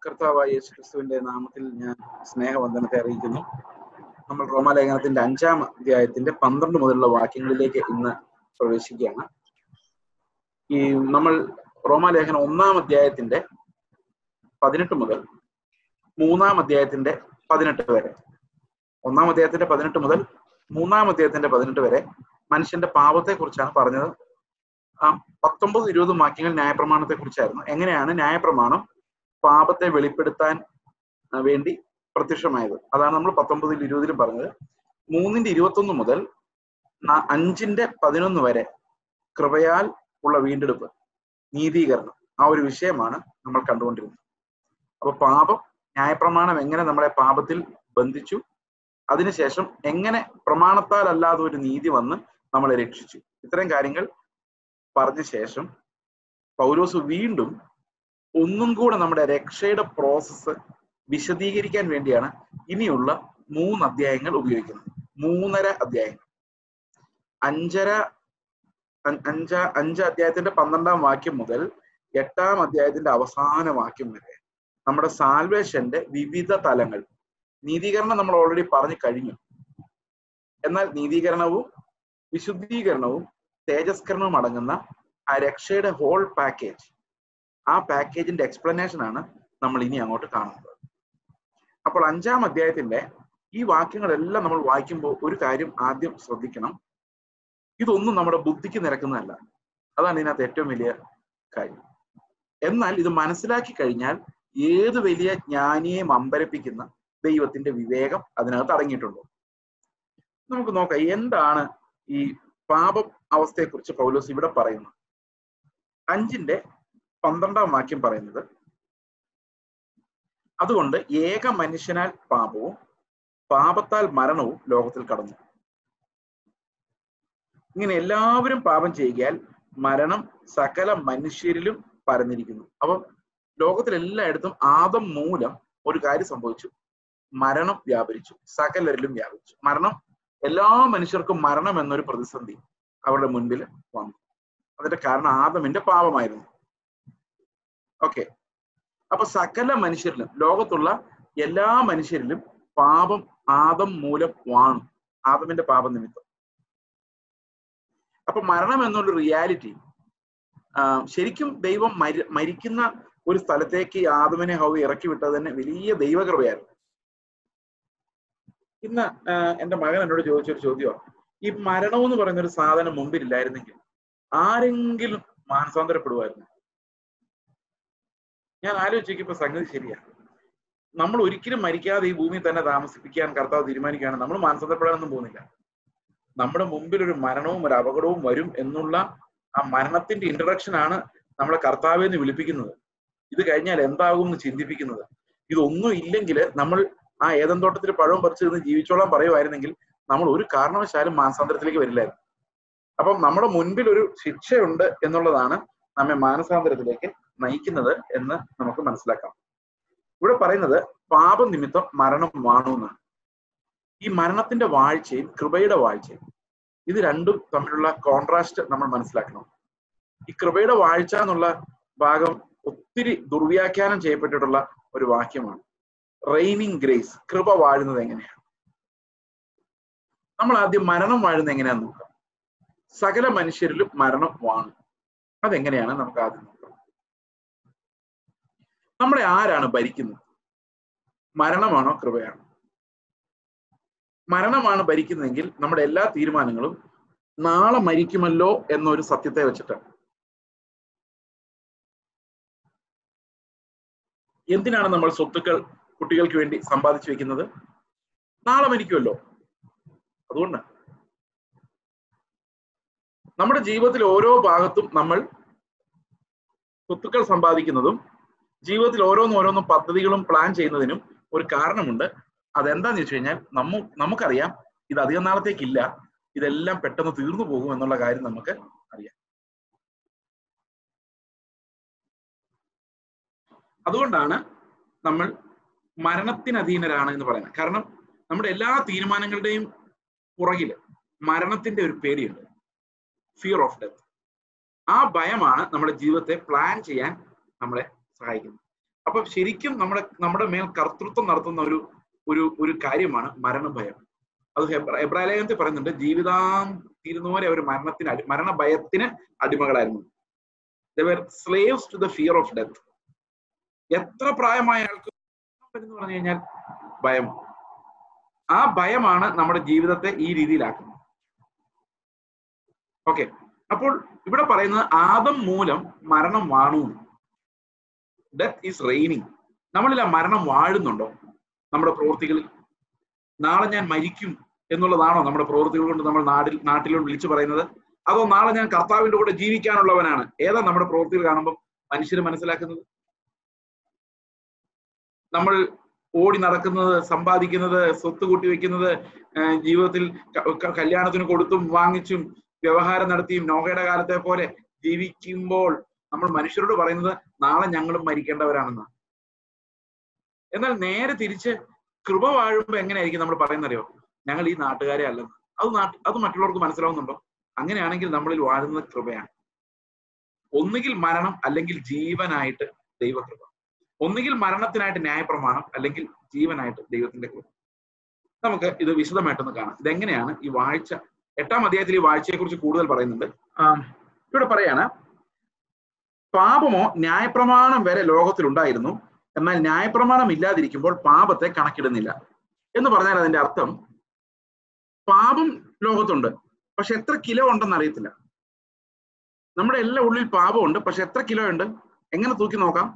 കർത്താവായ യേശു ക്രിസ്തുവിന്റെ നാമത്തിൽ ഞാൻ സ്നേഹവന്ദനത്തെ അറിയിക്കുന്നു നമ്മൾ റോമാലേഖനത്തിന്റെ അഞ്ചാം അധ്യായത്തിന്റെ പന്ത്രണ്ട് മുതലുള്ള വാക്യങ്ങളിലേക്ക് ഇന്ന് പ്രവേശിക്കുകയാണ് ഈ നമ്മൾ റോമാലേഖനം ഒന്നാം അധ്യായത്തിന്റെ പതിനെട്ട് മുതൽ മൂന്നാം അധ്യായത്തിന്റെ പതിനെട്ട് വരെ ഒന്നാം അധ്യായത്തിന്റെ പതിനെട്ട് മുതൽ മൂന്നാം അധ്യായത്തിന്റെ പതിനെട്ട് വരെ മനുഷ്യന്റെ പാപത്തെ കുറിച്ചാണ് പറഞ്ഞത് ആ പത്തൊമ്പത് ഇരുപത് വാക്യങ്ങൾ ന്യായപ്രമാണത്തെ കുറിച്ചായിരുന്നു എങ്ങനെയാണ് ന്യായപ്രമാണം പാപത്തെ വെളിപ്പെടുത്താൻ ആ, വേണ്ടി പ്രത്യക്ഷമായത് അതാണ് നമ്മൾ പത്തൊമ്പതിൽ ഇരുപതിലും പറഞ്ഞത് മൂന്നിന്റെ ഇരുപത്തൊന്ന് മുതൽ ന- അഞ്ചിന്റെ പതിനൊന്ന് വരെ കൃപയാൽ ഉള്ള വീണ്ടെടുപ്പ് നീതീകരണം ആ ഒരു വിഷയമാണ് നമ്മൾ കണ്ടുകൊണ്ടിരുന്നത് അപ്പൊ പാപം ന്യായപ്രമാണം എങ്ങനെ നമ്മളെ പാപത്തിൽ ബന്ധിച്ചു അതിനുശേഷം എങ്ങനെ പ്രമാണത്താൽ അല്ലാതെ ഒരു നീതി വന്ന് നമ്മളെ രക്ഷിച്ചു ഇത്തരം കാര്യങ്ങൾ പറഞ്ഞ ശേഷം പൗലോസ് വീണ്ടും ഒന്നും കൂടെ നമ്മുടെ രക്ഷയുടെ പ്രോസസ്സ് വിശദീകരിക്കാൻ വേണ്ടിയാണ് ഇനിയുള്ള മൂന്ന് അധ്യായങ്ങൾ ഉപയോഗിക്കുന്നത് മൂന്നര അധ്യായങ്ങൾ അഞ്ചര അ- അഞ്ച അഞ്ച് അധ്യായത്തിന്റെ പന്ത്രണ്ടാം വാക്യം മുതൽ എട്ടാം അധ്യായത്തിന്റെ അവസാന വാക്യം വരെ നമ്മുടെ സാൽവേഷന്റെ വിവിധ തലങ്ങൾ നീതീകരണം നമ്മൾ ഓൾറെഡി പറഞ്ഞു കഴിഞ്ഞു എന്നാൽ നീതീകരണവും വിശുദ്ധീകരണവും തേജസ്കരണവും അടങ്ങുന്ന ആ രക്ഷയുടെ ഹോൾ പാക്കേജ് ആ പാക്കേജിന്റെ എക്സ്പ്ലനേഷൻ ആണ് നമ്മൾ ഇനി അങ്ങോട്ട് കാണുന്നത് അപ്പോൾ അഞ്ചാം അധ്യായത്തിന്റെ ഈ വാക്യങ്ങളെല്ലാം നമ്മൾ വായിക്കുമ്പോൾ ഒരു കാര്യം ആദ്യം ശ്രദ്ധിക്കണം ഇതൊന്നും നമ്മുടെ ബുദ്ധിക്ക് നിരക്കുന്നതല്ല അതാണ് ഇതിനകത്ത് ഏറ്റവും വലിയ കാര്യം എന്നാൽ ഇത് മനസ്സിലാക്കി കഴിഞ്ഞാൽ ഏത് വലിയ ജ്ഞാനിയെയും അമ്പരപ്പിക്കുന്ന ദൈവത്തിന്റെ വിവേകം അതിനകത്ത് അടങ്ങിയിട്ടുണ്ട് നമുക്ക് നോക്കാം എന്താണ് ഈ പാപ അവസ്ഥയെക്കുറിച്ച് പൗലോസ് ഇവിടെ പറയുന്നത് അഞ്ചിന്റെ പന്ത്രണ്ടാം വാക്യം പറയുന്നത് അതുകൊണ്ട് ഏക മനുഷ്യനാൽ പാപവും പാപത്താൽ മരണവും ലോകത്തിൽ കടന്നു ഇങ്ങനെ എല്ലാവരും പാപം ചെയ്യുകയാൽ മരണം സകല മനുഷ്യരിലും പരന്നിരിക്കുന്നു അപ്പം ലോകത്തിൽ എല്ലായിടത്തും ആദം മൂലം ഒരു കാര്യം സംഭവിച്ചു മരണം വ്യാപരിച്ചു സകലരിലും വ്യാപിച്ചു മരണം എല്ലാ മനുഷ്യർക്കും മരണം എന്നൊരു പ്രതിസന്ധി അവരുടെ മുൻപിൽ വന്നു അതിന്റെ കാരണം ആദമിന്റെ പാപമായിരുന്നു ഓക്കെ അപ്പൊ സകല മനുഷ്യരിലും ലോകത്തുള്ള എല്ലാ മനുഷ്യരിലും പാപം ആദം മൂലം വാണു ആദമിന്റെ പാപം നിമിത്തം അപ്പൊ മരണം എന്നുള്ള റിയാലിറ്റി ശരിക്കും ദൈവം മരി മരിക്കുന്ന ഒരു സ്ഥലത്തേക്ക് ഈ ആദമിനെ ഹൗ ഇറക്കി വിട്ടത് തന്നെ വലിയ ദൈവകൃപയായിരുന്നു ഇന്ന് ആ, എന്റെ മകൻ എന്നോട് ചോദിച്ചൊരു ചോദ്യമാണ് ഈ മരണം എന്ന് പറയുന്ന ഒരു സാധനം മുമ്പിലില്ലായിരുന്നെങ്കിൽ ആരെങ്കിലും മാനസാന്തരപ്പെടുമായിരുന്നു ഞാൻ ആലോചിച്ചപ്പോ സംഗതി ശരിയാണ് നമ്മൾ ഒരിക്കലും മരിക്കാതെ ഈ ഭൂമിയിൽ തന്നെ താമസിപ്പിക്കാൻ കർത്താവ് തീരുമാനിക്കുകയാണ് നമ്മൾ മാനസാന്തരപ്പെടാനൊന്നും പോകുന്നില്ല നമ്മുടെ മുമ്പിൽ ഒരു മരണവും ഒരു അപകടവും വരും എന്നുള്ള ആ മരണത്തിന്റെ ഇൻട്രഡക്ഷൻ ആണ് നമ്മളെ കർത്താവെ എന്ന് വിളിപ്പിക്കുന്നത് ഇത് കഴിഞ്ഞാൽ എന്താകും എന്ന് ചിന്തിപ്പിക്കുന്നത് ഇതൊന്നും ഇല്ലെങ്കിൽ നമ്മൾ ആ ഏതൻ തോട്ടത്തിൽ പഴവും പറിച്ചു നിന്ന് ജീവിച്ചോളാൻ പറയുമായിരുന്നെങ്കിൽ നമ്മൾ ഒരു കാരണവശാലും മാനസാന്തരത്തിലേക്ക് വരില്ലായിരുന്നു അപ്പം നമ്മുടെ മുൻപിൽ ഒരു ശിക്ഷയുണ്ട് എന്നുള്ളതാണ് നമ്മെ മാനസാന്തരത്തിലേക്ക് നയിക്കുന്നത് എന്ന് നമുക്ക് മനസ്സിലാക്കാം ഇവിടെ പറയുന്നത് പാപനിമിത്തം മരണം വാണു എന്നാണ് ഈ മരണത്തിന്റെ വാഴ്ചയും കൃപയുടെ വാഴ്ചയും ഇത് രണ്ടും തമ്മിലുള്ള കോൺട്രാസ്റ്റ് നമ്മൾ മനസ്സിലാക്കണം ഈ കൃപയുടെ വാഴ്ച എന്നുള്ള ഭാഗം ഒത്തിരി ദുർവ്യാഖ്യാനം ചെയ്യപ്പെട്ടിട്ടുള്ള ഒരു വാക്യമാണ് റെയിനിങ് ഗ്രേസ് കൃപ വാഴുന്നത് എങ്ങനെയാണ് നമ്മൾ ആദ്യം മരണം വാഴുന്നത് എങ്ങനെയാന്ന് നോക്കാം സകല മനുഷ്യരിലും മരണം വാണു അതെങ്ങനെയാണ് നമുക്ക് ആദ്യം നോക്കാം നമ്മളെ ആരാണ് ഭരിക്കുന്നത് മരണമാണോ കൃപയാണോ മരണമാണ് ഭരിക്കുന്നതെങ്കിൽ നമ്മുടെ എല്ലാ തീരുമാനങ്ങളും നാളെ മരിക്കുമല്ലോ എന്നൊരു സത്യത്തെ വെച്ചിട്ടാണ് എന്തിനാണ് നമ്മൾ സ്വത്തുക്കൾ കുട്ടികൾക്ക് വേണ്ടി സമ്പാദിച്ചു വെക്കുന്നത് നാളെ മരിക്കുമല്ലോ അതുകൊണ്ട് നമ്മുടെ ജീവിതത്തിൽ ഓരോ ഭാഗത്തും നമ്മൾ സ്വത്തുക്കൾ സമ്പാദിക്കുന്നതും ജീവിതത്തിൽ ഓരോന്നും ഓരോന്നും പദ്ധതികളും പ്ലാൻ ചെയ്യുന്നതിനും ഒരു കാരണമുണ്ട് അതെന്താന്ന് വെച്ച് കഴിഞ്ഞാൽ നമ്മ നമുക്കറിയാം ഇത് അധികം നാളത്തേക്കില്ല ഇതെല്ലാം പെട്ടെന്ന് തീർന്നു പോകും എന്നുള്ള കാര്യം നമുക്ക് അറിയാം അതുകൊണ്ടാണ് നമ്മൾ മരണത്തിന് അധീനരാണ് എന്ന് പറയുന്നത് കാരണം നമ്മുടെ എല്ലാ തീരുമാനങ്ങളുടെയും പുറകില് മരണത്തിന്റെ ഒരു പേടിയുണ്ട് ഫിയർ ഓഫ് ഡെത്ത് ആ ഭയമാണ് നമ്മുടെ ജീവിതത്തെ പ്ലാൻ ചെയ്യാൻ നമ്മളെ സഹായിക്കുന്നത് അപ്പൊ ശരിക്കും നമ്മുടെ നമ്മുടെ മേൽ കർത്തൃത്വം നടത്തുന്ന ഒരു ഒരു ഒരു കാര്യമാണ് മരണഭയം അത് ഹെബ്ര- എബ്രാലേഖനത്തിൽ പറയുന്നുണ്ട് ജീവിതാം തീരുന്നവരെ അവർ മരണത്തിന് അടി മരണഭയത്തിന് അടിമകളായിരുന്നു slaves to the fear of death എത്ര പ്രായമായ ആൾക്ക് എന്ന് പറഞ്ഞു കഴിഞ്ഞാൽ ഭയം ആ ഭയമാണ് നമ്മുടെ ജീവിതത്തെ ഈ രീതിയിലാക്കുന്നത് ഓക്കെ അപ്പോൾ ഇവിടെ പറയുന്നത് ആദം മൂലം മരണം വാണു ഡെത്ത് ഈസ് റെയിനിങ് നമ്മളിൽ ആ മരണം വാഴുന്നുണ്ടോ നമ്മുടെ പ്രവൃത്തികളിൽ നാളെ ഞാൻ മരിക്കും എന്നുള്ളതാണോ നമ്മുടെ പ്രവൃത്തികൾ കൊണ്ട് നമ്മൾ നാട്ടിൽ നാട്ടിലോട് വിളിച്ചു പറയുന്നത് അതോ നാളെ ഞാൻ കർത്താവിന്റെ കൂടെ ജീവിക്കാനുള്ളവനാണ് ഏതാ നമ്മുടെ പ്രവൃത്തികൾ കാണുമ്പോൾ മനുഷ്യർ മനസ്സിലാക്കുന്നത് നമ്മൾ ഓടി നടക്കുന്നത് സമ്പാദിക്കുന്നത് സ്വത്ത് കൂട്ടി വെക്കുന്നത് ഏഹ് ജീവിതത്തിൽ ക- ക- കല്യാണത്തിന് കൊടുത്തും വാങ്ങിച്ചും വ്യവഹാരം നടത്തിയും നോഹയുടെ കാലത്തെ പോലെ ജീവിക്കുമ്പോൾ നമ്മൾ മനുഷ്യരോട് പറയുന്നത് നാളെ ഞങ്ങളും മരിക്കേണ്ടവരാണെന്ന് എന്നാൽ നേരെ തിരിച്ച് കൃപ വാഴുമ്പോ എങ്ങനെയായിരിക്കും നമ്മൾ പറയുന്നറിയോ ഞങ്ങൾ ഈ നാട്ടുകാരെ അല്ലെന്ന് അത് നാട്ട് അത് മറ്റുള്ളവർക്ക് മനസ്സിലാവുന്നുണ്ടോ അങ്ങനെയാണെങ്കിൽ നമ്മളിൽ വാഴുന്നത് കൃപയാണ് ഒന്നുകിൽ മരണം അല്ലെങ്കിൽ ജീവനായിട്ട് ദൈവകൃപ ഒന്നുകിൽ മരണത്തിനായിട്ട് ന്യായപ്രമാണം അല്ലെങ്കിൽ ജീവനായിട്ട് ദൈവത്തിന്റെ കൃപ നമുക്ക് ഇത് വിശദമായിട്ടൊന്ന് കാണാം ഇതെങ്ങനെയാണ് ഈ വാഴ്ച എട്ടാം അധ്യായത്തിൽ ഈ വാഴ്ചയെ കുറിച്ച് കൂടുതൽ പറയുന്നുണ്ട് ആം, ഇവിടെ പറയാണ് പാപമോ ന്യായപ്രമാണം വരെ ലോകത്തിൽ ഉണ്ടായിരുന്നു എന്നാൽ ന്യായപ്രമാണം ഇല്ലാതിരിക്കുമ്പോൾ പാപത്തെ കണക്കിടുന്നില്ല എന്ന് പറഞ്ഞാൽ അതിന്റെ അർത്ഥം പാപം ലോകത്തുണ്ട് പക്ഷെ എത്ര കിലോ ഉണ്ടെന്ന് അറിയത്തില്ല നമ്മുടെ എല്ലാ ഉള്ളിൽ പാപമുണ്ട് പക്ഷെ എത്ര കിലോ ഉണ്ട് എങ്ങനെ തൂക്കി നോക്കാം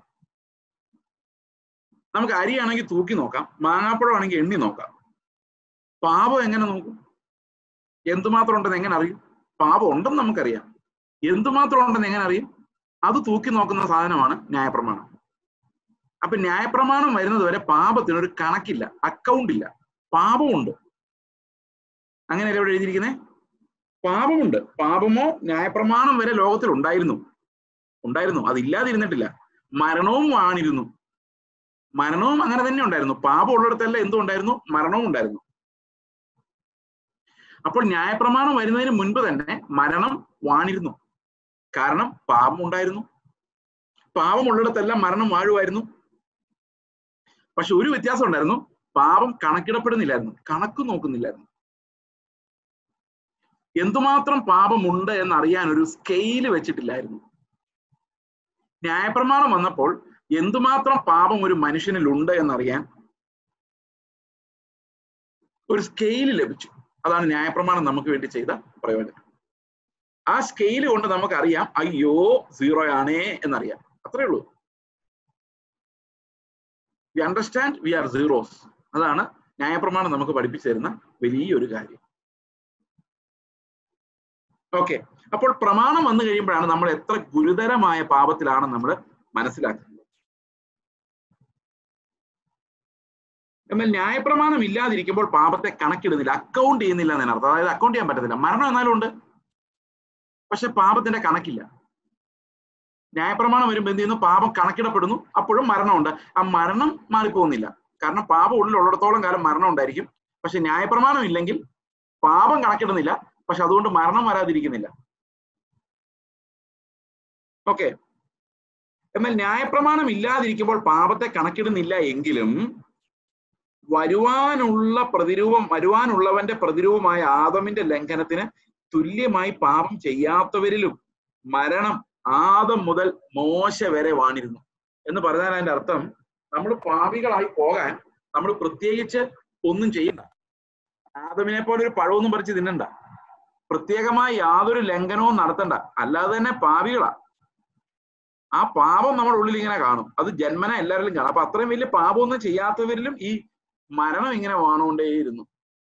നമുക്ക് അരിയാണെങ്കിൽ തൂക്കി നോക്കാം മാങ്ങാപ്പഴം ആണെങ്കിൽ എണ്ണി നോക്കാം പാപം എങ്ങനെ നോക്കും എന്തുമാത്രം ഉണ്ടെന്ന് എങ്ങനെ അറിയും പാപം ഉണ്ടെന്ന് നമുക്കറിയാം എന്തുമാത്രം ഉണ്ടെന്ന് എങ്ങനെ അറിയും അത് തൂക്കി നോക്കുന്ന സാധനമാണ് ന്യായപ്രമാണം അപ്പൊ ന്യായപ്രമാണം വരുന്നത് വരെ പാപത്തിന് ഒരു കണക്കില്ല അക്കൗണ്ട് ഇല്ല പാപമുണ്ട് അങ്ങനെയല്ലേ ഇവിടെ എഴുതിയിരിക്കുന്നേ പാപമുണ്ട് പാപമോ ന്യായപ്രമാണം വരെ ലോകത്തിൽ ഉണ്ടായിരുന്നു ഉണ്ടായിരുന്നു അതില്ലാതിരുന്നിട്ടില്ല മരണവും വാണിരുന്നു മരണവും അങ്ങനെ തന്നെ ഉണ്ടായിരുന്നു പാപം ഉള്ളിടത്തല്ല എന്തും ഉണ്ടായിരുന്നു മരണവും ഉണ്ടായിരുന്നു അപ്പോൾ ന്യായപ്രമാണം വരുന്നതിന് മുൻപ് തന്നെ മരണം വാണിരുന്നു കാരണം പാപം ഉണ്ടായിരുന്നു പാപം ഉള്ളിടത്തെല്ലാം മരണം വാഴുമായിരുന്നു പക്ഷെ ഒരു വ്യത്യാസം ഉണ്ടായിരുന്നു പാപം കണക്കിടപ്പെടുന്നില്ലായിരുന്നു കണക്ക് നോക്കുന്നില്ലായിരുന്നു എന്തുമാത്രം പാപമുണ്ട് എന്നറിയാൻ ഒരു സ്കെയില് വെച്ചിട്ടില്ലായിരുന്നു ന്യായപ്രമാണം വന്നപ്പോൾ എന്തുമാത്രം പാപം ഒരു മനുഷ്യനിൽ ഉണ്ട് എന്നറിയാൻ ഒരു സ്കെയില് ലഭിച്ചു അതാണ് ന്യായപ്രമാണം നമുക്ക് വേണ്ടി ചെയ്ത പ്രയോജനം ആ സ്കെയില് കൊണ്ട് നമുക്കറിയാം അയ്യോ സീറോ ആണേ എന്നറിയാം അത്രേ ഉള്ളൂ we understand we are zeros അതാണ് ന്യായപ്രമാണം നമുക്ക് പഠിപ്പിച്ചു തരുന്ന വലിയൊരു കാര്യം ഓക്കെ അപ്പോൾ പ്രമാണം വന്നു കഴിയുമ്പോഴാണ് നമ്മൾ എത്ര ഗുരുതരമായ പാപത്തിലാണ് നമ്മൾ മനസ്സിലാക്കുന്നത് എന്നാൽ ന്യായപ്രമാണം ഇല്ലാതിരിക്കുമ്പോൾ പാപത്തെ കണക്കിടുന്നില്ല അക്കൗണ്ട് ചെയ്യുന്നില്ല എന്നാണ് അർത്ഥം അതായത് അക്കൗണ്ട് ചെയ്യാൻ പറ്റത്തില്ല മരണം എന്നാലും ഉണ്ട് പക്ഷെ പാപത്തിന്റെ കണക്കില്ല ന്യായപ്രമാണം വരുമ്പോൾ എന്ത് ചെയ്യുന്നു പാപം കണക്കിടപ്പെടുന്നു അപ്പോഴും മരണമുണ്ട് ആ മരണം മാറിപ്പോകുന്നില്ല കാരണം പാപം ഉള്ളിലുള്ളിടത്തോളം കാലം മരണം ഉണ്ടായിരിക്കും പക്ഷെ ന്യായപ്രമാണം ഇല്ലെങ്കിൽ പാപം കണക്കിടുന്നില്ല പക്ഷെ അതുകൊണ്ട് മരണം വരാതിരിക്കുന്നില്ല ഓക്കെ എന്നാൽ ന്യായപ്രമാണം ഇല്ലാതിരിക്കുമ്പോൾ പാപത്തെ കണക്കിടുന്നില്ല എങ്കിലും വരുവാനുള്ള പ്രതിരൂപം വരുവാനുള്ളവന്റെ പ്രതിരൂപമായ ആദമിന്റെ ലംഘനത്തിന് തുല്യമായി പാപം ചെയ്യാത്തവരിലും മരണം ആദം മുതൽ മോശ വരെ വാണിരുന്നു എന്ന് പറഞ്ഞാൽ അതിന്റെ അർത്ഥം നമ്മൾ പാപികളായി പോകാൻ നമ്മൾ പ്രത്യേകിച്ച് ഒന്നും ചെയ്യണ്ട ആദമിനെ പോലെ ഒരു പഴമൊന്നും പറിച്ച് തിന്നണ്ട പ്രത്യേകമായി യാതൊരു ലംഘനവും നടത്തണ്ട അല്ലാതെ തന്നെ പാപികളാ ആ പാപം നമ്മുടെ ഉള്ളിൽ ഇങ്ങനെ കാണും അത് ജന്മന എല്ലാവരിലും കാണും അപ്പൊ അത്രയും വലിയ പാപമൊന്നും ചെയ്യാത്തവരിലും ഈ മരണം ഇങ്ങനെ വാണുകൊണ്ടേയിരുന്നു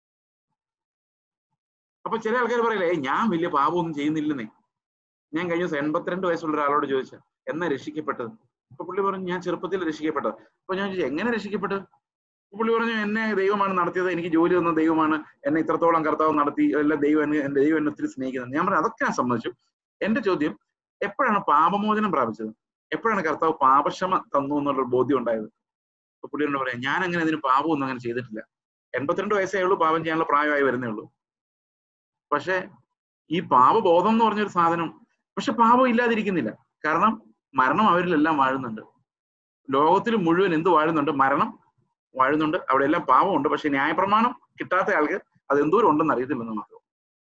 അപ്പൊ ചില ആൾക്കാർ പറയില്ലേ "ഏയ് ഞാൻ വലിയ പാപമൊന്നും ചെയ്യുന്നില്ലെന്നേ ഞാൻ കഴിഞ്ഞ ദിവസം എൺപത്തിരണ്ട് വയസ്സുള്ള ഒരാളോട് ചോദിച്ചു എന്നാ രക്ഷിക്കപ്പെട്ടത് അപ്പൊ പുള്ളി പറഞ്ഞു ഞാൻ ചെറുപ്പത്തിൽ രക്ഷിക്കപ്പെട്ടത് അപ്പൊ ഞാൻ ചോദിച്ചു എങ്ങനെ രക്ഷിക്കപ്പെട്ടത് അപ്പൊ പുള്ളി പറഞ്ഞു എന്നെ ദൈവമാണ് നടത്തിയത് എനിക്ക് ജോലി തന്ന ദൈവമാണ് എന്നെ ഇത്രത്തോളം കർത്താവ് നടത്തി എല്ലാം ദൈവം എന്നെ എന്റെ ദൈവം എന്നെ ഒത്തിരി സ്നേഹിക്കുന്നത് ഞാൻ പറഞ്ഞു അതൊക്കെ ഞാൻ സമ്മതിച്ചു എന്റെ ചോദ്യം എപ്പോഴാണ് പാപമോചനം പ്രാപിച്ചത് എപ്പോഴാണ് കർത്താവ് പാപക്ഷമ തന്നു എന്നുള്ള ബോധ്യം ഉണ്ടായത് അപ്പൊ പുള്ളി എന്നോട് പറയാം ഞാൻ അങ്ങനെ അതിന് പാപമൊന്നും അങ്ങനെ ചെയ്തിട്ടില്ല എൺപത്തിരണ്ട് വയസ്സേ ഉള്ളൂ പാപം ചെയ്യാനുള്ള പ്രായമായി വരുന്നേ ഉള്ളൂ പക്ഷെ ഈ പാപബോധം എന്ന് പറഞ്ഞൊരു സാധനം പക്ഷെ പാപം ഇല്ലാതിരിക്കുന്നില്ല കാരണം മരണം അവരിലെല്ലാം വാഴുന്നുണ്ട് ലോകത്തിൽ മുഴുവൻ എന്ത് വാഴുന്നുണ്ട് മരണം വാഴുന്നുണ്ട് അവിടെ എല്ലാം പാപമുണ്ട് പക്ഷെ ന്യായപ്രമാണം കിട്ടാത്ത ആൾക്ക് അത് എന്തോരം ഉണ്ടെന്ന് അറിയത്തില്ലെന്ന് മാത്രം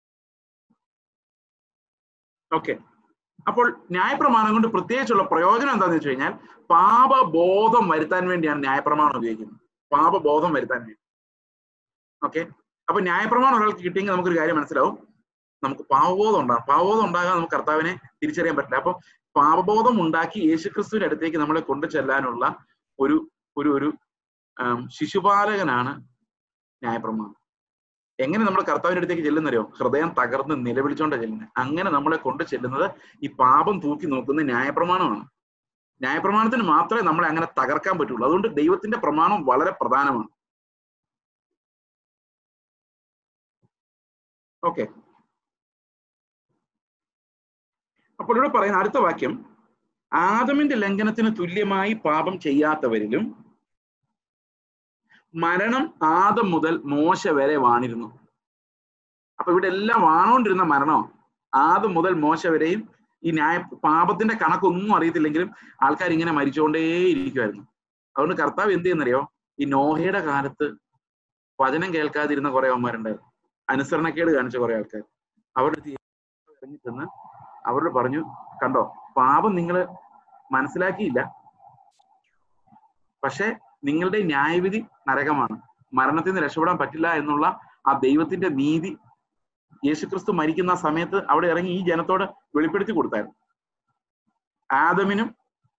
ഓക്കെ അപ്പോൾ ന്യായപ്രമാണം കൊണ്ട് പ്രത്യേകിച്ചുള്ള പ്രയോജനം എന്താണെന്ന് വെച്ച് കഴിഞ്ഞാൽ പാപബോധം വരുത്താൻ വേണ്ടിയാണ് ന്യായപ്രമാണം ഉപയോഗിക്കുന്നത് പാപബോധം വരുത്താൻ വേണ്ടി ഓക്കെ അപ്പൊ ന്യായപ്രമാണം ഒരാൾക്ക് കിട്ടിയെങ്കിൽ നമുക്കൊരു കാര്യം മനസ്സിലാവും നമുക്ക് പാവബോധം ഉണ്ടാകും പാവബോധം ഉണ്ടാകാൻ നമുക്ക് കർത്താവിനെ തിരിച്ചറിയാൻ പറ്റില്ല അപ്പൊ പാപബോധം ഉണ്ടാക്കി യേശുക്രിസ്തുവിന്റെ അടുത്തേക്ക് നമ്മളെ കൊണ്ടു ചെല്ലാനുള്ള ഒരു ഒരു ഒരു ശിശുപാലകനാണ് ന്യായപ്രമാണം എങ്ങനെ നമ്മൾ കർത്താവിന്റെ അടുത്തേക്ക് ചെല്ലുന്നറിയോ ഹൃദയം തകർന്ന് നിലവിളിച്ചോണ്ട ചെല്ലുന്നത് അങ്ങനെ നമ്മളെ കൊണ്ട് ചെല്ലുന്നത് ഈ പാപം തൂക്കി നോക്കുന്ന ന്യായപ്രമാണമാണ് ന്യായപ്രമാണത്തിന് മാത്രമേ നമ്മളെ അങ്ങനെ തകർക്കാൻ പറ്റുള്ളൂ അതുകൊണ്ട് ദൈവത്തിന്റെ പ്രമാണം വളരെ പ്രധാനമാണ് ഓക്കെ അപ്പോൾ ഇവിടെ പറയുന്ന അടുത്ത വാക്യം ആദമിന്റെ ലംഘനത്തിന് തുല്യമായി പാപം ചെയ്യാത്തവരിലും മരണം ആദം മുതൽ മോശ വരെ വാണിരുന്നു അപ്പൊ ഇവിടെ എല്ലാം വാണോണ്ടിരുന്ന മരണമോ ആദം മുതൽ മോശ വരെയും ഈ ന്യായ പാപത്തിന്റെ കണക്കൊന്നും അറിയത്തില്ലെങ്കിലും ആൾക്കാർ ഇങ്ങനെ മരിച്ചുകൊണ്ടേ ഇരിക്കുമായിരുന്നു അതുകൊണ്ട് കർത്താവ് എന്ത് ചെയ്യുന്നറിയോ ഈ നോഹയുടെ കാലത്ത് വചനം കേൾക്കാതിരുന്ന കുറെ അവന്മാരുണ്ടായിരുന്നു അനുസരണക്കേട് കാണിച്ച കുറെ ആൾക്കാർ അവരുടെ ഇറങ്ങി ചെന്ന് അവരോട് പറഞ്ഞു കണ്ടോ പാപം നിങ്ങൾ മനസ്സിലാക്കിയില്ല പക്ഷെ നിങ്ങളുടെ ന്യായവിധി നരകമാണ് മരണത്തിൽ നിന്ന് രക്ഷപ്പെടാൻ പറ്റില്ല എന്നുള്ള ആ ദൈവത്തിന്റെ നീതി യേശുക്രിസ്തു മരിക്കുന്ന സമയത്ത് അവിടെ ഇറങ്ങി ഈ ജനത്തോട് വെളിപ്പെടുത്തി കൊടുത്തായിരുന്നു ആദമിനും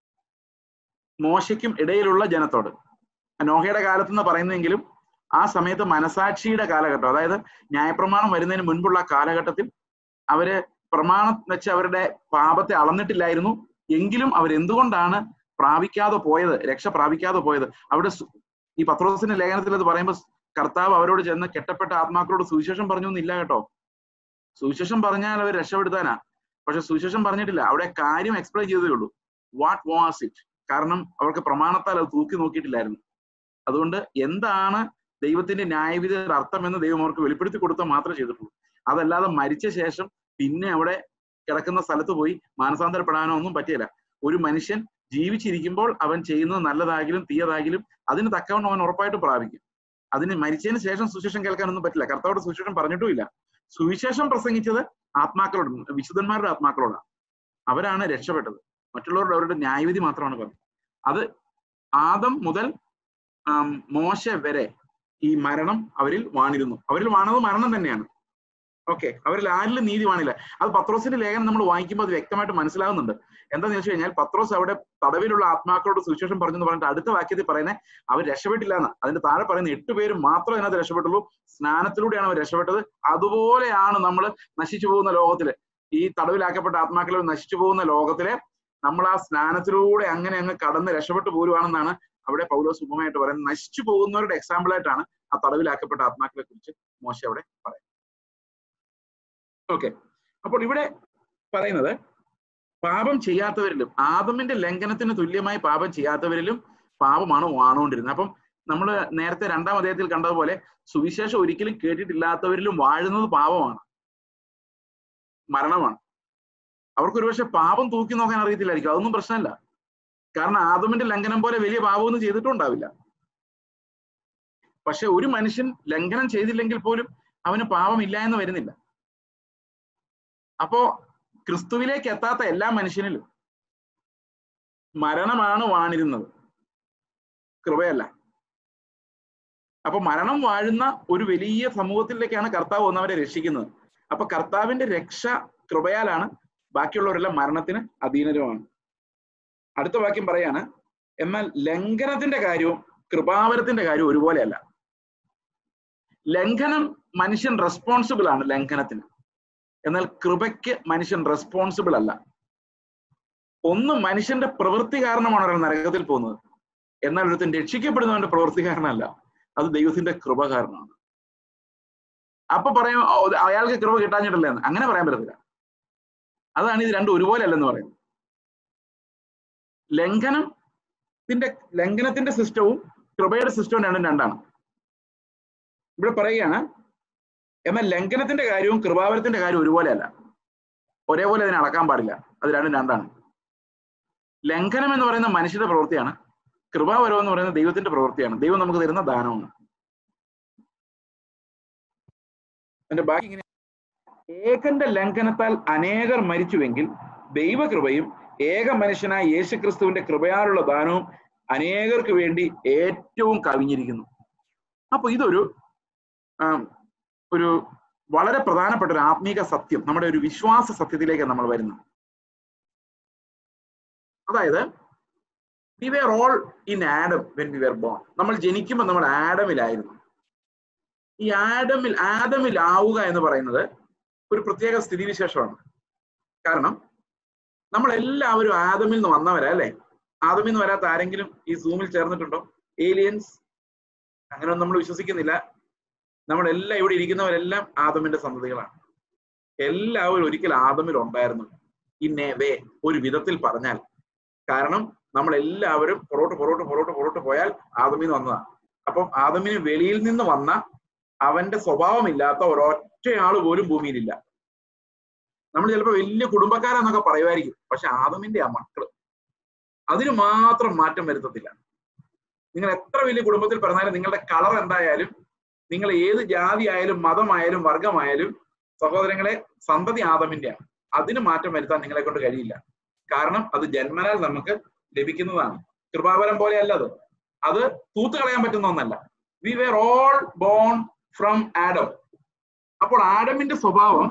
മോശയ്ക്കും ഇടയിലുള്ള ജനത്തോട് നോഹയുടെ കാലത്ത് എന്ന് പറയുന്നെങ്കിലും ആ സമയത്ത് മനസാക്ഷിയുടെ കാലഘട്ടം അതായത് ന്യായപ്രമാണം വരുന്നതിന് മുൻപുള്ള കാലഘട്ടത്തിൽ അവര് പ്രമാണം വെച്ച് അവരുടെ പാപത്തെ അളന്നിട്ടില്ലായിരുന്നു എങ്കിലും അവരെന്തുകൊണ്ടാണ് പ്രാപിക്കാതെ പോയത് രക്ഷ പ്രാപിക്കാതെ പോയത് അവിടെ ഈ പത്രോസിന്റെ ലേഖനത്തിൽ അത് പറയുമ്പോൾ കർത്താവ് അവരോട് ചെന്ന് കെട്ടപ്പെട്ട ആത്മാക്കളോട് സുവിശേഷം പറഞ്ഞു എന്നില്ല കേട്ടോ സുവിശേഷം പറഞ്ഞാൽ അവർ രക്ഷപ്പെടുത്താനാ പക്ഷെ സുവിശേഷം പറഞ്ഞിട്ടില്ല അവിടെ കാര്യം എക്സ്പ്ലെയിൻ ചെയ്തേ ഉള്ളൂ വാട്ട് വാസ് ഇറ്റ് കാരണം അവർക്ക് പ്രമാണത്താൽ അത് തൂക്കി നോക്കിയിട്ടില്ലായിരുന്നു അതുകൊണ്ട് എന്താണ് ദൈവത്തിന്റെ ന്യായവിധിയുടെ അർത്ഥം എന്ന് ദൈവം അവർക്ക് വെളിപ്പെടുത്തി കൊടുത്താൽ മാത്രമേ ചെയ്തിട്ടുള്ളൂ അതല്ലാതെ മരിച്ച ശേഷം പിന്നെ അവിടെ കിടക്കുന്ന സ്ഥലത്ത് പോയി മാനസാന്തരപ്പെടാനോ ഒന്നും പറ്റിയില്ല ഒരു മനുഷ്യൻ ജീവിച്ചിരിക്കുമ്പോൾ അവൻ ചെയ്യുന്നത് നല്ലതാകിലും തീയതാകിലും അതിന് തക്കവണ്ണം അവൻ ഉറപ്പായിട്ട് പ്രാപിക്കും അതിന് മരിച്ചതിന് ശേഷം സുശേഷം കേൾക്കാനൊന്നും പറ്റില്ല കർത്താവോട് സുശേഷം പറഞ്ഞിട്ടുമില്ല സുവിശേഷം പ്രസംഗിച്ചത് ആത്മാക്കളോട് വിശുദ്ധന്മാരുടെ ആത്മാക്കളോടാണ് അവരാണ് രക്ഷപ്പെട്ടത് മറ്റുള്ളവരുടെ അവരുടെ ന്യായവിധി മാത്രമാണ് പറഞ്ഞത് അത് ആദം മുതൽ മോശ വരെ ഈ മരണം അവരിൽ വാണിരുന്നു അവരിൽ വാണത് മരണം തന്നെയാണ് ഓക്കെ അവരിൽ ആരിലും നീതി വാണില്ല അത് പത്രോസിന്റെ ലേഖനം നമ്മൾ വായിക്കുമ്പോൾ അത് വ്യക്തമായിട്ട് മനസ്സിലാകുന്നുണ്ട് എന്താന്ന് വെച്ച് കഴിഞ്ഞാൽ പത്രോസ് അവിടെ തടവിലുള്ള ആത്മാക്കളോട് സുവിശേഷം പറഞ്ഞു എന്ന് പറഞ്ഞിട്ട് അടുത്ത വാക്യത്തിൽ പറയുന്നത് അവർ രക്ഷപ്പെട്ടില്ല എന്ന് അതിന്റെ താഴെ പറയുന്ന എട്ട് പേര് മാത്രം അതിനകത്ത് രക്ഷപ്പെട്ടുള്ളൂ സ്നാനത്തിലൂടെയാണ് അവർ രക്ഷപ്പെട്ടത് അതുപോലെയാണ് നമ്മൾ നശിച്ചു പോകുന്ന ലോകത്തില് ഈ തടവിലാക്കപ്പെട്ട ആത്മാക്കൾ നശിച്ചു പോകുന്ന ലോകത്തിലെ നമ്മൾ ആ സ്നാനത്തിലൂടെ അങ്ങനെ അങ്ങ് കടന്ന് രക്ഷപ്പെട്ടു പോരുവാണെന്നാണ് അവിടെ പൗലോസ് ഉപമയായിട്ട് പറയുന്നത് നശിച്ചു പോകുന്നവരുടെ എക്സാമ്പിൾ ആയിട്ടാണ് ആ തടവിലാക്കപ്പെട്ട ആത്മാക്കളെ കുറിച്ച് മോശ അവിടെ പറയുന്നത് ഓക്കെ അപ്പോൾ ഇവിടെ പറയുന്നത് പാപം ചെയ്യാത്തവരിലും ആദമിന്റെ ലംഘനത്തിന് തുല്യമായി പാപം ചെയ്യാത്തവരിലും പാപമാണ് വാണുകൊണ്ടിരുന്നത് അപ്പം നമ്മൾ നേരത്തെ രണ്ടാം അധ്യായത്തിൽ കണ്ടതുപോലെ സുവിശേഷം ഒരിക്കലും കേട്ടിട്ടില്ലാത്തവരിലും വാഴുന്നത് പാപമാണ് മരണമാണ് അവർക്ക് ഒരുപക്ഷെ പാപം തൂക്കി നോക്കാൻ അറിയത്തില്ലായിരിക്കും അതൊന്നും പ്രശ്നമല്ല കാരണം ആദമിന്റെ ലംഘനം പോലെ വലിയ പാപമൊന്നും ചെയ്തിട്ടുണ്ടാവില്ല പക്ഷെ ഒരു മനുഷ്യൻ ലംഘനം ചെയ്തില്ലെങ്കിൽ പോലും അവന് പാപമില്ല എന്ന് വരുന്നില്ല അപ്പോ ക്രിസ്തുവിലേക്ക് എത്താത്ത എല്ലാ മനുഷ്യനിലും മരണമാണ് വാണിരുന്നത് കൃപയല്ല അപ്പൊ മരണം വാഴുന്ന ഒരു വലിയ സമൂഹത്തിലേക്കാണ് കർത്താവ് വന്നവരെ രക്ഷിക്കുന്നത് അപ്പൊ കർത്താവിന്റെ രക്ഷ കൃപയാലാണ് ബാക്കിയുള്ളവരെല്ലാം മരണത്തിന് അധീനരുമാണ് അടുത്ത വാക്യം പറയാണ് എന്നാൽ ലംഘനത്തിന്റെ കാര്യവും കൃപാവരത്തിന്റെ കാര്യവും ഒരുപോലെയല്ല ലംഘനം മനുഷ്യൻ റെസ്പോൺസിബിൾ ആണ് ലംഘനത്തിന് എന്നാൽ കൃപയ്ക്ക് മനുഷ്യൻ റെസ്പോൺസിബിൾ അല്ല ഒന്ന് മനുഷ്യന്റെ പ്രവൃത്തി കാരണമാണ് ഒരാൾ നരകത്തിൽ പോകുന്നത് എന്നാൽ ഒരുത്തൻ രക്ഷിക്കപ്പെടുന്നവന്റെ പ്രവൃത്തി കാരണമല്ല അത് ദൈവത്തിന്റെ കൃപ കാരണമാണ് അപ്പൊ പറയും അയാൾക്ക് കൃപ കിട്ടാഞ്ഞിട്ടല്ലേ എന്ന് അങ്ങനെ പറയാൻ പറ്റത്തില്ല അതാണ് ഇത് രണ്ടും ഒരുപോലെ അല്ലെന്ന് പറയുന്നത് ലംഘനത്തിന്റെ ലംഘനത്തിന്റെ സിസ്റ്റവും കൃപയുടെ സിസ്റ്റവും രണ്ടും രണ്ടാണ് ഇവിടെ പറയുകയാണ് എന്നാൽ ലംഘനത്തിന്റെ കാര്യവും കൃപാവരത്തിന്റെ കാര്യവും ഒരുപോലെയല്ല ഒരേപോലെ അതിനെ അളക്കാൻ പാടില്ല അത് രണ്ടും രണ്ടാണ് ലംഘനം എന്ന് പറയുന്ന മനുഷ്യരുടെ പ്രവൃത്തിയാണ് കൃപാവരം എന്ന് പറയുന്നത് ദൈവത്തിന്റെ പ്രവൃത്തിയാണ് ദൈവം നമുക്ക് തരുന്ന ദാനമാണ് എന്റെ ബാക്കി ഇങ്ങനെ ഏകന്റെ ലംഘനത്താൽ അനേകർ മരിച്ചുവെങ്കിൽ ദൈവകൃപയും ഏക മനുഷ്യനായ യേശുക്രിസ്തുവിന്റെ കൃപയാലുള്ള ദാനവും അനേകർക്ക് വേണ്ടി ഏറ്റവും കവിഞ്ഞിരിക്കുന്നു അപ്പൊ ഇതൊരു ആം, ഒരു വളരെ പ്രധാനപ്പെട്ട ഒരു ആത്മീക സത്യം നമ്മുടെ ഒരു വിശ്വാസ സത്യത്തിലേക്ക് നമ്മൾ വരുന്നത് അതായത് we were all in Adam when we were born നമ്മൾ ജനിക്കുമ്പോൾ നമ്മൾ ആഡമിലായിരുന്നു ഈ ആഡമിൽ ആദമിൽ ആവുക എന്ന് പറയുന്നത് ഒരു പ്രത്യേക സ്ഥിതിവിശേഷമാണ് കാരണം നമ്മൾ എല്ലാവരും ആദമിൽ നിന്ന് വന്നവരാ അല്ലെ ആദമിൽ നിന്ന് വരാത്ത ആരെങ്കിലും ഈ സൂമിൽ ചേർന്നിട്ടുണ്ടോ ഏലിയൻസ് അങ്ങനെയൊന്നും നമ്മൾ വിശ്വസിക്കുന്നില്ല നമ്മളെല്ലാം ഇവിടെ ഇരിക്കുന്നവരെല്ലാം ആദമിന്റെ സന്തതികളാണ് എല്ലാവരും ഒരിക്കൽ ആദമിൽ ഉണ്ടായിരുന്നു ഇൻ എ വേ ഒരു വിധത്തിൽ പറഞ്ഞാൽ കാരണം നമ്മൾ എല്ലാവരും പുറോട്ട് പുറോട്ട് പുറോട്ട് പുറോട്ട് പോയാൽ ആദമിൽ നിന്ന് വന്നതാണ് അപ്പം ആദമിന് വെളിയിൽ നിന്ന് വന്ന അവന്റെ സ്വഭാവമില്ലാത്ത ഒരൊറ്റയാള് പോലും ഭൂമിയിലില്ല നമ്മൾ ചിലപ്പോൾ വലിയ കുടുംബക്കാരാന്നൊക്കെ പറയുമായിരിക്കും പക്ഷെ ആദമിന്റെ ആ മക്കള് അതിന് മാത്രം മാറ്റം വരുത്തത്തില്ല നിങ്ങൾ എത്ര വലിയ കുടുംബത്തിൽ പറഞ്ഞാലും നിങ്ങളുടെ കളർ എന്തായാലും നിങ്ങൾ ഏത് ജാതി ആയാലും മതമായാലും വർഗമായാലും സഹോദരങ്ങളെ സന്തതി ആദമിന്റെയാണ് അതിന് മാറ്റം വരുത്താൻ നിങ്ങളെ കൊണ്ട് കഴിയില്ല കാരണം അത് ജന്മനാൽ നമുക്ക് ലഭിക്കുന്നതാണ് കൃപാവരം പോലെയല്ല അത് അത് തൂത്ത് കളയാൻ പറ്റുന്ന ഒന്നല്ല we were all born from Adam അപ്പോൾ ആഡമിന്റെ സ്വഭാവം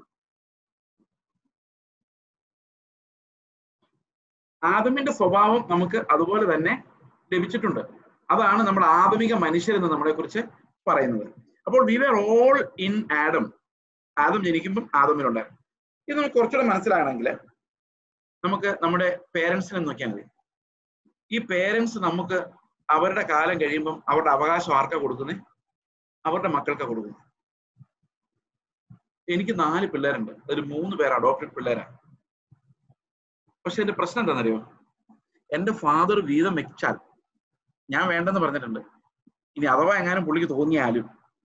ആദമിന്റെ സ്വഭാവം നമുക്ക് അതുപോലെ തന്നെ ലഭിച്ചിട്ടുണ്ട് അതാണ് നമ്മൾ ആദമിക മനുഷ്യരെന്ന് നമ്മളെ കുറിച്ച് പറയുന്നത് അപ്പോൾ we were all in Adam Adam ജനിക്കുമ്പം ആദമിലുണ്ടായിരുന്നു ഇത് നമുക്ക് കുറച്ചുകൂടെ മനസ്സിലാകണമെങ്കിൽ നമുക്ക് നമ്മുടെ പേരൻസിനെ നോക്കിയാൽ മതി ഈ പേരൻസ് നമുക്ക് അവരുടെ കാലം കഴിയുമ്പം അവരുടെ അവകാശം ആർക്കാ കൊടുക്കുന്നത് അവരുടെ മക്കൾക്കാ കൊടുക്കുന്നത് എനിക്ക് നാല് പിള്ളേരുണ്ട് അതിൽ മൂന്ന് പേർ അഡോപ്റ്റഡ് പിള്ളേരാണ് പക്ഷെ എന്റെ പ്രശ്നം എന്താണെന്നറിയോ എന്റെ ഫാദർ വീതം വെച്ചാൽ ഞാൻ വേണ്ടെന്ന് പറഞ്ഞിട്ടുണ്ട് ഇനി അഥവാ എങ്ങാനും പുള്ളിക്ക് തോന്നിയാലും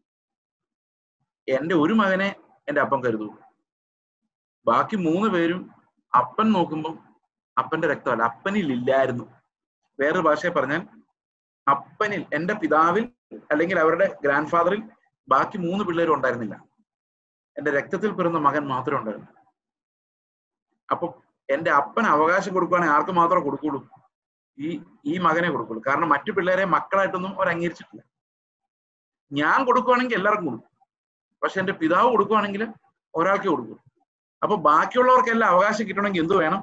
എന്റെ ഒരു മകനെ എന്റെ അപ്പൻ കരുതൂ ബാക്കി മൂന്ന് പേരും അപ്പൻ നോക്കുമ്പം അപ്പന്റെ രക്തമല്ല അപ്പനിൽ ഇല്ലായിരുന്നു വേറൊരു ഭാഷയിൽ പറഞ്ഞാൽ അപ്പനിൽ എന്റെ പിതാവിൽ അല്ലെങ്കിൽ അവരുടെ ഗ്രാൻഡ് ഫാദറിൽ ബാക്കി മൂന്ന് പിള്ളേരും ഉണ്ടായിരുന്നില്ല എന്റെ രക്തത്തിൽ പിറന്ന മകൻ മാത്രമേ ഉണ്ടായിരുന്നു അപ്പൊ എന്റെ അപ്പൻ അവകാശം കൊടുക്കുകയാണെങ്കിൽ ആർക്ക് മാത്രമേ കൊടുക്കുള്ളൂ ഈ ഈ മകനെ കൊടുക്കുള്ളൂ കാരണം മറ്റു പിള്ളേരെ മക്കളായിട്ടൊന്നും അവർ അംഗീകരിച്ചിട്ടില്ല ഞാൻ കൊടുക്കുകയാണെങ്കിൽ എല്ലാവർക്കും കൊടുക്കും പക്ഷെ എന്റെ പിതാവ് കൊടുക്കുകയാണെങ്കിൽ ഒരാൾക്കേ കൊടുക്കൂ അപ്പൊ ബാക്കിയുള്ളവർക്കെല്ലാം അവകാശം കിട്ടണമെങ്കിൽ എന്ത് വേണം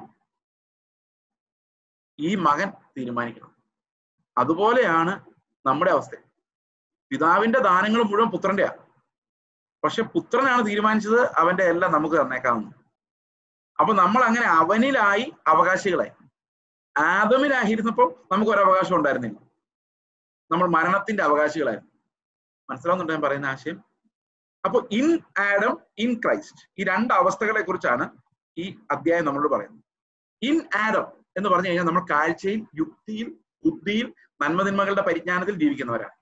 ഈ മകൻ തീരുമാനിക്കണം അതുപോലെയാണ് നമ്മുടെ അവസ്ഥ പിതാവിന്റെ ദാനങ്ങൾ മുഴുവൻ പുത്രന്റെയാ പക്ഷെ പുത്രനാണ് തീരുമാനിച്ചത് അവന്റെ എല്ലാം നമുക്ക് തന്നേക്കാവുന്നു അപ്പൊ നമ്മൾ അങ്ങനെ അവനിലായി അവകാശികളായി ആദമിലായിരുന്നപ്പോൾ നമുക്ക് ഒരു അവകാശം ഉണ്ടായിരുന്നില്ല നമ്മൾ മരണത്തിന്റെ അവകാശികളായിരുന്നു മനസ്സിലാവുന്നുണ്ടോ ഞാൻ പറയുന്ന ആശയം അപ്പൊ ഇൻ ആഡം ഇൻ ക്രൈസ്റ്റ് ഈ രണ്ട് അവസ്ഥകളെ കുറിച്ചാണ് ഈ അധ്യായം നമ്മളോട് പറയുന്നത് ഇൻ ആഡം എന്ന് പറഞ്ഞു കഴിഞ്ഞാൽ നമ്മൾ കാഴ്ചയിൽ യുക്തിയിൽ ബുദ്ധിയിൽ നന്മതിന്മകളുടെ പരിജ്ഞാനത്തിൽ ജീവിക്കുന്നവരാണ്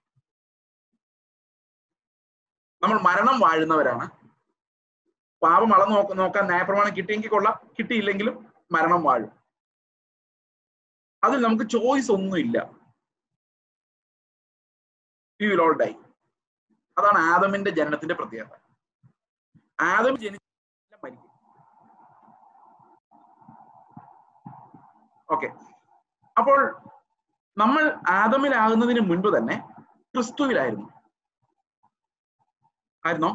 നമ്മൾ മരണം വാഴുന്നവരാണ് പാപം അളന്ന് നോക്ക നോക്കാൻ ന്യായപ്രമാണം കിട്ടിയെങ്കിൽ കൊള്ളാം കിട്ടിയില്ലെങ്കിലും മരണം വാഴും അതിൽ നമുക്ക് ചോയ്സ് ഒന്നുമില്ല വി വിൽ ഓൾ ഡൈ അതാണ് ആദമിന്റെ ജനനത്തിന്റെ പ്രത്യേകത ആദം ജനിച്ച മരിക്കും ഓക്കെ അപ്പോൾ നമ്മൾ ആദമിലാകുന്നതിന് മുൻപ് തന്നെ ക്രിസ്തുവിലായിരുന്നു ആയിരുന്നോ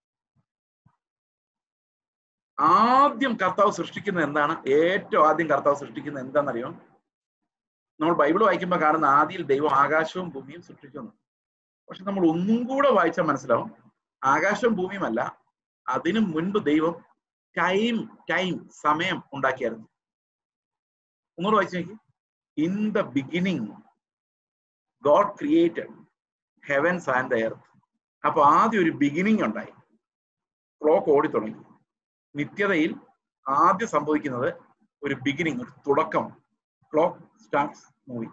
ആദ്യം കർത്താവ് സൃഷ്ടിക്കുന്നത് എന്താണ് ഏറ്റവും ആദ്യം കർത്താവ് സൃഷ്ടിക്കുന്നത് എന്താണെന്നറിയോ നമ്മൾ ബൈബിൾ വായിക്കുമ്പോൾ കാണുന്ന ആദ്യം ദൈവം ആകാശവും ഭൂമിയും സൃഷ്ടിച്ചു പക്ഷെ നമ്മൾ ഒന്നും കൂടെ വായിച്ചാൽ മനസ്സിലാവും ആകാശവും ഭൂമിയുമല്ല അതിനു മുൻപ് ദൈവം ടൈം ടൈം സമയം ഉണ്ടാക്കിയായിരുന്നു ഒന്നുകൂടെ വായിച്ചു നോക്കി in the beginning God created heavens and the earth അപ്പൊ ആദ്യം ഒരു ബിഗിനിങ് ഉണ്ടായി ക്ലോക്ക് ഓടി തുടങ്ങി നിത്യതയിൽ ആദ്യം സംഭവിക്കുന്നത് ഒരു ബിഗിനിങ് ഒരു തുടക്കം ക്ലോക്ക് സ്റ്റാർട്ട്സ് മൂവി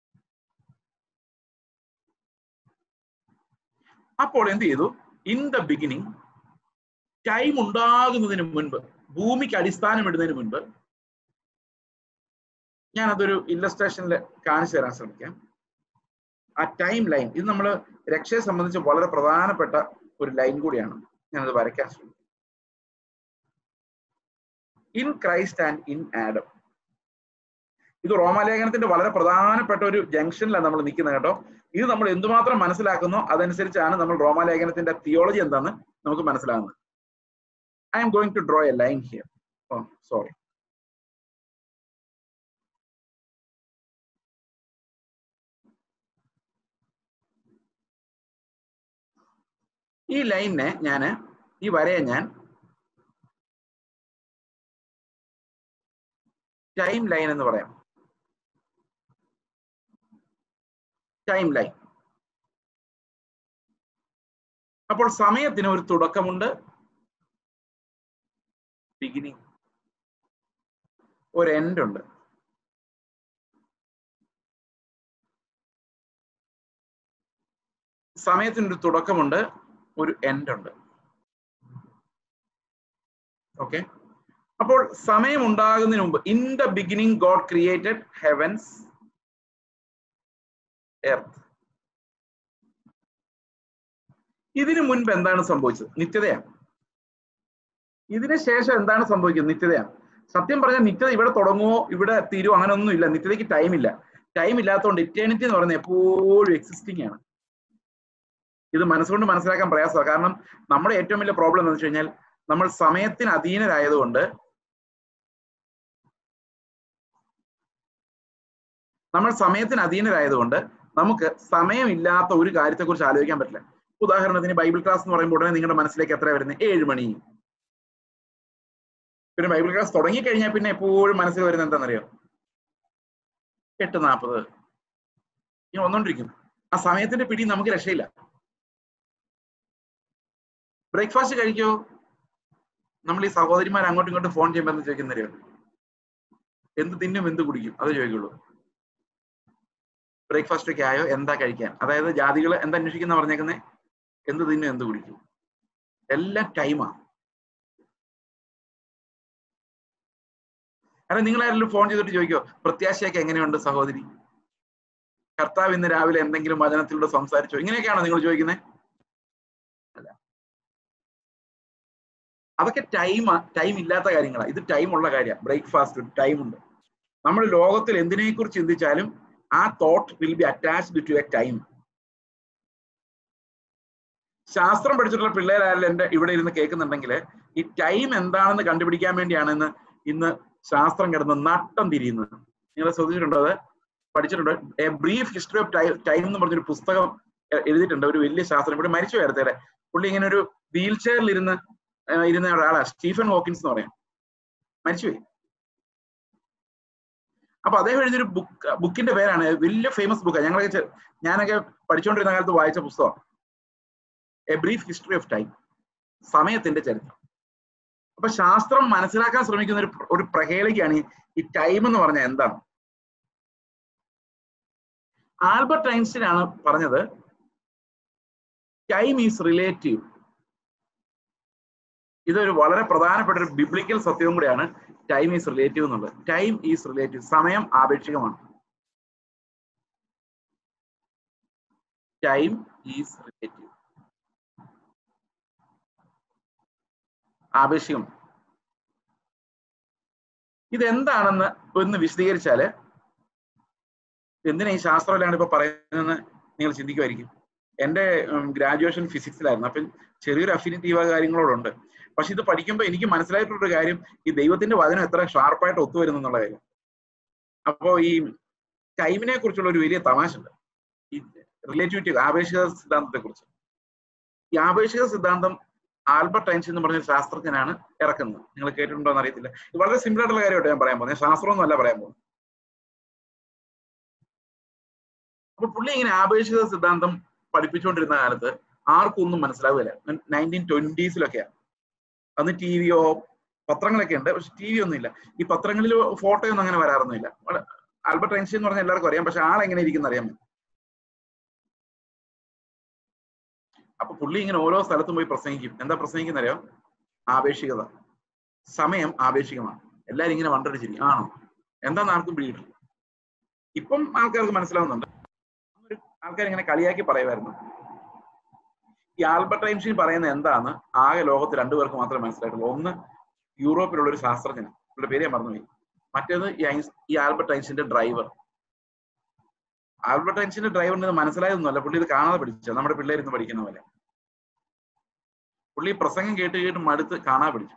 അപ്പോൾ എന്ത് ചെയ്തു ഇൻ ദ ബിഗിനിങ് ടൈം ഉണ്ടാകുന്നതിന് മുൻപ് ഭൂമിക്ക് അടിസ്ഥാനം ഇടുന്നതിന് മുൻപ് ഞാൻ അതൊരു ഇല്ലസ്ട്രേഷനിൽ കാണിച്ചു തരാൻ ശ്രമിക്കാം ആ ടൈം ലൈൻ ഇത് നമ്മൾ രക്ഷയെ സംബന്ധിച്ച് വളരെ പ്രധാനപ്പെട്ട ഒരു ലൈൻ കൂടിയാണ് ഞാനത് വരയ്ക്കാൻ ശ്രമിക്കും in Christ and in Adam ഇത് റോമാലേഖനത്തിന്റെ വളരെ പ്രധാനപ്പെട്ട ഒരു ജംഗ്ഷനിലാണ് നമ്മൾ നിൽക്കുന്നത് കേട്ടോ ഇത് നമ്മൾ എന്തുമാത്രം മനസ്സിലാക്കുന്നോ അതനുസരിച്ചാണ് നമ്മൾ റോമാലേഖനത്തിന്റെ തിയോളജി എന്താന്ന് നമുക്ക് മനസ്സിലാകുന്നത് I'm going to draw a line here oh sorry ഈ ലൈനിനെ ഞാൻ ഈ വരയെ ഞാൻ ടൈം ലൈൻ എന്ന് പറയാം ടൈം ലൈൻ അപ്പോൾ സമയത്തിന് ഒരു തുടക്കമുണ്ട് ബിഗിനിങ് ഒരു എൻഡ് ഉണ്ട് സമയത്തിനൊരു തുടക്കമുണ്ട് ഒരു എൻഡ് ഉണ്ട് ഓക്കെ അപ്പോൾ സമയം ഉണ്ടാകുന്നതിന് മുമ്പ് in the beginning God created heavens earth ഇതിനു മുൻപ് എന്താണ് സംഭവിച്ചത് നിത്യതയാണ് ഇതിന് ശേഷം എന്താണ് സംഭവിക്കുന്നത് നിത്യതയാണ് സത്യം പറഞ്ഞാൽ നിത്യത ഇവിടെ തുടങ്ങുമോ ഇവിടെ തീരുമോ അങ്ങനെ ഒന്നും ഇല്ല നിത്യതയ്ക്ക് ടൈം ഇല്ല ടൈം ഇല്ലാത്തതുകൊണ്ട് ഇറ്റേണിറ്റി എന്ന് പറയുന്നത് എപ്പോഴും എക്സിസ്റ്റിംഗ് ആണ് ഇത് മനസ്സുകൊണ്ട് മനസ്സിലാക്കാൻ പ്രയാസമാണ് കാരണം നമ്മുടെ ഏറ്റവും വലിയ പ്രോബ്ലം എന്ന് വെച്ച് കഴിഞ്ഞാൽ നമ്മൾ സമയത്തിന് അധീനരായതുകൊണ്ട് നമ്മൾ സമയത്തിന് അധീനരായതുകൊണ്ട് നമുക്ക് സമയമില്ലാത്ത ഒരു കാര്യത്തെക്കുറിച്ച് ആലോചിക്കാൻ പറ്റില്ല ഉദാഹരണത്തിന് ബൈബിൾ ക്ലാസ് എന്ന് പറയുമ്പോൾ ഉടനെ നിങ്ങളുടെ മനസ്സിലേക്ക് എത്ര വരുന്നത് ഏഴ് മണി പിന്നെ ബൈബിൾ ക്ലാസ് തുടങ്ങി കഴിഞ്ഞാൽ പിന്നെ എപ്പോഴും മനസ്സിൽ വരുന്നത് എന്താണെന്നറിയോ എട്ട് നാൽപ്പത് ഇങ്ങനെ വന്നോണ്ടിരിക്കും ആ സമയത്തിന്റെ പിടി നമുക്ക് രക്ഷയില്ല ബ്രേക്ക്ഫാസ്റ്റ് കഴിക്കോ നമ്മൾ ഈ സഹോദരിമാർ അങ്ങോട്ടും ഇങ്ങോട്ടും ഫോൺ ചെയ്യുമ്പോൾ എന്ന് ചോദിക്കുന്നറിയോ എന്ത് തിന്നും എന്ത് കുടിക്കും അത് ചോദിക്കുള്ളൂ ബ്രേക്ക്ഫാസ്റ്റ് ഒക്കെ ആയോ എന്താ കഴിക്കാൻ അതായത് ജാതികൾ എന്താ അന്വേഷിക്കുന്ന പറഞ്ഞേക്കുന്നേ എന്ത് തിന്നും എന്ത് കുടിക്കും എല്ലാം ടൈമാണ് അല്ല നിങ്ങൾ ആരെങ്കിലും ഫോൺ ചെയ്തിട്ട് ചോദിക്കോ പ്രത്യാശയൊക്കെ എങ്ങനെയുണ്ട് സഹോദരി കർത്താവ് ഇന്ന് രാവിലെ എന്തെങ്കിലും വചനത്തിലൂടെ സംസാരിച്ചോ ഇങ്ങനെയൊക്കെയാണോ നിങ്ങൾ ചോദിക്കുന്നത് അല്ല അതൊക്കെ ടൈം ടൈം ഇല്ലാത്ത കാര്യങ്ങളാണ് ഇത് ടൈം ഉള്ള കാര്യമാണ് ബ്രേക്ക്ഫാസ്റ്റ് ടൈം ഉണ്ട് നമ്മൾ ലോകത്തിൽ എന്തിനെ കുറിച്ച് ചിന്തിച്ചാലും ആ thought will be attached to a time ശാസ്ത്രം പഠിച്ചിട്ടുള്ള പിള്ളേരായാലും എന്റെ ഇവിടെ ഇരുന്ന് കേൾക്കുന്നുണ്ടെങ്കിൽ ഈ ടൈം എന്താണെന്ന് കണ്ടുപിടിക്കാൻ വേണ്ടിയാണ് ഇന്ന് ഇന്ന് ശാസ്ത്രം കിടന്ന് നട്ടം തിരിയുന്നത് നിങ്ങൾ ശ്രദ്ധിച്ചിട്ടുണ്ടോ അത് പഠിച്ചിട്ടുണ്ടോ a brief history of time എന്ന് പറഞ്ഞൊരു പുസ്തകം എഴുതിയിട്ടുണ്ട് ഒരു വലിയ ശാസ്ത്രം ഇവിടെ മരിച്ചു നേരത്തെ പുള്ളി ഇങ്ങനെ ഒരു വീൽ ചെയറിൽ ഇരുന്ന് ഇരുന്ന ഒരാളാണ് സ്റ്റീഫൻ ഹോക്കിൻസ് എന്ന് പറയാം മരിച്ചുപോയി അപ്പൊ അദ്ദേഹം എഴുതിയൊരു ബുക്ക് ബുക്കിന്റെ പേരാണ് വലിയ ഫേമസ് ബുക്കാണ് ഞങ്ങളൊക്കെ ഞാനൊക്കെ പഠിച്ചുകൊണ്ടിരുന്ന കാലത്ത് വായിച്ച പുസ്തകം a brief history of time സമയത്തിന്റെ ചരിത്രം അപ്പൊ ശാസ്ത്രം മനസ്സിലാക്കാൻ ശ്രമിക്കുന്ന ഒരു ഒരു പ്രഹേളികയാണ് ഈ ടൈം എന്ന് പറഞ്ഞാൽ എന്താണ് ആൽബർട്ട് ഐൻസ്റ്റീൻ ആണ് പറഞ്ഞത് ടൈം ഈസ് റിലേറ്റീവ് ഇതൊരു വളരെ പ്രധാനപ്പെട്ട ഒരു ബിബ്ലിക്കൽ സത്യവും കൂടിയാണ് ടൈം ഈസ് റിലേറ്റീവ് എന്നുള്ളത് ടൈം ഈസ് റിലേറ്റീവ് സമയം ആപേക്ഷികമാണ് ടൈം ഈസ് റിലേറ്റീവ് ആപേക്ഷികം ഇതെന്താണെന്ന് ഒന്ന് വിശദീകരിച്ചാല് എന്തിനാ ഈ ശാസ്ത്രമല്ലാണ് ഇപ്പൊ പറയുന്നതെന്ന് നിങ്ങൾ ചിന്തിക്കുമായിരിക്കും എന്റെ ഗ്രാജുവേഷൻ ഫിസിക്സിലായിരുന്നു അപ്പം ചെറിയൊരു അഫിനിറ്റീവ് കാര്യങ്ങളോടുണ്ട് പക്ഷെ ഇത് പഠിക്കുമ്പോൾ എനിക്ക് മനസ്സിലായിട്ടുള്ളൊരു കാര്യം ഈ ദൈവത്തിന്റെ വചനം എത്ര ഷാർപ്പായിട്ട് ഒത്തുവരുന്നു എന്നുള്ള കാര്യം അപ്പോ ഈ ടൈമിനെ കുറിച്ചുള്ള ഒരു വലിയ തമാശ ഉണ്ട് ഈ റിലേറ്റിവിറ്റി ആപേക്ഷിക സിദ്ധാന്തത്തെ കുറിച്ച് ഈ ആപേക്ഷിക സിദ്ധാന്തം ആൽബർട്ട് ഐൻസ്റ്റീൻ എന്ന് പറഞ്ഞ ശാസ്ത്രജ്ഞനാണ് ഇറക്കുന്നത് നിങ്ങൾ കേട്ടിട്ടുണ്ടോ എന്ന് അറിയത്തില്ല ഇത് വളരെ സിമ്പിൾ ആയിട്ടുള്ള കാര്യമായിട്ട് ഞാൻ പറയാൻ പോകുന്നത് ശാസ്ത്രമൊന്നും അല്ല പറയാൻ പോകുന്നത് അപ്പൊ പുള്ളി ഇങ്ങനെ ആപേക്ഷിക സിദ്ധാന്തം പഠിപ്പിച്ചുകൊണ്ടിരുന്ന കാലത്ത് ആർക്കും ഒന്നും മനസ്സിലാവില്ല നയൻറ്റീൻ ട്വന്റീസിലൊക്കെയാണ് അന്ന് ടി വിയോ പത്രങ്ങളൊക്കെ ഉണ്ട് പക്ഷെ ടി വി ഒന്നും ഇല്ല ഈ പത്രങ്ങളിൽ ഫോട്ടോയൊന്നും അങ്ങനെ വരാറൊന്നുമില്ല ആൽബർട്ട് ഐൻസ്റ്റീൻ എന്ന് പറഞ്ഞാൽ എല്ലാവർക്കും അറിയാം പക്ഷെ ആൾ എങ്ങനെ ഇരിക്കുന്ന അറിയാൻ അപ്പൊ പുള്ളി ഇങ്ങനെ ഓരോ സ്ഥലത്തും പോയി പ്രസംഗിക്കും എന്താ പ്രസംഗിക്കുന്ന അറിയോ ആപേക്ഷികത സമയം ആപേക്ഷികമാണ് എല്ലാരും ഇങ്ങനെ വണ്ടടിച്ചിരിക്കും ആണോ എന്താന്ന് ആർക്കും പിടിയിട്ടില്ല ഇപ്പം ആൾക്കാർക്ക് മനസ്സിലാവുന്നുണ്ട് ഒരു ആൾക്കാർ ഇങ്ങനെ കളിയാക്കി പറയുമായിരുന്നു ഈ ആൽബർട്ട് ഐൻസ്റ്റീൻ പറയുന്നത് എന്താണ് ആകെ ലോകത്ത് രണ്ടുപേർക്ക് മാത്രമേ മനസ്സിലായിട്ടുള്ളൂ ഒന്ന് യൂറോപ്പിലുള്ള ഒരു ശാസ്ത്രജ്ഞൻ അവരുടെ പേര് ഞാൻ മറന്നുപോയി മറ്റേത് ഈ ഐൻസ് ഈ ആൽബർട്ട് ഐൻസ്റ്റീന്റെ ഡ്രൈവർ ആൽബർട്ട് ഐൻസ്റ്റീന്റെ ഡ്രൈവറിന് ഇത് മനസ്സിലായതൊന്നുമല്ല പുള്ളി ഇത് കാണാതെ പഠിച്ചത് നമ്മുടെ പിള്ളേരിന്ന് പഠിക്കുന്ന പോലെ പുള്ളി ഈ പ്രസംഗം കേട്ട് കേട്ട് മടുത്ത് കാണാതെ പഠിച്ചു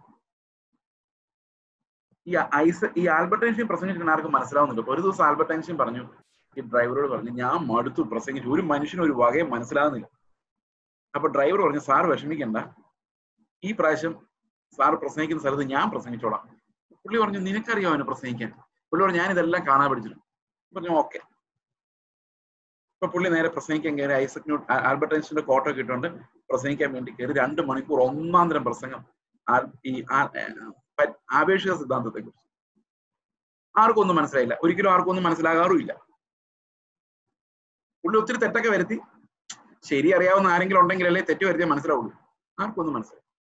ഈ ഐസ് ഈ ആൽബർട്ട് ഐൻസ്റ്റീൻ പ്രസംഗിച്ചിട്ട് ആർക്കും മനസ്സിലാവുന്നുണ്ട് ഒരു ദിവസം ആൽബർട്ട് ഐൻസ്റ്റീൻ പറഞ്ഞു ഈ ഡ്രൈവറോട് പറഞ്ഞു ഞാൻ മടുത്തു പ്രസംഗിച്ചു ഒരു മനുഷ്യനും ഒരു വകയും മനസ്സിലാകുന്നില്ല അപ്പൊ ഡ്രൈവർ പറഞ്ഞു സാർ വിഷമിക്കണ്ട ഈ പ്രാവശ്യം സാർ പ്രസംഗിക്കുന്ന സ്ഥലത്ത് ഞാൻ പ്രസംഗിച്ചോളാം പുള്ളി പറഞ്ഞു നിനക്കറിയോ അവന് പ്രസംഗിക്കാൻ പുള്ളി പറഞ്ഞു ഞാൻ ഇതെല്ലാം കാണാൻ പഠിച്ചിട്ടുണ്ട് പറഞ്ഞു ഓക്കെ ഇപ്പൊ പുള്ളി നേരെ പ്രസംഗിക്കാൻ കയറി ഐസക് ന്യൂട്ട് ആൽബർട്ട് ഐൻസ്റ്റീന്റെ കോട്ടോ കിട്ടുകൊണ്ട് പ്രസംഗിക്കാൻ വേണ്ടി കയറി രണ്ട് മണിക്കൂർ ഒന്നാം തരം പ്രസംഗം ഈ ആപേക്ഷിക സിദ്ധാന്തത്തെ കുറിച്ച് ആർക്കും ഒന്നും മനസ്സിലായില്ല ഒരിക്കലും ആർക്കും ഒന്നും മനസ്സിലാകാറുമില്ല പുള്ളി ഒത്തിരി തെറ്റൊക്കെ വരുത്തി ശരി അറിയാവുന്ന ആരെങ്കിലും ഉണ്ടെങ്കിലല്ലേ തെറ്റ് വരുത്തിയാൽ മനസ്സിലാവുള്ളൂ ആർക്കും ഒന്നും മനസ്സിലായി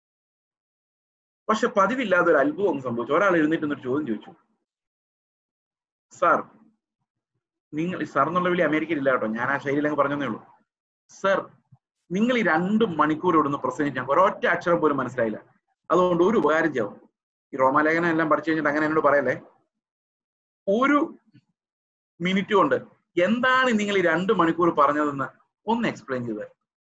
പക്ഷെ പതിവില്ലാതെ ഒരു അത്ഭുതം ഒന്നും സംഭവിച്ചു ഒരാൾ എഴുന്നേറ്റ് ഒരു ചോദ്യം ചോദിച്ചു സാർ നിങ്ങൾ സാർ എന്നുള്ള വിളി അമേരിക്കയിൽ ഇല്ല കേട്ടോ ഞാൻ ആ ശൈലിയിലങ്ങ് പറഞ്ഞതേ ഉള്ളൂ സർ നിങ്ങൾ ഈ രണ്ട് മണിക്കൂർ ഇവിടുന്ന് പ്രസംഗിച്ചാൽ ഒരൊറ്റ അക്ഷരം പോലും മനസ്സിലായില്ല അതുകൊണ്ട് ഒരു ഉപകാരം ചെയ്യാവും ഈ റോമാലേഖനം എല്ലാം പഠിച്ചു കഴിഞ്ഞിട്ട് അങ്ങനെ എന്നോട് പറയല്ലേ ഒരു മിനിറ്റ് കൊണ്ട് എന്താണ് നിങ്ങൾ ഈ രണ്ട് മണിക്കൂർ പറഞ്ഞതെന്ന് ഒന്ന് എക്സ്പ്ലെയിൻ ചെയ്ത്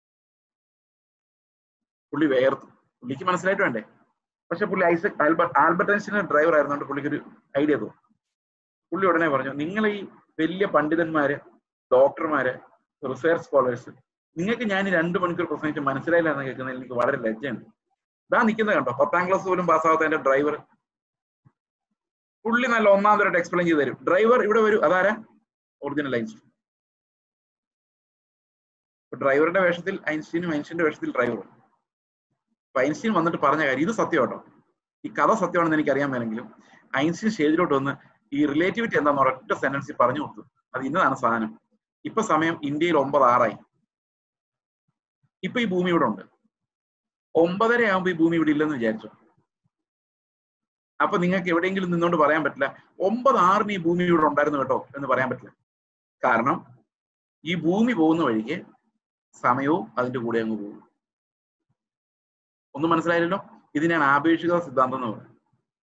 പുള്ളി വേർത്തു പുള്ളിക്ക് മനസ്സിലായിട്ട് വേണ്ടേ പക്ഷെ പുള്ളി ഐസക് ആൽബർട്ട് ആൽബർട്ട് ഐൻസ്റ്റീൻ്റെ ഡ്രൈവർ ആയിരുന്നുകൊണ്ട് പുള്ളിക്ക് ഒരു ഐഡിയ തോന്നി പുള്ളി ഉടനെ പറഞ്ഞു നിങ്ങൾ ഈ വലിയ പണ്ഡിതന്മാര് ഡോക്ടർമാര് റിസർച്ച് സ്കോളേഴ്സ് നിങ്ങൾക്ക് ഞാൻ ഈ രണ്ട് മണിക്കൂർ പ്രസംഗിച്ച് മനസ്സിലായില്ല എന്ന് കേൾക്കുന്നതിൽ എനിക്ക് വളരെ ലജ്ജയുണ്ട് ഇതാ നിൽക്കുന്നത് കണ്ടോ പത്താം ക്ലാസ് പോലും പാസ്സാവാത്ത എന്റെ ഡ്രൈവർ പുള്ളി നല്ല ഒന്നാം തരമായിട്ട് എക്സ്പ്ലെയിൻ ചെയ്ത് തരും ഡ്രൈവർ ഇവിടെ വരും അതാരാ ഒറിജിനൽ ഐൻസ്റ്റീൻ ഡ്രൈവറുടെ വേഷത്തിൽ ഐൻസ്റ്റീനും ഐൻസ്റ്റീന്റെ വേഷത്തിൽ ഡ്രൈവറും അപ്പൊ ഐൻസ്റ്റീൻ വന്നിട്ട് പറഞ്ഞ കാര്യം ഇത് സത്യം കേട്ടോ ഈ കഥ സത്യമാണെന്ന് എനിക്ക് അറിയാൻ മേലെങ്കിലും ഐൻസ്റ്റീൻ സ്റ്റേജിലോട്ട് വന്ന് ഈ റിലേറ്റിവിറ്റി എന്താന്ന് ഒരൊറ്റ സെന്റൻസിൽ പറഞ്ഞു കൊടുത്തു അത് ഇന്നതാണ് സാധനം ഇപ്പൊ സമയം ഇന്ത്യയിൽ ഒമ്പത് ആറായി ഇപ്പൊ ഈ ഭൂമി ഇവിടെ ഉണ്ട് ഒമ്പതര ആകുമ്പോ ഈ ഭൂമി ഇവിടെ ഇല്ലെന്ന് വിചാരിച്ചു അപ്പൊ നിങ്ങൾക്ക് എവിടെയെങ്കിലും നിന്നുകൊണ്ട് പറയാൻ പറ്റില്ല ഒമ്പത് ആറിന് ഈ ഭൂമി ഇവിടെ ഉണ്ടായിരുന്നു കേട്ടോ എന്ന് പറയാൻ പറ്റില്ല കാരണം ഈ ഭൂമി പോകുന്ന വഴിക്ക് സമയവും അതിന്റെ കൂടെ അങ്ങ് പോകും ഒന്നും മനസ്സിലായില്ലല്ലോ ഇതിനാണ് ആപേക്ഷിക സിദ്ധാന്തം എന്ന് പറയുന്നത്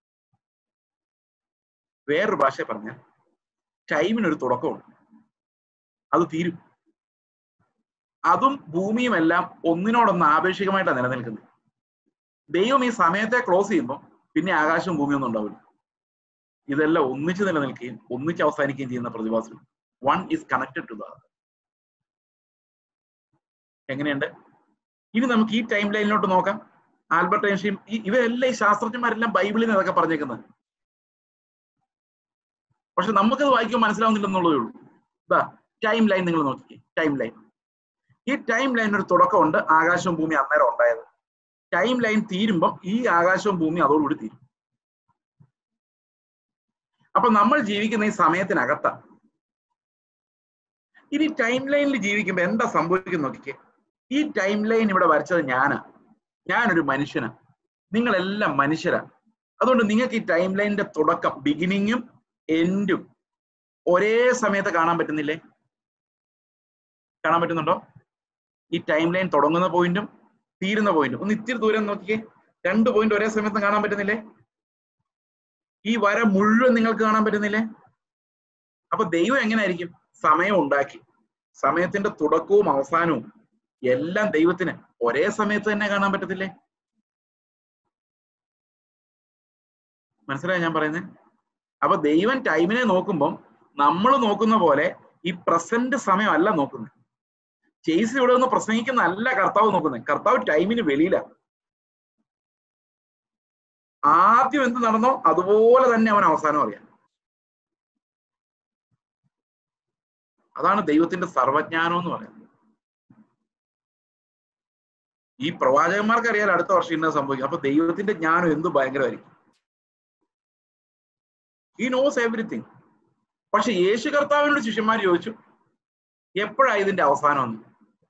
വേറൊരു ഭാഷ പറഞ്ഞാൽ ടൈമിനൊരു തുടക്കമുണ്ട് അത് തീരും അതും ഭൂമിയും എല്ലാം ഒന്നിനോടൊന്ന് ആപേക്ഷികമായിട്ടാണ് നിലനിൽക്കുന്നത് ദൈവം ഈ സമയത്തെ ക്ലോസ് ചെയ്യുമ്പോൾ പിന്നെ ആകാശവും ഭൂമിയും ഒന്നും ഉണ്ടാവില്ല ഇതെല്ലാം ഒന്നിച്ച് നിലനിൽക്കുകയും ഒന്നിച്ച് അവസാനിക്കുകയും ചെയ്യുന്ന പ്രതിഭാസം one is connected to the എങ്ങനെയുണ്ട് ഇനി നമുക്ക് ഈ ടൈം ലൈനിലോട്ട് നോക്കാം ആൽബർട്ട് ഐൻസ്റ്റീൻ ഈ ഇവരെല്ലാം ഈ ശാസ്ത്രജ്ഞന്മാരെല്ലാം ബൈബിളിൽ നിന്ന് ഇതൊക്കെ പറഞ്ഞേക്കുന്നത് പക്ഷെ നമുക്കത് വായിക്കാൻ മനസ്സിലാവുന്നില്ലെന്നുള്ളതേ ഉള്ളൂ ഇതാ ടൈം ലൈൻ നിങ്ങൾ നോക്കിക്കേ ടൈം ലൈൻ ഈ ടൈം ലൈൻ ഒരു തുടക്കമുണ്ട് ആകാശവും ഭൂമി അന്നേരം ഉണ്ടായത് ടൈം ലൈൻ തീരുമ്പം ഈ ആകാശവും ഭൂമി അതോടുകൂടി തീരും അപ്പൊ നമ്മൾ ജീവിക്കുന്ന ഈ സമയത്തിനകത്താണ് ഇനി ടൈം ലൈനിൽ ജീവിക്കുമ്പോൾ എന്താ സംഭവിക്കുന്ന നോക്കിക്കേ ഈ ടൈം ലൈൻ ഇവിടെ വരച്ചത് ഞാനാ ഞാനൊരു മനുഷ്യനാ നിങ്ങളെല്ലാം മനുഷ്യരാ അതുകൊണ്ട് നിങ്ങൾക്ക് ഈ ടൈം ലൈനിന്റെ തുടക്കം ബിഗിനിങ്ങും എൻഡും ഒരേ സമയത്ത് കാണാൻ പറ്റുന്നില്ലേ കാണാൻ പറ്റുന്നുണ്ടോ ഈ ടൈം ലൈൻ തുടങ്ങുന്ന പോയിന്റും തീരുന്ന പോയിന്റും ഒന്ന് ഇത്തിരി ദൂരം നോക്കിക്കേ രണ്ട് പോയിന്റ് ഒരേ സമയത്ത് കാണാൻ പറ്റുന്നില്ലേ ഈ വര മുഴുവൻ നിങ്ങൾക്ക് കാണാൻ പറ്റുന്നില്ലേ അപ്പൊ ദൈവം എങ്ങനെയായിരിക്കും സമയം ഉണ്ടാക്കി സമയത്തിന്റെ തുടക്കവും അവസാനവും എല്ലാം ദൈവത്തിന് ഒരേ സമയത്ത് തന്നെ കാണാൻ പറ്റത്തില്ലേ മനസ്സിലായോ ഞാൻ പറയുന്നത് അപ്പൊ ദൈവം ടൈമിനെ നോക്കുമ്പം നമ്മൾ നോക്കുന്ന പോലെ ഈ പ്രസന്റ് സമയമല്ല നോക്കുന്നത് ചേസ് ഇവിടെ നിന്ന് പ്രസംഗിക്കുന്ന അല്ല കർത്താവ് നോക്കുന്നത് കർത്താവ് ടൈമിന് വെളിയില ആദ്യം എന്ത് നടന്നോ അതുപോലെ തന്നെ അവൻ അവസാനം അറിയാം അതാണ് ദൈവത്തിന്റെ സർവജ്ഞാനം എന്ന് പറയുന്നത് ഈ പ്രവാചകന്മാർക്ക് അറിയാൻ അടുത്ത വർഷം ഇന്നത് സംഭവിക്കും അപ്പൊ ദൈവത്തിന്റെ ജ്ഞാനം എന്ത് ഭയങ്കരമായിരിക്കും ഈ നോസ് എവറിത്തിങ് പക്ഷെ യേശു കർത്താവിനോട് ശിഷ്യന്മാർ ചോദിച്ചു എപ്പോഴാ ഇതിന്റെ അവസാനം എന്ന്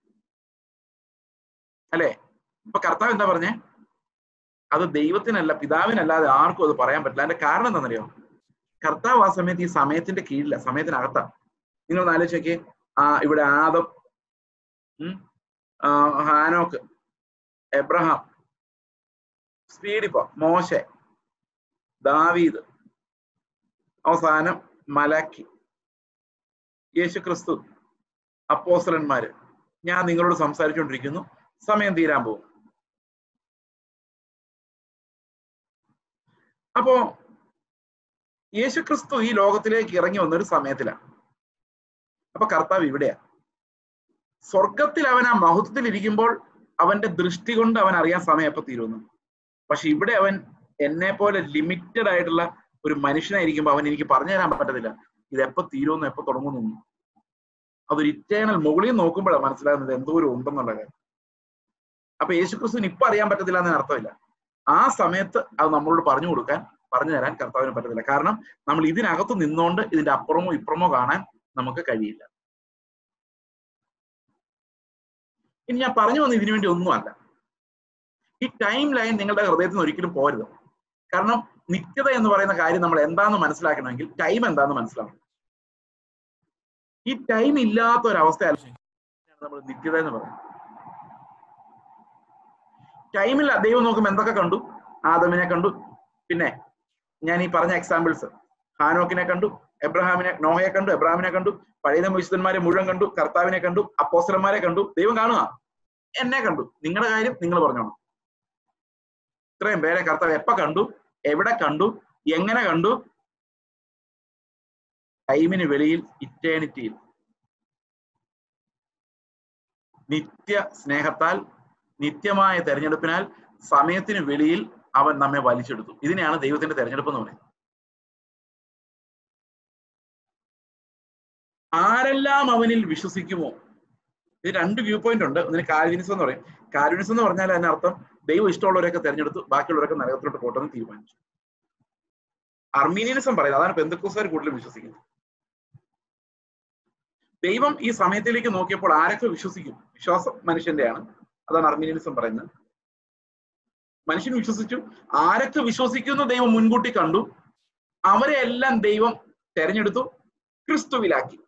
അല്ലെ ഇപ്പൊ കർത്താവ് എന്താ പറഞ്ഞേ അത് ദൈവത്തിനല്ല പിതാവിനല്ലാതെ ആർക്കും അത് പറയാൻ പറ്റില്ല അതിന്റെ കാരണം എന്താണെന്നറിയോ കർത്താവ് ആ സമയത്ത് ഈ സമയത്തിന്റെ കീഴില സമയത്തിനകത്താ നിങ്ങൾ ഒന്ന് ആലോചിച്ച് നോക്കിയേ ആ ഇവിടെ ആദം ഉം, ആ, ഹാനോക്ക് എബ്രഹാം സ്പീഡിപ്പോ മോശെ ദാവീദ് അവസാനം മലാക്കി യേശു ക്രിസ്തു അപ്പോസലന്മാര് ഞാൻ നിങ്ങളോട് സംസാരിച്ചുകൊണ്ടിരിക്കുന്നു സമയം തീരാൻ പോകും അപ്പോ യേശു ക്രിസ്തു ഈ ലോകത്തിലേക്ക് ഇറങ്ങി വന്ന ഒരു സമയത്തിലാണ് അപ്പൊ കർത്താവ് ഇവിടെയാ സ്വർഗത്തിൽ അവൻ ആ മഹത്വത്തിൽ ഇരിക്കുമ്പോൾ അവന്റെ ദൃഷ്ടി കൊണ്ട് അവൻ അറിയാൻ സമയം എപ്പോ തീരുന്നു പക്ഷെ ഇവിടെ അവൻ എന്നെ പോലെ ലിമിറ്റഡ് ആയിട്ടുള്ള ഒരു മനുഷ്യനായിരിക്കുമ്പോൾ അവൻ എനിക്ക് പറഞ്ഞു തരാൻ പറ്റത്തില്ല ഇത് എപ്പോ തീരുമെന്ന് എപ്പോ തുടങ്ങുന്നു അതൊരു ഇറ്റേണൽ മുകളിൽ നോക്കുമ്പോഴാണ് മനസ്സിലാകുന്നത് എന്തോ ഒരു ഉണ്ടെന്നുള്ള കാര്യം അപ്പൊ യേശുക്രിസ്തുവിന് ഇപ്പൊ അറിയാൻ പറ്റത്തില്ല എന്നതിന് അർത്ഥമില്ല ആ സമയത്ത് അത് നമ്മളോട് പറഞ്ഞു കൊടുക്കാൻ പറഞ്ഞു തരാൻ കർത്താവിന് പറ്റത്തില്ല കാരണം നമ്മൾ ഇതിനകത്ത് നിന്നുകൊണ്ട് ഇതിന്റെ അപ്പുറമോ ഇപ്പുറമോ കാണാൻ നമുക്ക് കഴിയില്ല ഇനി ഞാൻ പറഞ്ഞു വന്ന ഇതിനു വേണ്ടി ഒന്നുമല്ല ഈ ടൈം ലൈൻ നിങ്ങളുടെ ഹൃദയത്തിൽ നിന്ന് ഒരിക്കലും പോരുത് കാരണം നിത്യത എന്ന് പറയുന്ന കാര്യം നമ്മൾ എന്താന്ന് മനസ്സിലാക്കണമെങ്കിൽ ടൈം എന്താന്ന് മനസ്സിലാക്കണം ഈ ടൈം ഇല്ലാത്ത ഒരവസ്ഥ നമ്മൾ നിത്യത എന്ന് പറയുന്നത് ടൈമിൽ ദൈവം നോക്കുമ്പോൾ എന്തൊക്കെ കണ്ടു ആദമിനെ കണ്ടു പിന്നെ ഞാൻ ഈ പറഞ്ഞ എക്സാമ്പിൾസ് ഹാനോക്കിനെ കണ്ടു എബ്രഹാമിനെ നോഹയെ കണ്ടു എബ്രഹാമിനെ കണ്ടു പഴയ വിശുദ്ധന്മാരെ മുഴുവൻ കണ്ടു കർത്താവിനെ കണ്ടു അപ്പോസ്റ്റലന്മാരെ കണ്ടു ദൈവം കാണുക എന്നെ കണ്ടു നിങ്ങളുടെ കാര്യം നിങ്ങൾ പറഞ്ഞോണം ഇത്രയും പേരെ കർത്താവ് എപ്പ കണ്ടു എവിടെ കണ്ടു എങ്ങനെ കണ്ടു ടൈമിന് വെളിയിൽ ഇറ്റേണിറ്റിയിൽ നിത്യ സ്നേഹത്താൽ നിത്യമായ തെരഞ്ഞെടുപ്പിനാൽ സമയത്തിന് വെളിയിൽ അവൻ നമ്മെ വലിച്ചെടുത്തു ഇതിനെയാണ് ദൈവത്തിന്റെ തെരഞ്ഞെടുപ്പ് എന്ന് പറയുന്നത് ആരെല്ലാം അവനിൽ വിശ്വസിക്കുമോ ഇത് രണ്ട് വ്യൂ പോയിന്റ് ഉണ്ട് ഒന്നിന് കാൽവിനിസം എന്ന് പറയും കാൽവിനിസം എന്ന് പറഞ്ഞാൽ അതിന്റെ അർത്ഥം ദൈവം ഇഷ്ടമുള്ളവരൊക്കെ തെരഞ്ഞെടുത്തു ബാക്കിയുള്ളവരൊക്കെ നരകത്തിലോട്ട് പോട്ടെന്ന് തീരുമാനിച്ചു അർമീനിയനിസം പറയുന്നത് അതാണ് പെന്തക്കോസുകാർ കൂടുതലും വിശ്വസിക്കുന്നത് ദൈവം ഈ സമയത്തിലേക്ക് നോക്കിയപ്പോൾ ആരൊക്കെ വിശ്വസിക്കും വിശ്വാസം മനുഷ്യന്റെയാണ് അതാണ് അർമീനിയനിസം പറയുന്നത് മനുഷ്യൻ വിശ്വസിച്ചു ആരൊക്കെ വിശ്വസിക്കുന്ന ദൈവം മുൻകൂട്ടി കണ്ടു അവരെ എല്ലാം ദൈവം തെരഞ്ഞെടുത്തു ക്രിസ്തുവിലാക്കി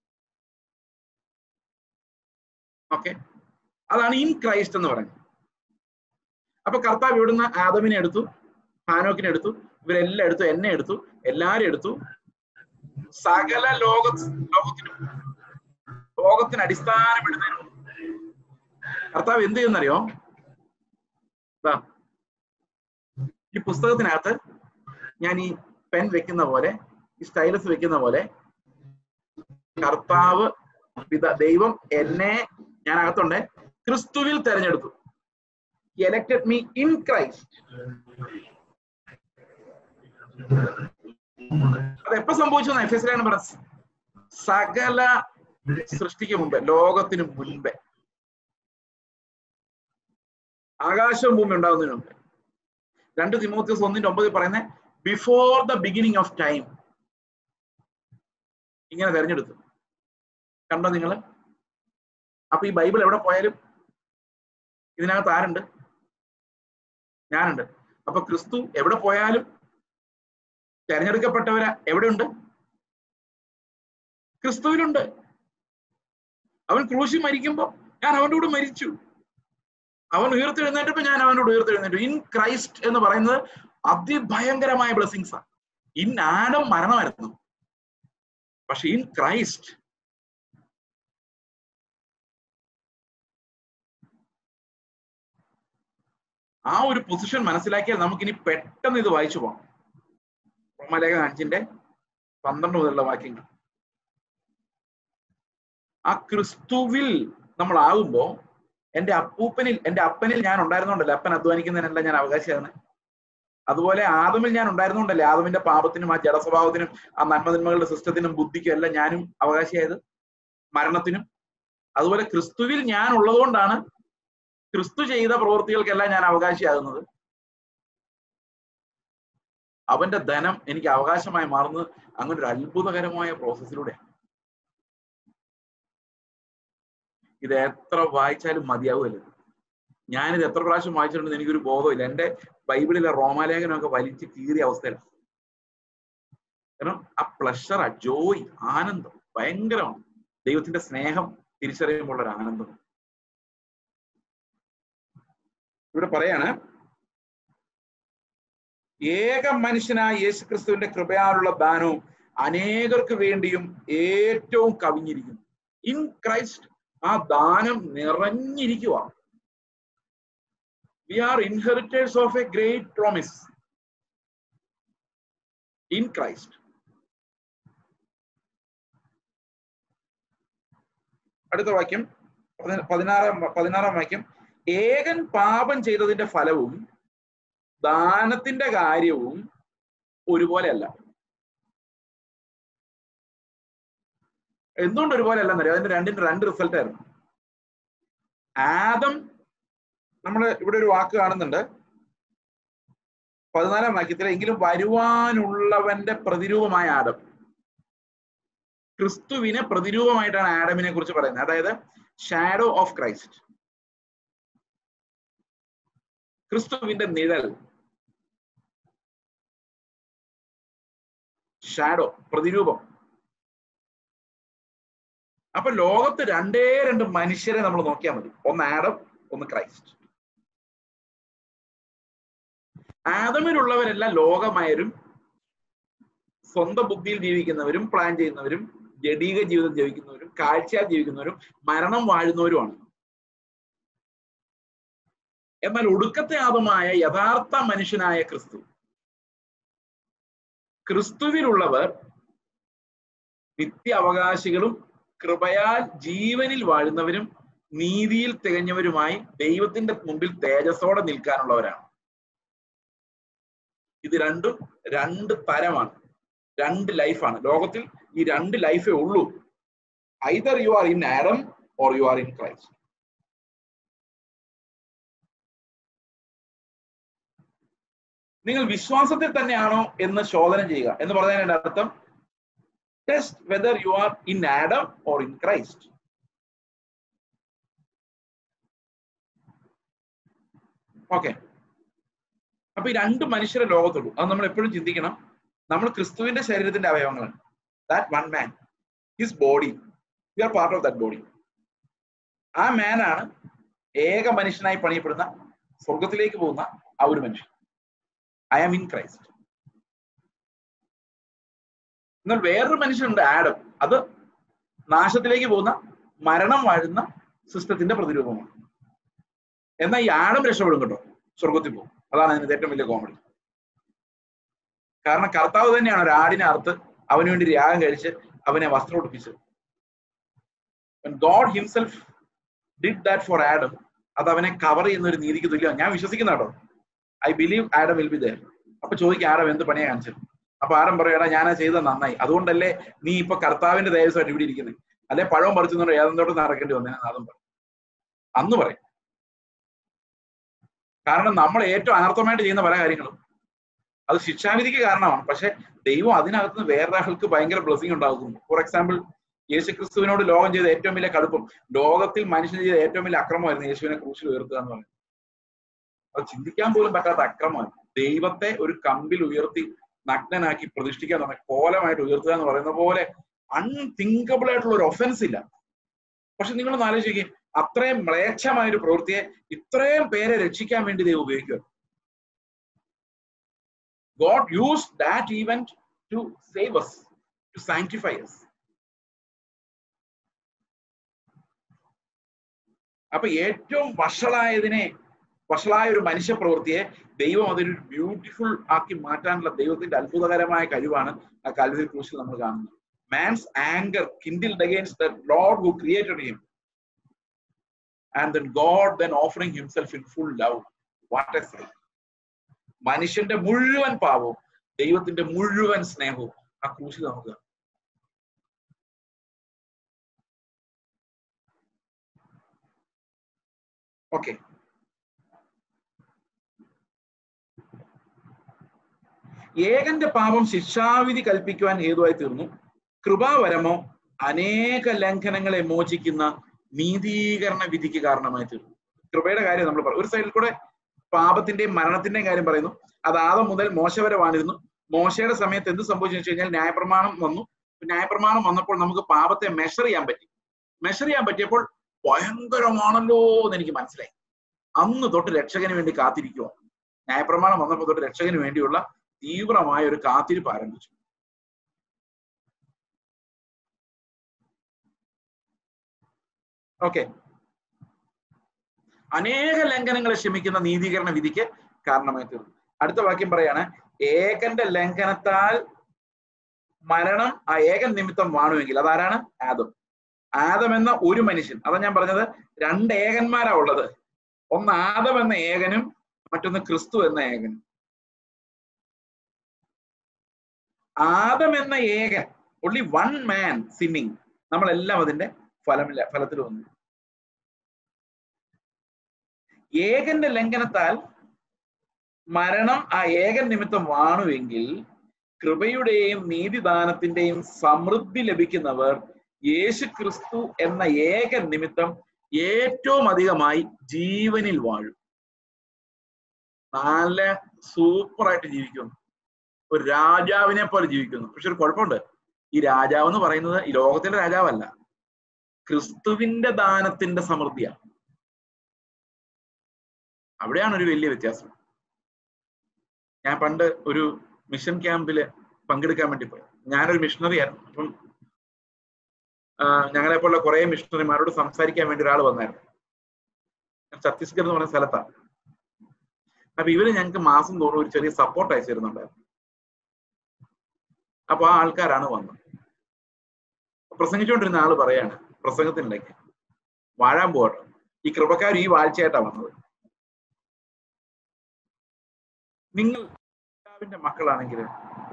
ഓക്കെ അതാണ് ഇൻ ക്രൈസ്റ്റ് എന്ന് പറയുന്നത് അപ്പൊ കർത്താവ് ഇവിടുന്ന് ആദമിനെ എടുത്തു ഹാനോക്കിനെ എടുത്തു ഇവരെല്ലാം എടുത്തു എന്നെ എടുത്തു എല്ലാരും എടുത്തു സകല ലോക ലോകത്തിനും ലോകത്തിന് അടിസ്ഥാനപ്പെടുന്നതിനും കർത്താവ് എന്ത് ചെയ്യുന്നറിയോ ദാ, ഈ പുസ്തകത്തിനകത്ത് ഞാൻ ഈ പെൻ വെക്കുന്ന പോലെ ഈ സ്റ്റൈലസ് വെക്കുന്ന പോലെ കർത്താവ് പിത ദൈവം എന്നെ ഞാൻ അകത്തുണ്ട് ക്രിസ്തുവിൽ തെരഞ്ഞെടുത്തു എലക്ടഡ് മീ ഇൻ ക്രൈസ്റ്റ് അത് എപ്പോ സംഭവിച്ചു എഫ് എസ് ലാണ് പറഞ്ഞത് സകല സൃഷ്ടിക്ക് മുമ്പേ ലോകത്തിന് മുൻപേ ആകാശവും ഭൂമി ഉണ്ടാകുന്നതിന് മുമ്പേ രണ്ട് തിമോത്തിയസ് ഒന്നിന്റെ ഒമ്പതിൽ പറയുന്നത് before the beginning of time ഇങ്ങനെ തെരഞ്ഞെടുത്തു കണ്ടോ നിങ്ങള് അപ്പൊ ഈ ബൈബിൾ എവിടെ പോയാലും ഇതിനകത്ത് ആരുണ്ട് ഞാനുണ്ട് അപ്പൊ ക്രിസ്തു എവിടെ പോയാലും തെരഞ്ഞെടുക്കപ്പെട്ടവരെ എവിടെയുണ്ട് ക്രിസ്തുവിലുണ്ട് അവൻ ക്രൂശി മരിക്കുമ്പോ ഞാൻ അവന്റെ കൂടെ മരിച്ചു അവൻ ഉയർത്തെഴുന്നേറ്റപ്പോ ഞാൻ അവനോട് ഉയർത്തെഴുന്നേറ്റു ഇൻ ക്രൈസ്റ്റ് എന്ന് പറയുന്നത് അതിഭയങ്കരമായ ബ്ലെസ്സിങ്സ് ആണ് ഇൻ ആഡം മരണമായിരുന്നു പക്ഷെ ഇൻ ക്രൈസ്റ്റ് ആ ഒരു പൊസിഷൻ മനസ്സിലാക്കിയാൽ നമുക്കിനി പെട്ടെന്ന് ഇത് വായിച്ചു പോകാം റോമലേഖ അഞ്ചിന്റെ പന്ത്രണ്ട് മുതലുള്ള വാക്യങ്ങൾ ആ ക്രിസ്തുവിൽ നമ്മൾ ആകുമ്പോ എന്റെ അപ്പൂപ്പനിൽ എന്റെ അപ്പനിൽ ഞാൻ ഉണ്ടായിരുന്നോണ്ടല്ലേ അപ്പൻ അധ്വാനിക്കുന്നതിനല്ല ഞാൻ അവകാശിയാണ് അതുപോലെ ആദമിൽ ഞാൻ ഉണ്ടായിരുന്നോണ്ടല്ലേ ആദമിന്റെ പാപത്തിനും ആ ജഡസ്വഭാവത്തിനും ആ നന്മതിന്മകളുടെ സിസ്റ്റത്തിനും ബുദ്ധിക്കും എല്ലാം ഞാനും അവകാശിയായത് മരണത്തിനും അതുപോലെ ക്രിസ്തുവിൽ ഞാൻ ഉള്ളതുകൊണ്ടാണ് ക്രിസ്തു ചെയ്ത പ്രവൃത്തികൾക്കെല്ലാം ഞാൻ അവകാശിയാകുന്നത് അവന്റെ ധനം എനിക്ക് അവകാശമായി മാറുന്നത് അങ്ങനെ ഒരു അത്ഭുതകരമായ പ്രോസസ്സിലൂടെയാണ് ഇത് എത്ര വായിച്ചാലും മതിയാവുമല്ലോ ഞാനിത് എത്ര പ്രാവശ്യം വായിച്ചിട്ടുണ്ടെന്ന് എനിക്കൊരു ബോധമില്ല എന്റെ ബൈബിളിലെ റോമാലേഖനമൊക്കെ വലിച്ച് കീറിയ അവസ്ഥയിലാണ് കാരണം ആ പ്ലഷർ ആ ജോയ് ആനന്ദം ഭയങ്കരമാണ് ദൈവത്തിന്റെ സ്നേഹം തിരിച്ചറിയുമ്പോൾ ഒരു ആനന്ദം ഇവിടെ പറയാണ് ഏക മനുഷ്യനായ യേശു ക്രിസ്തുവിന്റെ കൃപയാലുള്ള ദാനവും അനേകർക്ക് വേണ്ടിയും ഏറ്റവും കവിഞ്ഞിരിക്കുന്നു ഇൻ ക്രൈസ്റ്റ് ആ ദാനം നിറഞ്ഞിരിക്കുക we are inheritors of a great promise in Christ അടുത്ത വാക്യം പതിനാറാം പതിനാറാം വാക്യം ഏകൻ പാപം ചെയ്തതിന്റെ ഫലവും ദാനത്തിന്റെ കാര്യവും ഒരുപോലെയല്ല എന്തുകൊണ്ട് ഒരുപോലെ അല്ലെന്നറിയോ അതിന്റെ രണ്ടിന്റെ രണ്ട് റിസൾട്ട് ആയിരുന്നു ആദം നമ്മൾ ഇവിടെ ഒരു വാക്ക് കാണുന്നുണ്ട് പതിനാലാം വാക്യത്തിൽ എങ്കിലും വരുവാനുള്ളവന്റെ പ്രതിരൂപമായ ആദം ക്രിസ്തുവിനെ പ്രതിരൂപമായിട്ടാണ് ആഡമിനെ കുറിച്ച് പറയുന്നത് അതായത് ഷാഡോ ഓഫ് ക്രൈസ്റ്റ് ക്രിസ്തുവിന്റെ നിഴൽ ഷാഡോ പ്രതിരൂപം അപ്പൊ ലോകത്ത് രണ്ടേ രണ്ട് മനുഷ്യരെ നമ്മൾ നോക്കിയാൽ മതി ഒന്ന് ആഡം ഒന്ന് ക്രൈസ്റ്റ് ആദമിലുള്ളവരെല്ലാം ലോകമായരും സ്വന്തം ബുദ്ധിയിൽ ജീവിക്കുന്നവരും പ്ലാൻ ചെയ്യുന്നവരും ജഡീക ജീവിതം ജീവിക്കുന്നവരും കാഴ്ചയാൽ ജീവിക്കുന്നവരും മരണം വാഴുന്നവരുമാണ് എന്നാൽ ഒടുക്കത്തെ ആദമായ യഥാർത്ഥ മനുഷ്യനായ ക്രിസ്തു ക്രിസ്തുവിലുള്ളവർ നിത്യ അവകാശികളും കൃപയാൽ ജീവനിൽ വാഴുന്നവരും നീതിയിൽ തികഞ്ഞവരുമായി ദൈവത്തിന്റെ മുമ്പിൽ തേജസ്സോടെ നിൽക്കാനുള്ളവരാണ് ഇത് രണ്ടും രണ്ട് തരമാണ് രണ്ട് ലൈഫാണ് ലോകത്തിൽ ഈ രണ്ട് ലൈഫേ ഉള്ളൂ either you are in Adam or you are in Christ നിങ്ങൾ വിശ്വാസത്തിൽ തന്നെയാണോ എന്ന് ശോധന ചെയ്യുക എന്ന് പറഞ്ഞതിന്റെ അർത്ഥം test whether you are in Adam or in Christ okay അപ്പൊ ഈ രണ്ട് മനുഷ്യരെ ലോകത്തുള്ളൂ അത് നമ്മൾ എപ്പോഴും ചിന്തിക്കണം നമ്മൾ ക്രിസ്തുവിന്റെ ശരീരത്തിന്റെ അവയവങ്ങളാണ് that one man his body we are part of that body ആ മാനാണ് ഏക മനുഷ്യനായി പണിയപ്പെടുന്ന സ്വർഗത്തിലേക്ക് പോകുന്ന ആ ഒരു മനുഷ്യൻ ഐ ആം ഇൻ ക്രൈസ്റ്റ് എന്നാൽ വേറൊരു മനുഷ്യനുണ്ട് ആഡം അത് നാശത്തിലേക്ക് പോകുന്ന മരണം വാഴുന്ന സിസ്റ്റത്തിന്റെ പ്രതിരൂപമാണ് എന്നാൽ ഈ ആഡം രക്ഷപ്പെടും കേട്ടോ സ്വർഗത്തിൽ പോകും അതാണ് അതിന്റെ ഏറ്റവും വലിയ കോമഡി കാരണം കർത്താവ് തന്നെയാണ് ഒരു ആടിനെ അറുത്ത് അവന് വേണ്ടി യാഗം കഴിച്ച് അവനെ വസ്ത്രം ഉടുപ്പിച്ചത് God himself did that for Adam അത് അവനെ കവർ ചെയ്യുന്ന ഒരു നീതിക്ക് തുല്യമാണ് ഞാൻ വിശ്വസിക്കുന്ന കേട്ടോ I believe Adam will be there അപ്പൊ ചോദിക്കും ആഡം എന്ത് പണിയാ കാണിച്ചത് അപ്പൊ ആരം പറയടാ ഞാനാ ചെയ്തത് നന്നായി അതുകൊണ്ടല്ലേ നീ ഇപ്പൊ കർത്താവിന്റെ ദേവസ്വമായിട്ട് ഇവിടെ ഇരിക്കുന്നത് അല്ലെ പഴവും പറിച്ചു ഏതെന്തോട്ട് നടക്കേണ്ടി വന്നേ അതും പറയും അന്ന് പറയും കാരണം നമ്മൾ ഏറ്റവും അനർത്ഥമായിട്ട് ചെയ്യുന്ന പല കാര്യങ്ങളും അത് ശിക്ഷാവിധിക്ക് കാരണമാണ് പക്ഷെ ദൈവം അതിനകത്ത് നിന്ന് വേറൊരാൾക്ക് ഭയങ്കര ബ്ലസ്സിംഗ് ഉണ്ടാകുന്നു ഫോർ എക്സാമ്പിൾ യേശുക്രിസ്തുവിനോട് ലോകം ചെയ്ത ഏറ്റവും വലിയ കടുപ്പം ലോകത്തിൽ മനുഷ്യൻ ചെയ്ത ഏറ്റവും വലിയ അക്രമമായിരുന്നു യേശുവിനെ ക്രൂശിൽ ഉയർത്തുക എന്ന് പറയുന്നത് അത് ചിന്തിക്കാൻ പോലും പറ്റാത്ത അക്രമമാണ് ദൈവത്തെ ഒരു കമ്പിൽ ഉയർത്തി നഗ്നനാക്കി പ്രതിഷ്ഠിക്കുക എന്ന് പറഞ്ഞാൽ കോലമായിട്ട് ഉയർത്തുക എന്ന് പറയുന്ന പോലെ അൺതിങ്കബിൾ ആയിട്ടുള്ള ഒരു ഒഫൻസ് ഇല്ല പക്ഷെ നിങ്ങളൊന്ന് ആലോചിക്കുക അത്രയും മ്ലേച്ഛമായ ഒരു പ്രവൃത്തിയെ ഇത്രയും പേരെ രക്ഷിക്കാൻ വേണ്ടി ദൈവം ഉപയോഗിക്കുക God use that event to save us to sanctify us അപ്പൊ ഏറ്റവും വഷളായതിനെ വഷളായ ഒരു മനുഷ്യ പ്രവൃത്തിയെ ദൈവം അതൊരു ബ്യൂട്ടിഫുൾ ആക്കി മാറ്റാനുള്ള ദൈവത്തിന്റെ അത്ഭുതകരമായ കഴിവാണ് ആ കാൽവരി ക്രൂശിൽ നമ്മൾ കാണുന്നത് man's anger kindled against the Lord who created him and then God then offering himself in full love what a സൈ മനുഷ്യന്റെ മുഴുവൻ പാവവും ദൈവത്തിന്റെ മുഴുവൻ സ്നേഹവും ആ ക്രൂശിൽ നമുക്ക് ഓക്കെ ഏകന്റെ പാപം ശിക്ഷാവിധി കൽപ്പിക്കുവാൻ ഹേതുവായി തീർന്നു കൃപാവരമോ അനേക ലംഘനങ്ങളെ മോചിക്കുന്ന നീതീകരണ വിധിക്ക് കാരണമായി തീർന്നു കൃപയുടെ കാര്യം നമ്മൾ പറയും ഒരു സൈഡിൽ കൂടെ പാപത്തിന്റെയും മരണത്തിന്റെയും കാര്യം പറയുന്നു അത് ആദം മുതൽ മോശ വരെ വാണിരുന്നു മോശയുടെ സമയത്ത് എന്ത് സംഭവിച്ചു വെച്ച് കഴിഞ്ഞാൽ ന്യായപ്രമാണം വന്നു ന്യായപ്രമാണം വന്നപ്പോൾ നമുക്ക് പാപത്തെ മെഷർ ചെയ്യാൻ പറ്റി മെഷർ ചെയ്യാൻ പറ്റിയപ്പോൾ ഭയങ്കരമാണല്ലോ എന്ന് എനിക്ക് മനസ്സിലായി അന്ന് തൊട്ട് രക്ഷകന് വേണ്ടി കാത്തിരിക്കുക ന്യായപ്രമാണം വന്നപ്പോൾ തൊട്ട് രക്ഷകന് വേണ്ടിയുള്ള തീവ്രമായ ഒരു കാത്തിരിപ്പ് ആരംഭിച്ചു ഓക്കെ അനേക ലംഘനങ്ങളെ ക്ഷമിക്കുന്ന നീതീകരണ വിധിക്ക് കാരണമായി തീർന്നു അടുത്ത വാക്യം പറയാണ് ഏകന്റെ ലംഘനത്താൽ മരണം ആ ഏകൻ നിമിത്തം വാണുവെങ്കിൽ അതാരാണ് ആദം ആദം എന്ന ഒരു മനുഷ്യൻ അതാ ഞാൻ പറഞ്ഞത് രണ്ട് ഏകന്മാരാ ഉള്ളത് ഒന്ന് ആദം എന്ന ഏകനും മറ്റൊന്ന് ക്രിസ്തു എന്ന ഏകനും ആദം എന്ന ഏകൻ ഒൺലി വൺ മാൻ സിന്നിങ് നമ്മളെല്ലാം അതിന്റെ ഫലമില്ല ഫലത്തിൽ വന്നു ഏകന്റെ ലംഘനത്താൽ മരണം ആ ഏകൻ നിമിത്തം വാണുവെങ്കിൽ കൃപയുടെയും നീതിദാനത്തിന്റെയും സമൃദ്ധി ലഭിക്കുന്നവർ യേശു ക്രിസ്തു എന്ന ഏക നിമിത്തം ഏറ്റവും അധികമായി ജീവനിൽ വാഴും നല്ല സൂപ്പറായിട്ട് ജീവിക്കുന്നു ഒരു രാജാവിനെ പോലെ ജീവിക്കുന്നു പക്ഷെ ഒരു കുഴപ്പമുണ്ട് ഈ രാജാവ് എന്ന് പറയുന്നത് ഈ ലോകത്തിന്റെ രാജാവല്ല ക്രിസ്തുവിന്റെ ദാനത്തിന്റെ സമൃദ്ധിയാണ് അവിടെയാണ് ഒരു വലിയ വ്യത്യാസം ഞാൻ പണ്ട് ഒരു മിഷൻ ക്യാമ്പില് പങ്കെടുക്കാൻ വേണ്ടി പോയി ഞാനൊരു മിഷണറി ആയിരുന്നു അപ്പം ഞങ്ങളെ പോലുള്ള കുറെ മിഷണറിമാരോട് സംസാരിക്കാൻ വേണ്ടി ഒരാൾ വന്നായിരുന്നു ഛത്തീസ്ഗഡ് എന്ന് പറയുന്ന സ്ഥലത്താണ് അപ്പൊ ഇവര് ഞങ്ങൾക്ക് മാസം തോറും ഒരു ചെറിയ സപ്പോർട്ട് അയച്ചു തരുന്നുണ്ടായിരുന്നു അപ്പൊ ആ ആൾക്കാരാണ് വന്നത് പ്രസംഗിച്ചുകൊണ്ടിരുന്ന ആള് പറയാണ് പ്രസംഗത്തിനിടയ്ക്ക് വാഴാൻ പോകട്ടെ ഈ കൃപക്കാർ ഈ വാഴ്ചയായിട്ടാ വന്നത് നിങ്ങൾ രാജാവിന്റെ മക്കളാണെങ്കിൽ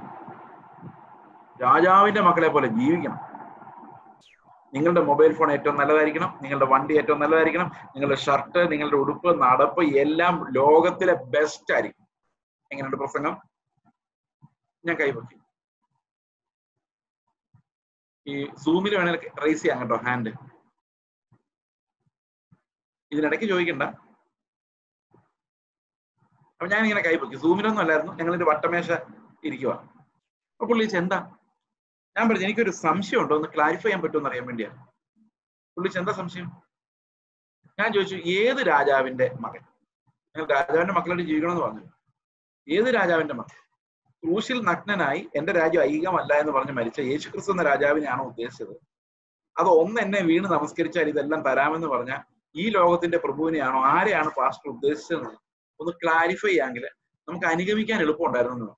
രാജാവിന്റെ മക്കളെ പോലെ ജീവിക്കണം നിങ്ങളുടെ മൊബൈൽ ഫോൺ ഏറ്റവും നല്ലതായിരിക്കണം നിങ്ങളുടെ വണ്ടി ഏറ്റവും നല്ലതായിരിക്കണം നിങ്ങളുടെ ഷർട്ട് നിങ്ങളുടെ ഉടുപ്പ് നടപ്പ് എല്ലാം ലോകത്തിലെ ബെസ്റ്റ് ആയിരിക്കും എങ്ങനെയുണ്ട് പ്രസംഗം ഞാൻ കൈപൊക്കി ഈ സൂമിൽ വേണേൽ റേസ് ചെയ്യാം കേട്ടോ ഹാൻഡ് ഇതിനിടയ്ക്ക് ചോദിക്കണ്ട അപ്പൊ ഞാൻ ഇങ്ങനെ കൈപൊക്കി സൂമിലൊന്നും അല്ലായിരുന്നു ഞങ്ങളൊരു വട്ടമേശ ഇരിക്കുക അപ്പൊ പുള്ളി എന്താ ഞാൻ പറഞ്ഞു എനിക്കൊരു സംശയം ഉണ്ടോ ഒന്ന് ക്ലാരിഫൈ ചെയ്യാൻ പറ്റുമെന്ന് അറിയാൻ വേണ്ടിയാണ് പുള്ളി എന്താ സംശയം ഞാൻ ചോദിച്ചു ഏത് രാജാവിന്റെ മകൻ നിങ്ങൾ രാജാവിന്റെ മക്കളായിട്ട് ജീവിക്കണമെന്ന് പറഞ്ഞു ഏത് രാജാവിന്റെ മകൻ ക്രൂശിൽ നഗ്നനായി എന്റെ രാജ്യം ഐഹികമല്ല എന്ന് പറഞ്ഞ് മരിച്ച യേശു ക്രിസ്തു എന്ന രാജാവിനെയാണോ ഉദ്ദേശിച്ചത് അത് ഒന്ന് എന്നെ വീണ് നമസ്കരിച്ചാൽ ഇതെല്ലാം തരാമെന്ന് പറഞ്ഞ ഈ ലോകത്തിന്റെ പ്രഭുവിനെയാണോ ആരെയാണ് പാസ്റ്റർ ഉദ്ദേശിച്ചത് ഒന്ന് ക്ലാരിഫൈ ചെയ്യാമെങ്കിൽ നമുക്ക് അനുഗമിക്കാൻ എളുപ്പമുണ്ടായിരുന്നു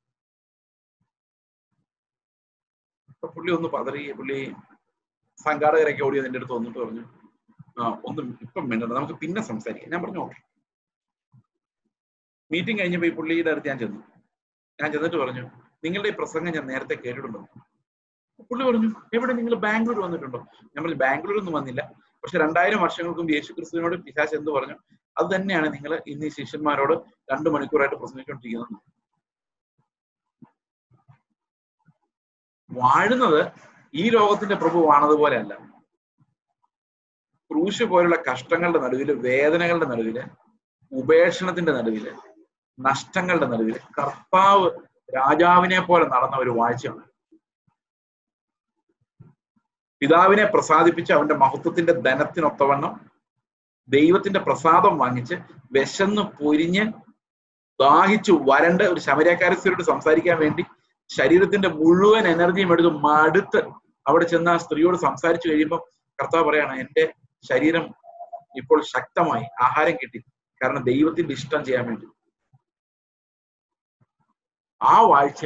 അപ്പൊ പുള്ളി ഒന്ന് പതറി പുള്ളി സംഘാടകരൊക്കെ ഓടി അതിന്റെ അടുത്ത് വന്നിട്ട് പറഞ്ഞു ആ ഒന്നും ഇപ്പം വേണ്ട നമുക്ക് പിന്നെ സംസാരിക്കാം ഞാൻ പറഞ്ഞു ഓക്കെ മീറ്റിംഗ് കഴിഞ്ഞപ്പോ ഈ പുള്ളിയുടെ അടുത്ത് ഞാൻ ചെന്നു ഞാൻ ചെന്നിട്ട് പറഞ്ഞു നിങ്ങളുടെ ഈ പ്രസംഗം ഞാൻ നേരത്തെ കേട്ടിട്ടുണ്ടോ പുള്ളി പറഞ്ഞു എവിടെ നിങ്ങൾ ബാംഗ്ലൂർ വന്നിട്ടുണ്ടോ ഞാൻ പറഞ്ഞു ബാംഗ്ലൂർ ഒന്നും വന്നില്ല പക്ഷെ രണ്ടായിരം വർഷങ്ങൾക്ക് മുമ്പ് യേശു ക്രിസ്തുവിനോട് പിശാശ് എന്ത് പറഞ്ഞു അത് തന്നെയാണ് നിങ്ങൾ ഇന്ന് ഈ ശിഷ്യന്മാരോട് രണ്ടു മണിക്കൂറായിട്ട് പ്രസംഗിച്ചുകൊണ്ടിരിക്കുന്നത് വാഴുന്നത് ഈ ലോകത്തിന്റെ പ്രഭുവാണതുപോലെയല്ല ക്രൂശ് പോലുള്ള കഷ്ടങ്ങളുടെ നടുവില് വേദനകളുടെ നടുവില് ഉപേക്ഷണത്തിന്റെ നടുവില് നഷ്ടങ്ങളുടെ നടുവില് കർത്താവ് രാജാവിനെ പോലെ നടന്ന ഒരു വാഴ്ചയാണ് പിതാവിനെ പ്രസാദിപ്പിച്ച് അവന്റെ മഹത്വത്തിന്റെ ധനത്തിനൊത്തവണ്ണം ദൈവത്തിന്റെ പ്രസാദം വാങ്ങിച്ച് വിശന്ന് പൊരിഞ്ഞ് ദാഹിച്ചു വരണ്ട് ഒരു ശമരക്കാരസ്ഥരോട് സംസാരിക്കാൻ വേണ്ടി ശരീരത്തിന്റെ മുഴുവൻ എനർജിയും എടുത്ത് മടുത്ത് അവിടെ ചെന്ന് ആ സ്ത്രീയോട് സംസാരിച്ചു കഴിയുമ്പോൾ കർത്താവ് പറയാണ് എന്റെ ശരീരം ഇപ്പോൾ ശക്തമായി ആഹാരം കിട്ടി കാരണം ദൈവത്തിന്റെ ഇഷ്ടം ചെയ്യാൻ വേണ്ടി ആ വാഴ്ച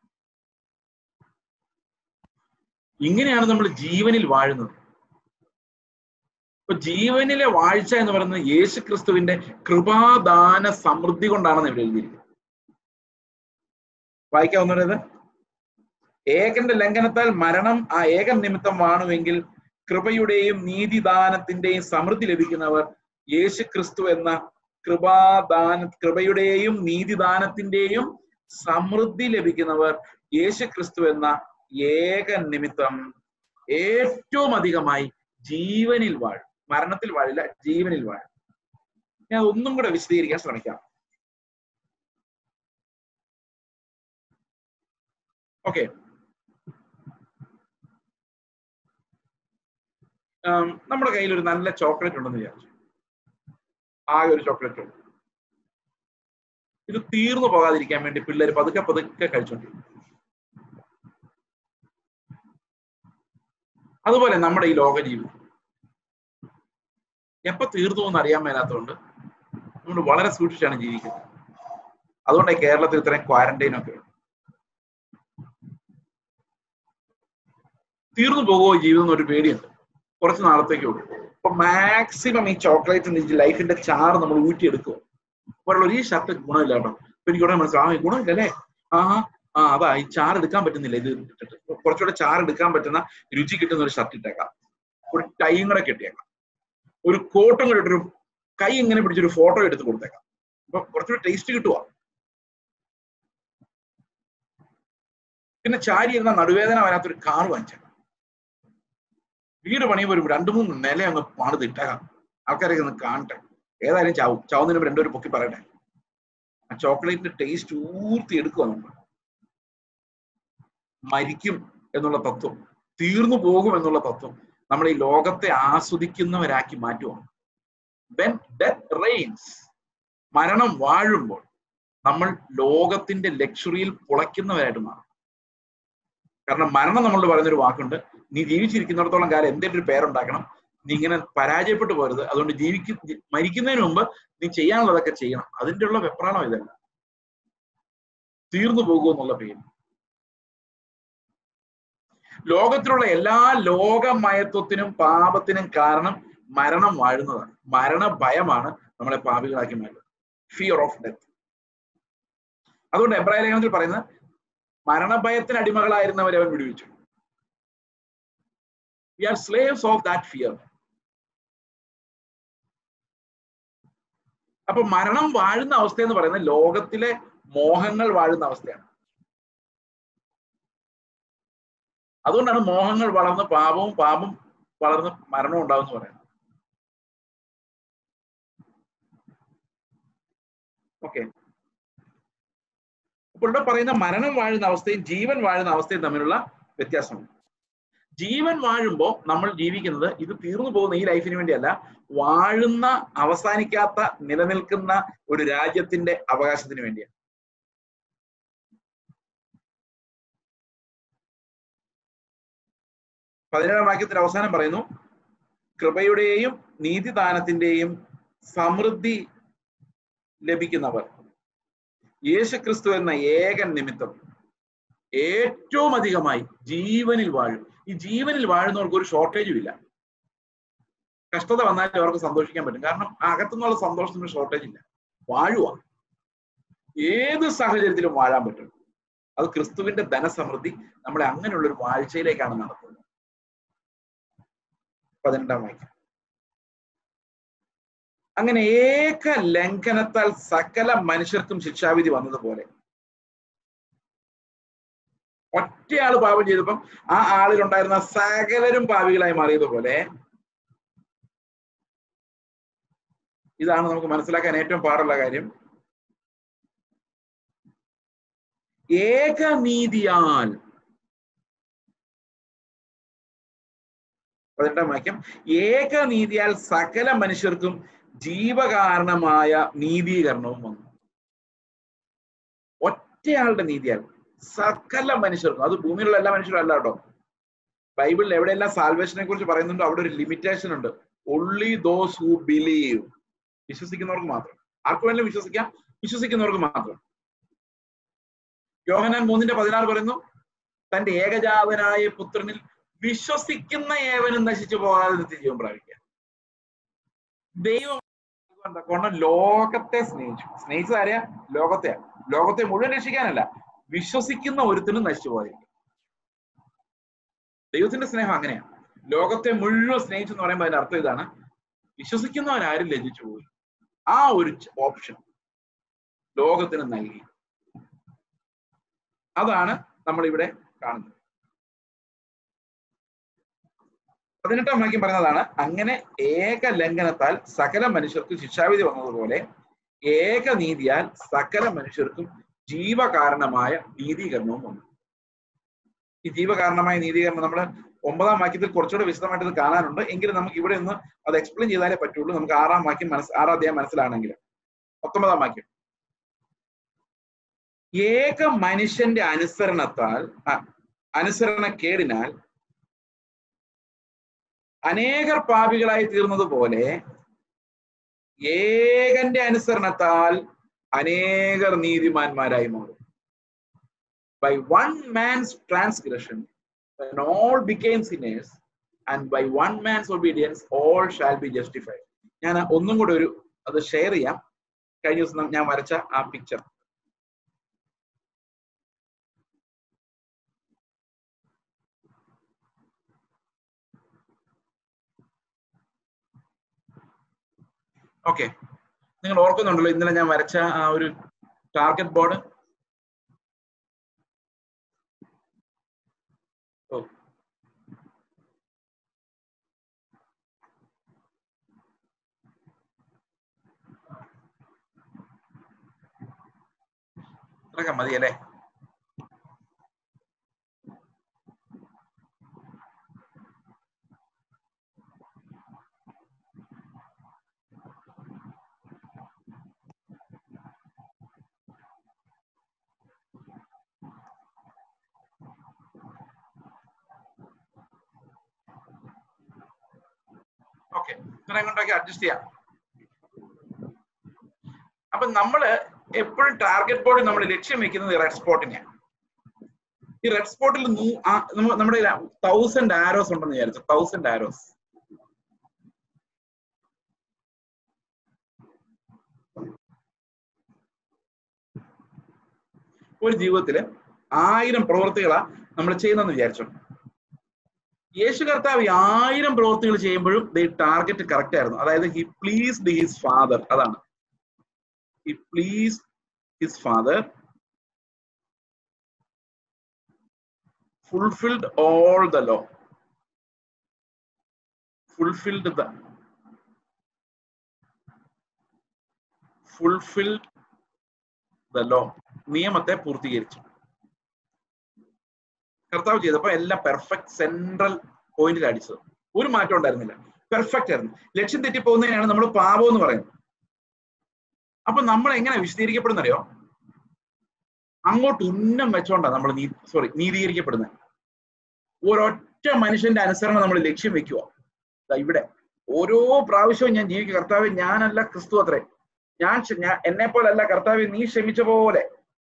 ഇങ്ങനെയാണ് നമ്മൾ ജീവനിൽ വാഴുന്നത് ഇപ്പൊ ജീവനിലെ വാഴ്ച എന്ന് പറയുന്നത് യേശു ക്രിസ്തുവിന്റെ കൃപാദാന സമൃദ്ധി കൊണ്ടാണെന്ന് ഇവിടെ എഴുതിയിരിക്കുന്നത് വായിക്കാവുന്നത് ഏകന്റെ ലംഘനത്താൽ മരണം ആ ഏകൻ നിമിത്തം വാണുവെങ്കിൽ കൃപയുടെയും നീതിദാനത്തിന്റെയും സമൃദ്ധി ലഭിക്കുന്നവർ യേശു ക്രിസ്തു എന്ന കൃപാദാന കൃപയുടെയും നീതിദാനത്തിന്റെയും സമൃദ്ധി ലഭിക്കുന്നവർ യേശു ക്രിസ്തു എന്ന ഏക നിമിത്തം ഏറ്റവും അധികമായി ജീവനിൽ വാഴും മരണത്തിൽ വാഴില്ല ജീവനിൽ വാഴും ഞാൻ ഒന്നും കൂടെ വിശദീകരിക്കാൻ ശ്രമിക്കാം ഓക്കെ ആം, നമ്മുടെ കയ്യിൽ ഒരു നല്ല ചോക്ലേറ്റ് ഉണ്ടെന്ന് വിചാരിച്ചു ആകെ ഒരു ചോക്ലേറ്റ് ഉണ്ട് ഇത് തീർന്നു പോകാതിരിക്കാൻ വേണ്ടി പിള്ളേർ പതുക്കെ പതുക്കെ കഴിച്ചോണ്ടിരിക്കും അതുപോലെ നമ്മുടെ ഈ ലോക ജീവിതം എപ്പോ തീർന്നു എന്ന് അറിയാൻ മേലാത്തതുകൊണ്ട് നമ്മൾ വളരെ സൂക്ഷിച്ചാണ് ജീവിക്കുന്നത് അതുകൊണ്ടാണ് കേരളത്തിൽ ഇത്രയും ക്വാറന്റൈൻ ഒക്കെ ഉള്ളത്. തീർന്നു പോകുമോ ജീവിതം എന്നൊരു പേടിയുണ്ട് കുറച്ച് നാളത്തേക്കേ ഉള്ളൂ അപ്പൊ മാക്സിമം ഈ ചോക്ലേറ്റ് ലൈഫിന്റെ ചാറ് നമ്മൾ ഊറ്റിയെടുക്കുക ഒരാൾ ഈ ഷർട്ട് ഗുണമില്ല കേട്ടോ അപ്പൊ എനിക്ക് ഉടനെ മനസ്സിലാവും ആ ഗുണമില്ല അല്ലേ ആ ആ അതാ ഈ ചാറ് എടുക്കാൻ പറ്റുന്നില്ല ഇത് ഇട്ടിട്ട് കുറച്ചുകൂടെ ചാറ് എടുക്കാൻ പറ്റുന്ന രുചി കിട്ടുന്ന ഒരു ഷർട്ട് ഇട്ടേക്കാം ഒരു ടൈയും കൂടെ കെട്ടിയേക്കാം ഒരു കോട്ടും കൂടെ ഇട്ടൊരു കൈ ഇങ്ങനെ പിടിച്ചൊരു ഫോട്ടോ എടുത്ത് കൊടുത്തേക്കാം അപ്പൊ കുറച്ചുകൂടെ ടേസ്റ്റ് കിട്ടുക പിന്നെ ചാരി ഇരുന്ന നടുവേദന വരാത്തൊരു കാർ വാങ്ങിച്ചേക്കാം വീട് പണിയുമ്പോൾ ഒരു രണ്ട് മൂന്ന് നില അങ്ങ് പണിത് ഇട്ടേക്കാം ആൾക്കാരൊക്കെ ഒന്ന് കാണട്ടെ ഏതായാലും ചാവും ചാവുന്നതിന് മുമ്പ് രണ്ടുപേരും പൊക്കി പറയട്ടെ ആ ചോക്ലേറ്റിന്റെ ടേസ്റ്റ് ഊർത്തി എടുക്കുക നമ്മൾ മരിക്കും എന്നുള്ള തത്വം തീർന്നു പോകും എന്നുള്ള തത്വം നമ്മൾ ഈ ലോകത്തെ ആസ്വദിക്കുന്നവരാക്കി മാറ്റുവാണ് വെൻ ഡെത്ത് റെയിൻസ് മരണം വാഴുമ്പോൾ നമ്മൾ ലോകത്തിന്റെ ലക്ഷറിയിൽ പുളയ്ക്കുന്നവരായിട്ട് മാറും കാരണം മരണം നമ്മളോട് പറയുന്നൊരു വാക്കുണ്ട് നീ ജീവിച്ചിരിക്കുന്നിടത്തോളം കാലം എന്തെങ്കിലും ഒരു പേരുണ്ടാക്കണം നീ ഇങ്ങനെ പരാജയപ്പെട്ടു പോരുത് അതുകൊണ്ട് ജീവിക്കും മരിക്കുന്നതിന് മുമ്പ് നീ ചെയ്യാനുള്ളതൊക്കെ ചെയ്യണം അതിന്റെ ഉള്ള വെപ്രാളം ഇതല്ല തീർന്നു പോകുമോ എന്നുള്ള പേര് ലോകത്തിലുള്ള എല്ലാ ലോകമയത്വത്തിനും പാപത്തിനും കാരണം മരണം വാഴുന്നതാണ് മരണ ഭയമാണ് നമ്മളെ പാപികളാക്കി മാറ്റുന്നത് ഫിയർ ഓഫ് ഡെത്ത് അതുകൊണ്ട് എബ്രാഹിം ലേഖനത്തിൽ പറയുന്നത് മരണഭയത്തിന് അടിമകളായിരുന്നവരെ അവൻ വിടുവിച്ചു we are slaves of that fear അപ്പൊ മരണം വാഴുന്ന അവസ്ഥ എന്ന് പറയുന്നത് ലോകത്തിലെ മോഹങ്ങൾ വാഴുന്ന അവസ്ഥയാണ് അതുകൊണ്ടാണ് മോഹങ്ങൾ വളർന്ന് പാപവും പാപം വളർന്ന് മരണവും ഉണ്ടാവും എന്ന് പറയുന്നത് ഓക്കെ അപ്പോൾ ഇവിടെ പറയുന്ന മരണം വാഴുന്ന അവസ്ഥയും ജീവൻ വാഴുന്ന അവസ്ഥയും തമ്മിലുള്ള വ്യത്യാസമുണ്ട് ജീവൻ വാഴുമ്പോൾ നമ്മൾ ജീവിക്കുന്നത് ഇത് തീർന്നു പോകുന്ന ഈ ലൈഫിന് വേണ്ടിയല്ല വാഴുന്ന അവസാനിക്കാത്ത നിലനിൽക്കുന്ന ഒരു രാജ്യത്തിന്റെ അവകാശത്തിന് വേണ്ടിയാണ് പതിനേഴാം വാക്യത്തിന്റെ അവസാനം പറയുന്നു കൃപയുടെയും നീതിദാനത്തിന്റെയും സമൃദ്ധി ലഭിക്കുന്നവർ യേശുക്രിസ്തു എന്ന ഏകൻ നിമിത്തം ഏറ്റവും അധികമായി ജീവനിൽ വാഴും ഈ ജീവനിൽ വാഴുന്നവർക്ക് ഒരു ഷോർട്ടേജും ഇല്ല കഷ്ടത വന്നാലും അവർക്ക് സന്തോഷിക്കാൻ പറ്റും കാരണം അകത്തുനിന്നുള്ള സന്തോഷത്തിന് ഷോർട്ടേജ് ഇല്ല വാഴുക ഏത് സാഹചര്യത്തിലും വാഴാൻ പറ്റും അത് ക്രിസ്തുവിന്റെ ധനസമൃദ്ധി നമ്മളെ അങ്ങനെയുള്ള ഒരു വാഴ്ചയിലേക്കാണ് നടത്തുന്നത് പതിനെട്ടാം വാക്യം അങ്ങനെ ഏക ലംഘനത്താൽ സകല മനുഷ്യർക്കും ശിക്ഷാവിധി വന്നതുപോലെ ഒറ്റയാള് പാപം ചെയ്തപ്പം ആ ആളിലുണ്ടായിരുന്ന സകലരും പാപികളായി മാറിയതുപോലെ ഇതാണ് നമുക്ക് മനസ്സിലാക്കാൻ ഏറ്റവും പാടുള്ള കാര്യം ഏകനീതിയാൽ പതിനെട്ടാം വാക്യം ഏകനീതിയാൽ സകല മനുഷ്യർക്കും ജീവകാരണമായ നീതീകരണവും വന്നു ഒറ്റയാളുടെ നീതിയാൽ സകല മനുഷ്യർക്കും അത് ഭൂമിയിലുള്ള എല്ലാ മനുഷ്യരും അല്ല കേട്ടോ ബൈബിളിൽ എവിടെയെല്ലാം സാൽവേഷനെ കുറിച്ച് പറയുന്നുണ്ടോ അവിടെ ഒരു ലിമിറ്റേഷൻ ഉണ്ട് ഒൺലി ദോസ് ഹു ബിലീവ് വിശ്വസിക്കുന്നവർക്ക് മാത്രം ആർക്ക് വേണമെങ്കിലും വിശ്വസിക്കാം വിശ്വസിക്കുന്നവർക്ക് മാത്രം യോഹനാൻ മൂന്നിന്റെ പതിനാറ് പറയുന്നു തന്റെ ഏകജാതനായ പുത്രനിൽ വിശ്വസിക്കുന്ന ഏവനും നശിച്ചു പോകാതെ നിത്യജീവൻ പ്രാപിക്കുക ദൈവം കൊണ്ട ലോകത്തെ സ്നേഹിച്ചു സ്നേഹിച്ചത് ആരെയാ ലോകത്തെയാ ലോകത്തെ മുഴുവൻ രക്ഷിക്കാനല്ല വിശ്വസിക്കുന്ന ഒരുത്തിനും നശിച്ചു പോകാതിരിക്കും ദൈവത്തിന്റെ സ്നേഹം അങ്ങനെയാണ് ലോകത്തെ മുഴുവൻ സ്നേഹിച്ചു എന്ന് പറയുമ്പോൾ അതിന്റെ അർത്ഥം ഇതാണ് വിശ്വസിക്കുന്നവരാരും ലജിച്ചു പോയി ആ ഒരു ഓപ്ഷൻ ലോകത്തിന് നൽകി അതാണ് നമ്മൾ ഇവിടെ കാണുന്നത് പതിനെട്ടാം വാക്യം പറയുന്നതാണ് അങ്ങനെ ഏക ലംഘനത്താൽ സകല മനുഷ്യർക്ക് ശിക്ഷാവിധി വന്നതുപോലെ ഏകനീതിയാൽ സകല മനുഷ്യർക്കും ജീവകാരണമായ നീതീകരണവും വന്നു ഈ ജീവകാരണമായ നീതീകരണം നമ്മൾ ഒമ്പതാം വാക്യത്തിൽ കുറച്ചുകൂടെ വിശദമായിട്ട് ഇത് കാണാനുണ്ട് എങ്കിലും നമുക്ക് ഇവിടെ ഒന്ന് അത് എക്സ്പ്ലെയിൻ ചെയ്താലേ പറ്റുള്ളൂ നമുക്ക് ആറാം വാക്യം മനസ് ആറാം അധ്യായം മനസ്സിലാണെങ്കിൽ പത്തൊമ്പതാം വാക്യം ഏക മനുഷ്യന്റെ അനുസരണത്താൽ അ- അനുസരണക്കേടിനാൽ അനേകർ പാപികളായി തീർന്നതുപോലെ ഏകന്റെ അനുസരണത്താൽ അനേകർ നീതിമാന്മാരായി മാറും by one man's transgression when all became sinners and by one man's obedience all shall be justified ഞാൻ ഒന്നും കൂടെ ഒരു അത് ഷെയർ ചെയ്യാം കഴിഞ്ഞ ദിവസം ഞാൻ വരച്ച ആ പിക്ചർ ഓക്കെ നിങ്ങൾ ഓർക്കുന്നുണ്ടല്ലോ ഇന്നലെ ഞാൻ വരച്ച ആ ഒരു ടാർഗറ്റ് ബോർഡ് ഓ ഇത്രയൊക്കെ മതിയല്ലേ ഓക്കെ ഇത്രയും കൊണ്ടൊക്കെ അഡ്ജസ്റ്റ് ചെയ്യാം അപ്പൊ നമ്മള് എപ്പോഴും ടാർഗറ്റ് ബോർഡ് നമ്മൾ ലക്ഷ്യം വെക്കുന്നത് റെഡ് സ്പോട്ടിനെയാണ് ഈ റെഡ് സ്പോട്ടിൽ നമ്മുടെ തൗസൻഡ് ആരോസ് ഉണ്ടെന്ന് വിചാരിച്ചു തൗസൻഡ് ആരോസ് ഒരു ജീവിതത്തില് ആയിരം പ്രവൃത്തികളാ നമ്മൾ ചെയ്യുന്നെന്ന് വിചാരിച്ചു യേശു കർത്താവ് ഈ ആയിരം പ്രവൃത്തികൾ ചെയ്യുമ്പോഴും ടാർഗറ്റ് കറക്റ്റ് ആയിരുന്നു അതായത് ഹി പ്ലീസ്ഡ് ഹിസ് ഫാദർ അതാണ് he please his father fulfilled all the law fulfilled the fulfilled the law നിയമത്തെ പൂർത്തീകരിച്ചു കർത്താവ് ചെയ്തപ്പോ എല്ലാം പെർഫെക്റ്റ് സെൻട്രൽ പോയിന്റിൽ അടിച്ചത് ഒരു മാറ്റം ഉണ്ടായിരുന്നില്ല പെർഫെക്റ്റ് ആയിരുന്നു ലക്ഷ്യം തെറ്റിപ്പോകുന്നതിനാണ് നമ്മൾ പാപം എന്ന് പറയുന്നത് അപ്പൊ നമ്മൾ എങ്ങനെ വിശദീകരിക്കപ്പെടുന്നറിയോ അങ്ങോട്ട് ഉന്നം വെച്ചോണ്ടാ നമ്മൾ നീ സോറി നീതീകരിക്കപ്പെടുന്നത് ഒരൊറ്റ മനുഷ്യന്റെ അനുസരണം നമ്മൾ ലക്ഷ്യം വെക്കുക ദാ ഇവിടെ ഓരോ പ്രാവശ്യവും ഞാൻ ജീവിക്കുക കർത്താവ് ഞാനല്ല ക്രിസ്തു അത്രേ ഞാൻ ക്ഷ- ഞാൻ എന്നെ പോലല്ല കർത്താവ് നീ ക്ഷമിച്ച പോലെ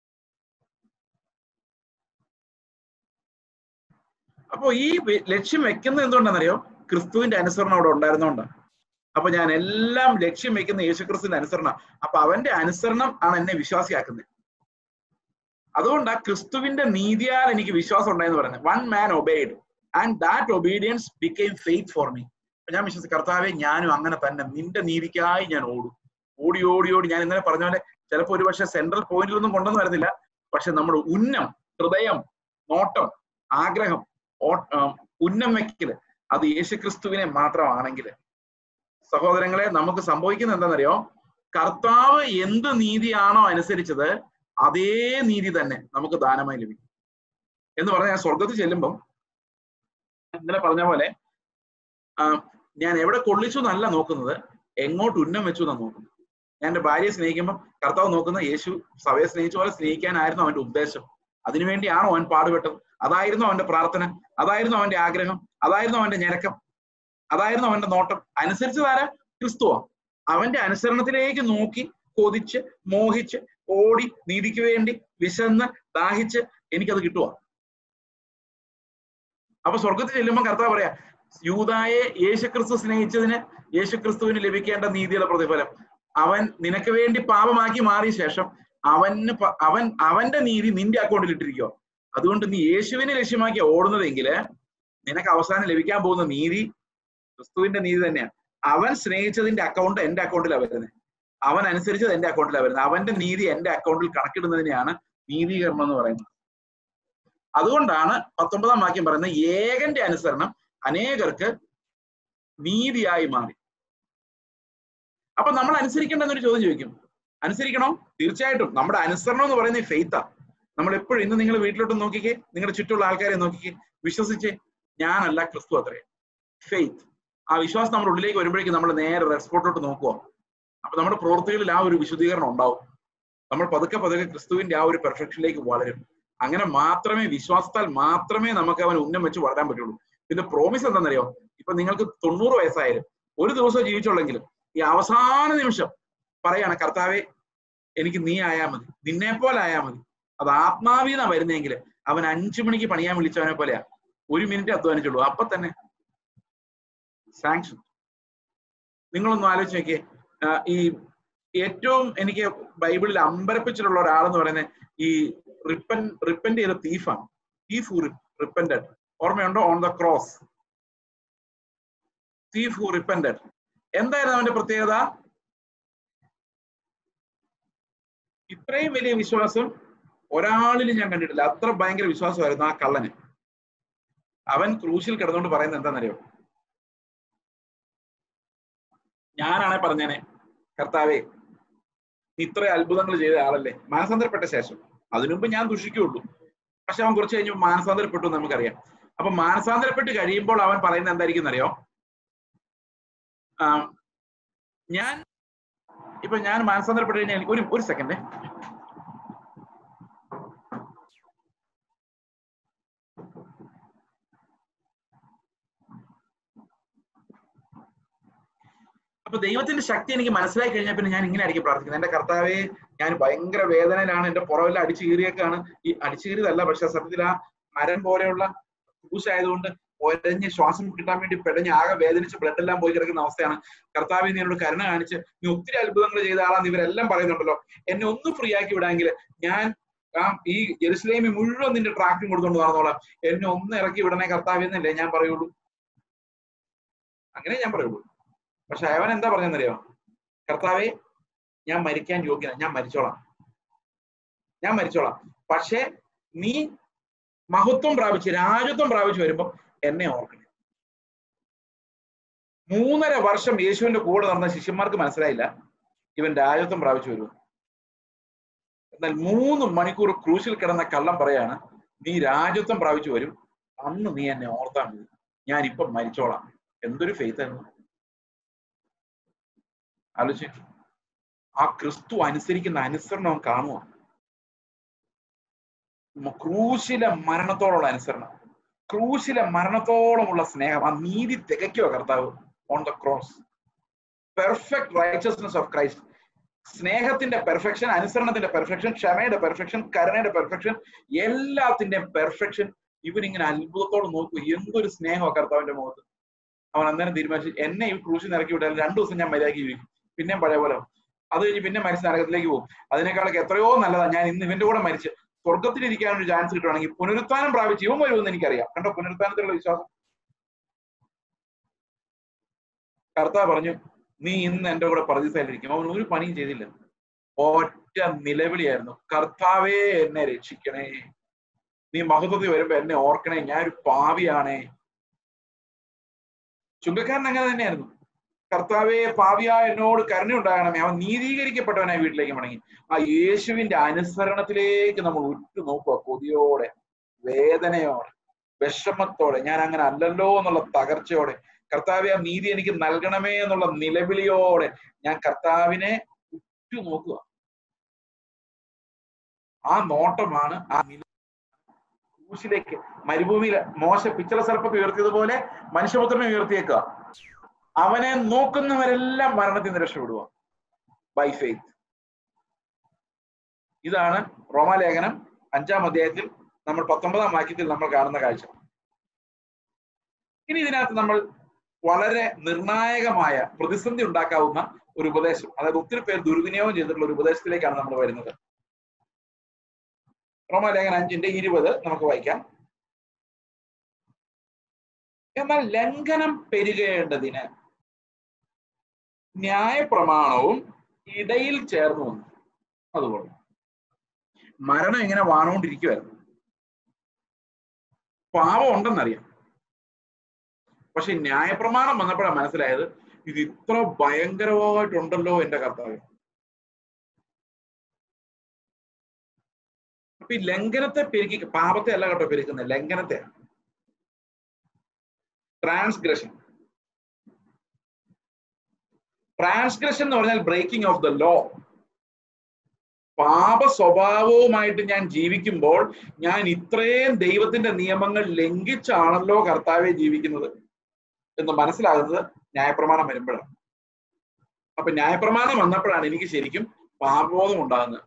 അപ്പോ ഈ വെ- ലക്ഷ്യം വെക്കുന്നത് എന്തുകൊണ്ടാണെന്നറിയോ ക്രിസ്തുവിന്റെ അനുസരണം അവിടെ ഉണ്ടായിരുന്നോണ്ടാണ് അപ്പൊ ഞാൻ എല്ലാം ലക്ഷ്യം വെക്കുന്ന യേശുക്രിസ്തുവിന്റെ അനുസരണം അപ്പൊ അവന്റെ അനുസരണം ആണ് എന്നെ വിശ്വാസിയാക്കുന്നത് അതുകൊണ്ട് ആ ക്രിസ്തുവിന്റെ നീതിയാൽ എനിക്ക് വിശ്വാസം ഉണ്ടായെന്ന് പറയുന്നത് one man obeyed and that obedience became faith for me ഞാൻ വിശ്വസിച്ചു കർത്താവെ ഞാനും അങ്ങനെ തന്നെ നിന്റെ നീതിക്കായി ഞാൻ ഓടും ഓടി ഓടി ഓടി ഞാൻ ഇന്നലെ പറഞ്ഞ പോലെ ചിലപ്പോൾ ഒരുപക്ഷെ സെൻട്രൽ പോയിന്റിലൊന്നും കൊണ്ടെന്ന് വരുന്നില്ല പക്ഷെ നമ്മുടെ ഉന്നം ഹൃദയം നോട്ടം ആഗ്രഹം ഓ- ആ, ഉന്നം വെക്കല് അത് യേശുക്രിസ്തുവിനെ മാത്രമാണെങ്കിൽ സഹോദരങ്ങളെ നമുക്ക് സംഭവിക്കുന്നത് എന്താണെന്നറിയോ കർത്താവ് എന്ത് നീതിയാണോ അനുസരിച്ചത് അതേ നീതി തന്നെ നമുക്ക് ദാനമായി ലഭിക്കും എന്ന് പറഞ്ഞാൽ ഞാൻ സ്വർഗത്തിൽ ചെല്ലുമ്പം ഇന്നലെ പറഞ്ഞ പോലെ ആ, ഞാൻ എവിടെ കൊള്ളിച്ചു എന്നല്ല നോക്കുന്നത് എങ്ങോട്ട് ഉന്നം വെച്ചു എന്നാണ് നോക്കുന്നത് ഞാൻ എന്റെ ഭാര്യയെ സ്നേഹിക്കുമ്പോൾ കർത്താവ് നോക്കുന്ന യേശു സഭയെ സ്നേഹിച്ച പോലെ സ്നേഹിക്കാനായിരുന്നു അവന്റെ ഉദ്ദേശം അതിനുവേണ്ടിയാണോ അവൻ പാടുപെട്ടത് അതായിരുന്നു അവന്റെ പ്രാർത്ഥന അതായിരുന്നു അവന്റെ ആഗ്രഹം അതായിരുന്നു അവന്റെ ഞരക്കം അതായിരുന്നു അവന്റെ നോട്ടം അനുസരിച്ചതാരാ ക്രിസ്തുവാ അവന്റെ അനുസരണത്തിലേക്ക് നോക്കി കൊതിച്ച് മോഹിച്ച് ഓടി നീതിക്ക് വേണ്ടി വിശന്ന് ദാഹിച്ച് എനിക്കത് കിട്ടുക അപ്പൊ സ്വർഗത്തിൽ ചെല്ലുമ്പോൾ കർത്താവ് പറയാ യൂതായെ യേശുക്രിസ്തു സ്നേഹിച്ചതിന് യേശുക്രിസ്തുവിന് ലഭിക്കേണ്ട നീതിയുടെ പ്രതിഫലം അവൻ നിനക്ക് വേണ്ടി പാപമാക്കി മാറിയ ശേഷം അവന് പ- അവൻ അവന്റെ നീതി നിന്റെ അക്കൗണ്ടിൽ ഇട്ടിരിക്കുക അതുകൊണ്ട് നീ യേശുവിനെ ലക്ഷ്യമാക്കി ഓടുന്നതെങ്കിൽ നിനക്ക് അവസാനം ലഭിക്കാൻ പോകുന്ന നീതി ക്രിസ്തുവിന്റെ നീതി തന്നെയാണ് അവൻ സ്നേഹിച്ചതിന്റെ അക്കൗണ്ട് എന്റെ അക്കൗണ്ടിലാണ് വരുന്നത് അവൻ അനുസരിച്ചത് എന്റെ അക്കൗണ്ടിലാണ് വരുന്നത് അവന്റെ നീതി എന്റെ അക്കൗണ്ടിൽ കണക്കിടുന്നതിനെയാണ് നീതീകരണം എന്ന് പറയുന്നത് അതുകൊണ്ടാണ് പത്തൊമ്പതാം വാക്യം പറയുന്നത് ഏകന്റെ അനുസരണം അനേകർക്ക് നീതിയായി മാറി അപ്പൊ നമ്മൾ അനുസരിക്കേണ്ട എന്നൊരു ചോദ്യം ചോദിക്കും അനുസരിക്കണോ തീർച്ചയായിട്ടും നമ്മുടെ അനുസരണം എന്ന് പറയുന്നത് ഫെയ്ത്താ നമ്മൾ എപ്പോഴും ഇന്ന് നിങ്ങൾ വീട്ടിലോട്ട് നോക്കിക്കേ നിങ്ങളുടെ ചുറ്റുമുള്ള ആൾക്കാരെ നോക്കിക്കേ വിശ്വസിച്ചേ ഞാനല്ല ക്രിസ്തു അത്രേ ഫെയ്ത്ത് ആ വിശ്വാസം നമ്മുടെ ഉള്ളിലേക്ക് വരുമ്പോഴേക്കും നമ്മൾ നേരെ റെസ്പോർട്ടിലോട്ട് നോക്കുക അപ്പൊ നമ്മുടെ പ്രവൃത്തികളിൽ ആ ഒരു വിശുദ്ധീകരണം ഉണ്ടാവും നമ്മൾ പതുക്കെ പതുക്കെ ക്രിസ്തുവിന്റെ ആ ഒരു പെർഫെക്ഷനിലേക്ക് വളരും അങ്ങനെ മാത്രമേ വിശ്വാസത്താൽ മാത്രമേ നമുക്ക് അവൻ ഉന്നം വെച്ച് വളരാൻ പറ്റുള്ളൂ പിന്നെ പ്രോമിസ് എന്താണെന്നറിയോ ഇപ്പൊ നിങ്ങൾക്ക് തൊണ്ണൂറ് വയസ്സായാലും ഒരു ദിവസം ജീവിച്ചുള്ളെങ്കിലും ഈ അവസാന നിമിഷം പറയാണ് കർത്താവെ എനിക്ക് നീ ആയാ മതി നിന്നെ പോലെ ആയാ മതി അത് ആത്മാവീന വരുന്നെങ്കിൽ അവൻ അഞ്ചു മണിക്ക് പണിയാൻ വിളിച്ചവനെ പോലെയാ ഒരു മിനിറ്റ് അധ്വാനിച്ചുള്ളൂ അപ്പൊ തന്നെ സാങ്ഷൻ നിങ്ങളൊന്ന് ആലോചിച്ച് നോക്കിയേ ആ, ഈ ഏറ്റവും എനിക്ക് ബൈബിളിൽ അമ്പരപ്പിച്ചിട്ടുള്ള ഒരാളെന്ന് പറയുന്നത് ഈ റിപ്പൻ റിപ്പൻഡ് ചെയ്ത തീഫാണ് തീഫ് ഹു റിപ്പൻഡ് ഓർമ്മയുണ്ടോ on the cross thief who repent എന്തായിരുന്നു അവന്റെ പ്രത്യേകത ഇത്രയും വലിയ വിശ്വാസം ഒരാളിലും ഞാൻ കണ്ടിട്ടില്ല അത്ര ഭയങ്കര വിശ്വാസമായിരുന്നു ആ കള്ളന് അവൻ ക്രൂശിൽ കിടന്നുകൊണ്ട് പറയുന്നത് എന്താണെന്നറിയോ ഞാനാണെ പറഞ്ഞേനെ കർത്താവേ നീ ഇത്ര അത്ഭുതങ്ങൾ ചെയ്ത ആളല്ലേ മാനസാന്തരപ്പെട്ട ശേഷം അതിനുമുമ്പ് ഞാൻ ദുഷിക്കുള്ളൂ പക്ഷെ അവൻ കുറച്ച് കഴിഞ്ഞ് മാനസാന്തരപ്പെട്ടു എന്ന് നമുക്കറിയാം അപ്പൊ മാനസാന്തരപ്പെട്ട് കഴിയുമ്പോൾ അവൻ പറയുന്നത് എന്തായിരിക്കും അറിയോ ആ, ഞാൻ ഇപ്പൊ ഞാൻ മാനസാന്തരപ്പെട്ട് കഴിഞ്ഞാൽ എനിക്ക് ഒരു ഒരു സെക്കൻഡ് അപ്പൊ ദൈവത്തിന്റെ ശക്തി എനിക്ക് മനസ്സിലായി കഴിഞ്ഞാൽ പിന്നെ ഞാൻ ഇങ്ങനെ ആയിരിക്കും പ്രാർത്ഥിക്കുന്നത് എന്റെ കർത്താവെ ഞാൻ ഭയങ്കര വേദനയിലാണ് എന്റെ പുറമെല്ലാം അടിച്ചു കീറിയേക്കാണ് ഈ അടിച്ചു കീറിയതല്ല പക്ഷെ സത്യത്തിൽ ആ മരം പോലെയുള്ള ആയതുകൊണ്ട് ഒരഞ്ഞ് ശ്വാസം കിട്ടാൻ വേണ്ടി പെടഞ്ഞ് ആകെ വേദനിച്ച് ബ്ലഡ് എല്ലാം പോയി കിടക്കുന്ന അവസ്ഥയാണ് കർത്താവെ നീ എന്നോട് കരുണ കാണിച്ച് നീ ഒത്തിരി അത്ഭുതങ്ങൾ ചെയ്ത ആളാന്ന് ഇവരെല്ലാം പറയുന്നുണ്ടല്ലോ എന്നെ ഒന്ന് ഫ്രീ ആക്കി വിടാമെങ്കിൽ ഞാൻ ആ ഈ ജെറുസലേമിൽ മുഴുവൻ നിന്റെ ട്രാക്കിംഗ് കൊടുത്തോണ്ട് നടന്നോളാം എന്നെ ഒന്ന് ഇറക്കി വിടണേ കർത്താവ് എന്നല്ലേ ഞാൻ പറയുള്ളൂ അങ്ങനെ ഞാൻ പറയുള്ളൂ പക്ഷെ അവൻ എന്താ പറഞ്ഞെന്നറിയോ കർത്താവെ ഞാൻ മരിക്കാൻ യോഗ്യന ഞാൻ മരിച്ചോളാം ഞാൻ മരിച്ചോളാം പക്ഷെ നീ മഹത്വം പ്രാപിച്ച് രാജത്വം പ്രാപിച്ച് വരുമ്പോ എന്നെ ഓർക്കണേ മൂന്നര വർഷം യേശുവിന്റെ കൂടെ നടന്ന ശിഷ്യന്മാർക്ക് മനസ്സിലായില്ല ഇവൻ രാജത്വം പ്രാപിച്ചു വരും എന്നാൽ മൂന്ന് മണിക്കൂർ ക്രൂശിൽ കിടന്ന കള്ളം പറയാണ് നീ രാജത്വം പ്രാപിച്ചു വരും അന്ന് നീ എന്നെ ഓർത്താൽ മതി ഞാൻ ഇപ്പം മരിച്ചോളാം എന്തൊരു ഫെയ്ത്ത് ആയിരുന്നു ആലോചിച്ച് ആ ക്രിസ്തു അനുസരിക്കുന്ന അനുസരണം അവൻ കാണുക ക്രൂശിലെ മരണത്തോടുള്ള അനുസരണം ക്രൂശിലെ മരണത്തോളമുള്ള സ്നേഹം ആ നീതി തികയ്ക്കുക കർത്താവ് on the cross perfect righteousness of Christ സ്നേഹത്തിന്റെ പെർഫെക്ഷൻ അനുസരണത്തിന്റെ പെർഫെക്ഷൻ ക്ഷമയുടെ പെർഫെക്ഷൻ കരുണയുടെ പെർഫെക്ഷൻ എല്ലാത്തിന്റെയും പെർഫെക്ഷൻ ഇവനിങ്ങനെ അത്ഭുതത്തോടെ നോക്കൂ എന്തൊരു സ്നേഹമാണ് കർത്താവിന്റെ മുഖത്ത് അവൻ അന്നേരം തീരുമാനിച്ചു എന്നെ ഈ ക്രൂശിൽ ഇറക്കി വിട്ടാൽ രണ്ടു ദിവസം ഞാൻ മര്യാദയ്ക്ക് ജീവിക്കും പിന്നെയും പഴയ പോലെ അത് കഴിഞ്ഞ് പിന്നെ മരിച്ച നരകത്തിലേക്ക് പോകും അതിനേക്കാളൊക്കെ എത്രയോ നല്ലതാ ഞാൻ ഇന്ന് ഇവന്റെ കൂടെ മരിച്ച് സ്വർഗത്തിലിരിക്കാൻ ഒരു ചാൻസ് കിട്ടുവാണെങ്കിൽ പുനരുത്ഥാനം പ്രാപിച്ച് ഇവൻ വരുമെന്ന് എനിക്കറിയാം കണ്ടോ പുനരുത്ഥാനത്തിലുള്ള വിശ്വാസം കർത്താവ് പറഞ്ഞു നീ ഇന്ന് എന്റെ കൂടെ പ്രതിസയിലിരിക്കും അവൻ ഒരു പണിയും ചെയ്തില്ല ഒറ്റ നിലവിളിയായിരുന്നു കർത്താവേ എന്നെ രക്ഷിക്കണേ നീ മഹത്വത്തിൽ വരുമ്പോ എന്നെ ഓർക്കണേ ഞാൻ ഒരു പാവിയാണേ ചുങ്കക്കാരൻ അങ്ങനെ തന്നെയായിരുന്നു കർത്താവെ പാവിയ എന്നോട് കരുണയുണ്ടാകണമേ അവൻ നീതീകരിക്കപ്പെട്ടവനായി വീട്ടിലേക്ക് മടങ്ങി ആ യേശുവിന്റെ അനുസരണത്തിലേക്ക് നമ്മൾ ഉറ്റു നോക്കുക കൊതിയോടെ വേദനയോടെ വിഷമത്തോടെ ഞാൻ അങ്ങനെ അല്ലല്ലോ എന്നുള്ള തകർച്ചയോടെ കർത്താവെ ആ നീതി എനിക്ക് നൽകണമേ എന്നുള്ള നിലവിളിയോടെ ഞാൻ കർത്താവിനെ ഉറ്റു നോക്കുക ആ നോട്ടമാണ് ആ നില ക്രൂശിലേക്ക് മരുഭൂമിയിൽ മോശ പിച്ചള സർപ്പത്തെ ഉയർത്തിയതുപോലെ മനുഷ്യപുത്രനെ ഉയർത്തിയേക്കുക അവനെ നോക്കുന്നവരെല്ലാം മരണത്തിൽ നിന്ന് രക്ഷപ്പെടുക ബൈ ഫെയ്ത്ത് ഇതാണ് റോമാലേഖനം അഞ്ചാം അധ്യായത്തിൽ നമ്മൾ പത്തൊമ്പതാം വാക്യത്തിൽ നമ്മൾ കാണുന്ന കാഴ്ച ഇനി ഇതിനകത്ത് നമ്മൾ വളരെ നിർണായകമായ പ്രതിസന്ധി ഉണ്ടാക്കാവുന്ന ഒരു ഉപദേശം അതായത് ഒത്തിരി പേർ ദുർവിനിയോഗം ചെയ്തിട്ടുള്ള ഒരു ഉപദേശത്തിലേക്കാണ് നമ്മൾ വരുന്നത് റോമാലേഖനം അഞ്ചിന്റെ ഇരുപത് നമുക്ക് വായിക്കാം എന്നാൽ ലംഘനം പെരുകേണ്ടതിന് ന്യായപ്രമാണവും ഇടയിൽ ചേർന്നു വന്നു അതുകൊണ്ട് മരണം ഇങ്ങനെ വാണുകൊണ്ടിരിക്കുമായിരുന്നു പാപം ഉണ്ടെന്നറിയാം പക്ഷെ ന്യായപ്രമാണം വന്നപ്പോഴാണ് മനസ്സിലായത് ഇത് ഇത്ര ഭയങ്കരമായിട്ടുണ്ടല്ലോ എന്റെ കർത്താവ് അപ്പൊ ഈ ലംഘനത്തെ പെരുക്കി പാപത്തെ അല്ല കേട്ടോ പെരുക്കുന്നത് ലംഘനത്തെ ട്രാൻസ്ഗ്രഷൻ ട്രാൻസ്ഗ്രഷൻ എന്ന് പറഞ്ഞാൽ ബ്രേക്കിംഗ് ഓഫ് ദ ലോ പാപ സ്വഭാവവുമായിട്ട് ഞാൻ ജീവിക്കുമ്പോൾ ഞാൻ ഇത്രയും ദൈവത്തിന്റെ നിയമങ്ങൾ ലംഘിച്ചാണല്ലോ കർത്താവെ ജീവിക്കുന്നത് എന്ന് മനസ്സിലാകുന്നത് ന്യായപ്രമാണം വരുമ്പോഴാണ് അപ്പൊ ന്യായപ്രമാണം വന്നപ്പോഴാണ് എനിക്ക് ശരിക്കും പാപബോധം ഉണ്ടാകുന്നത്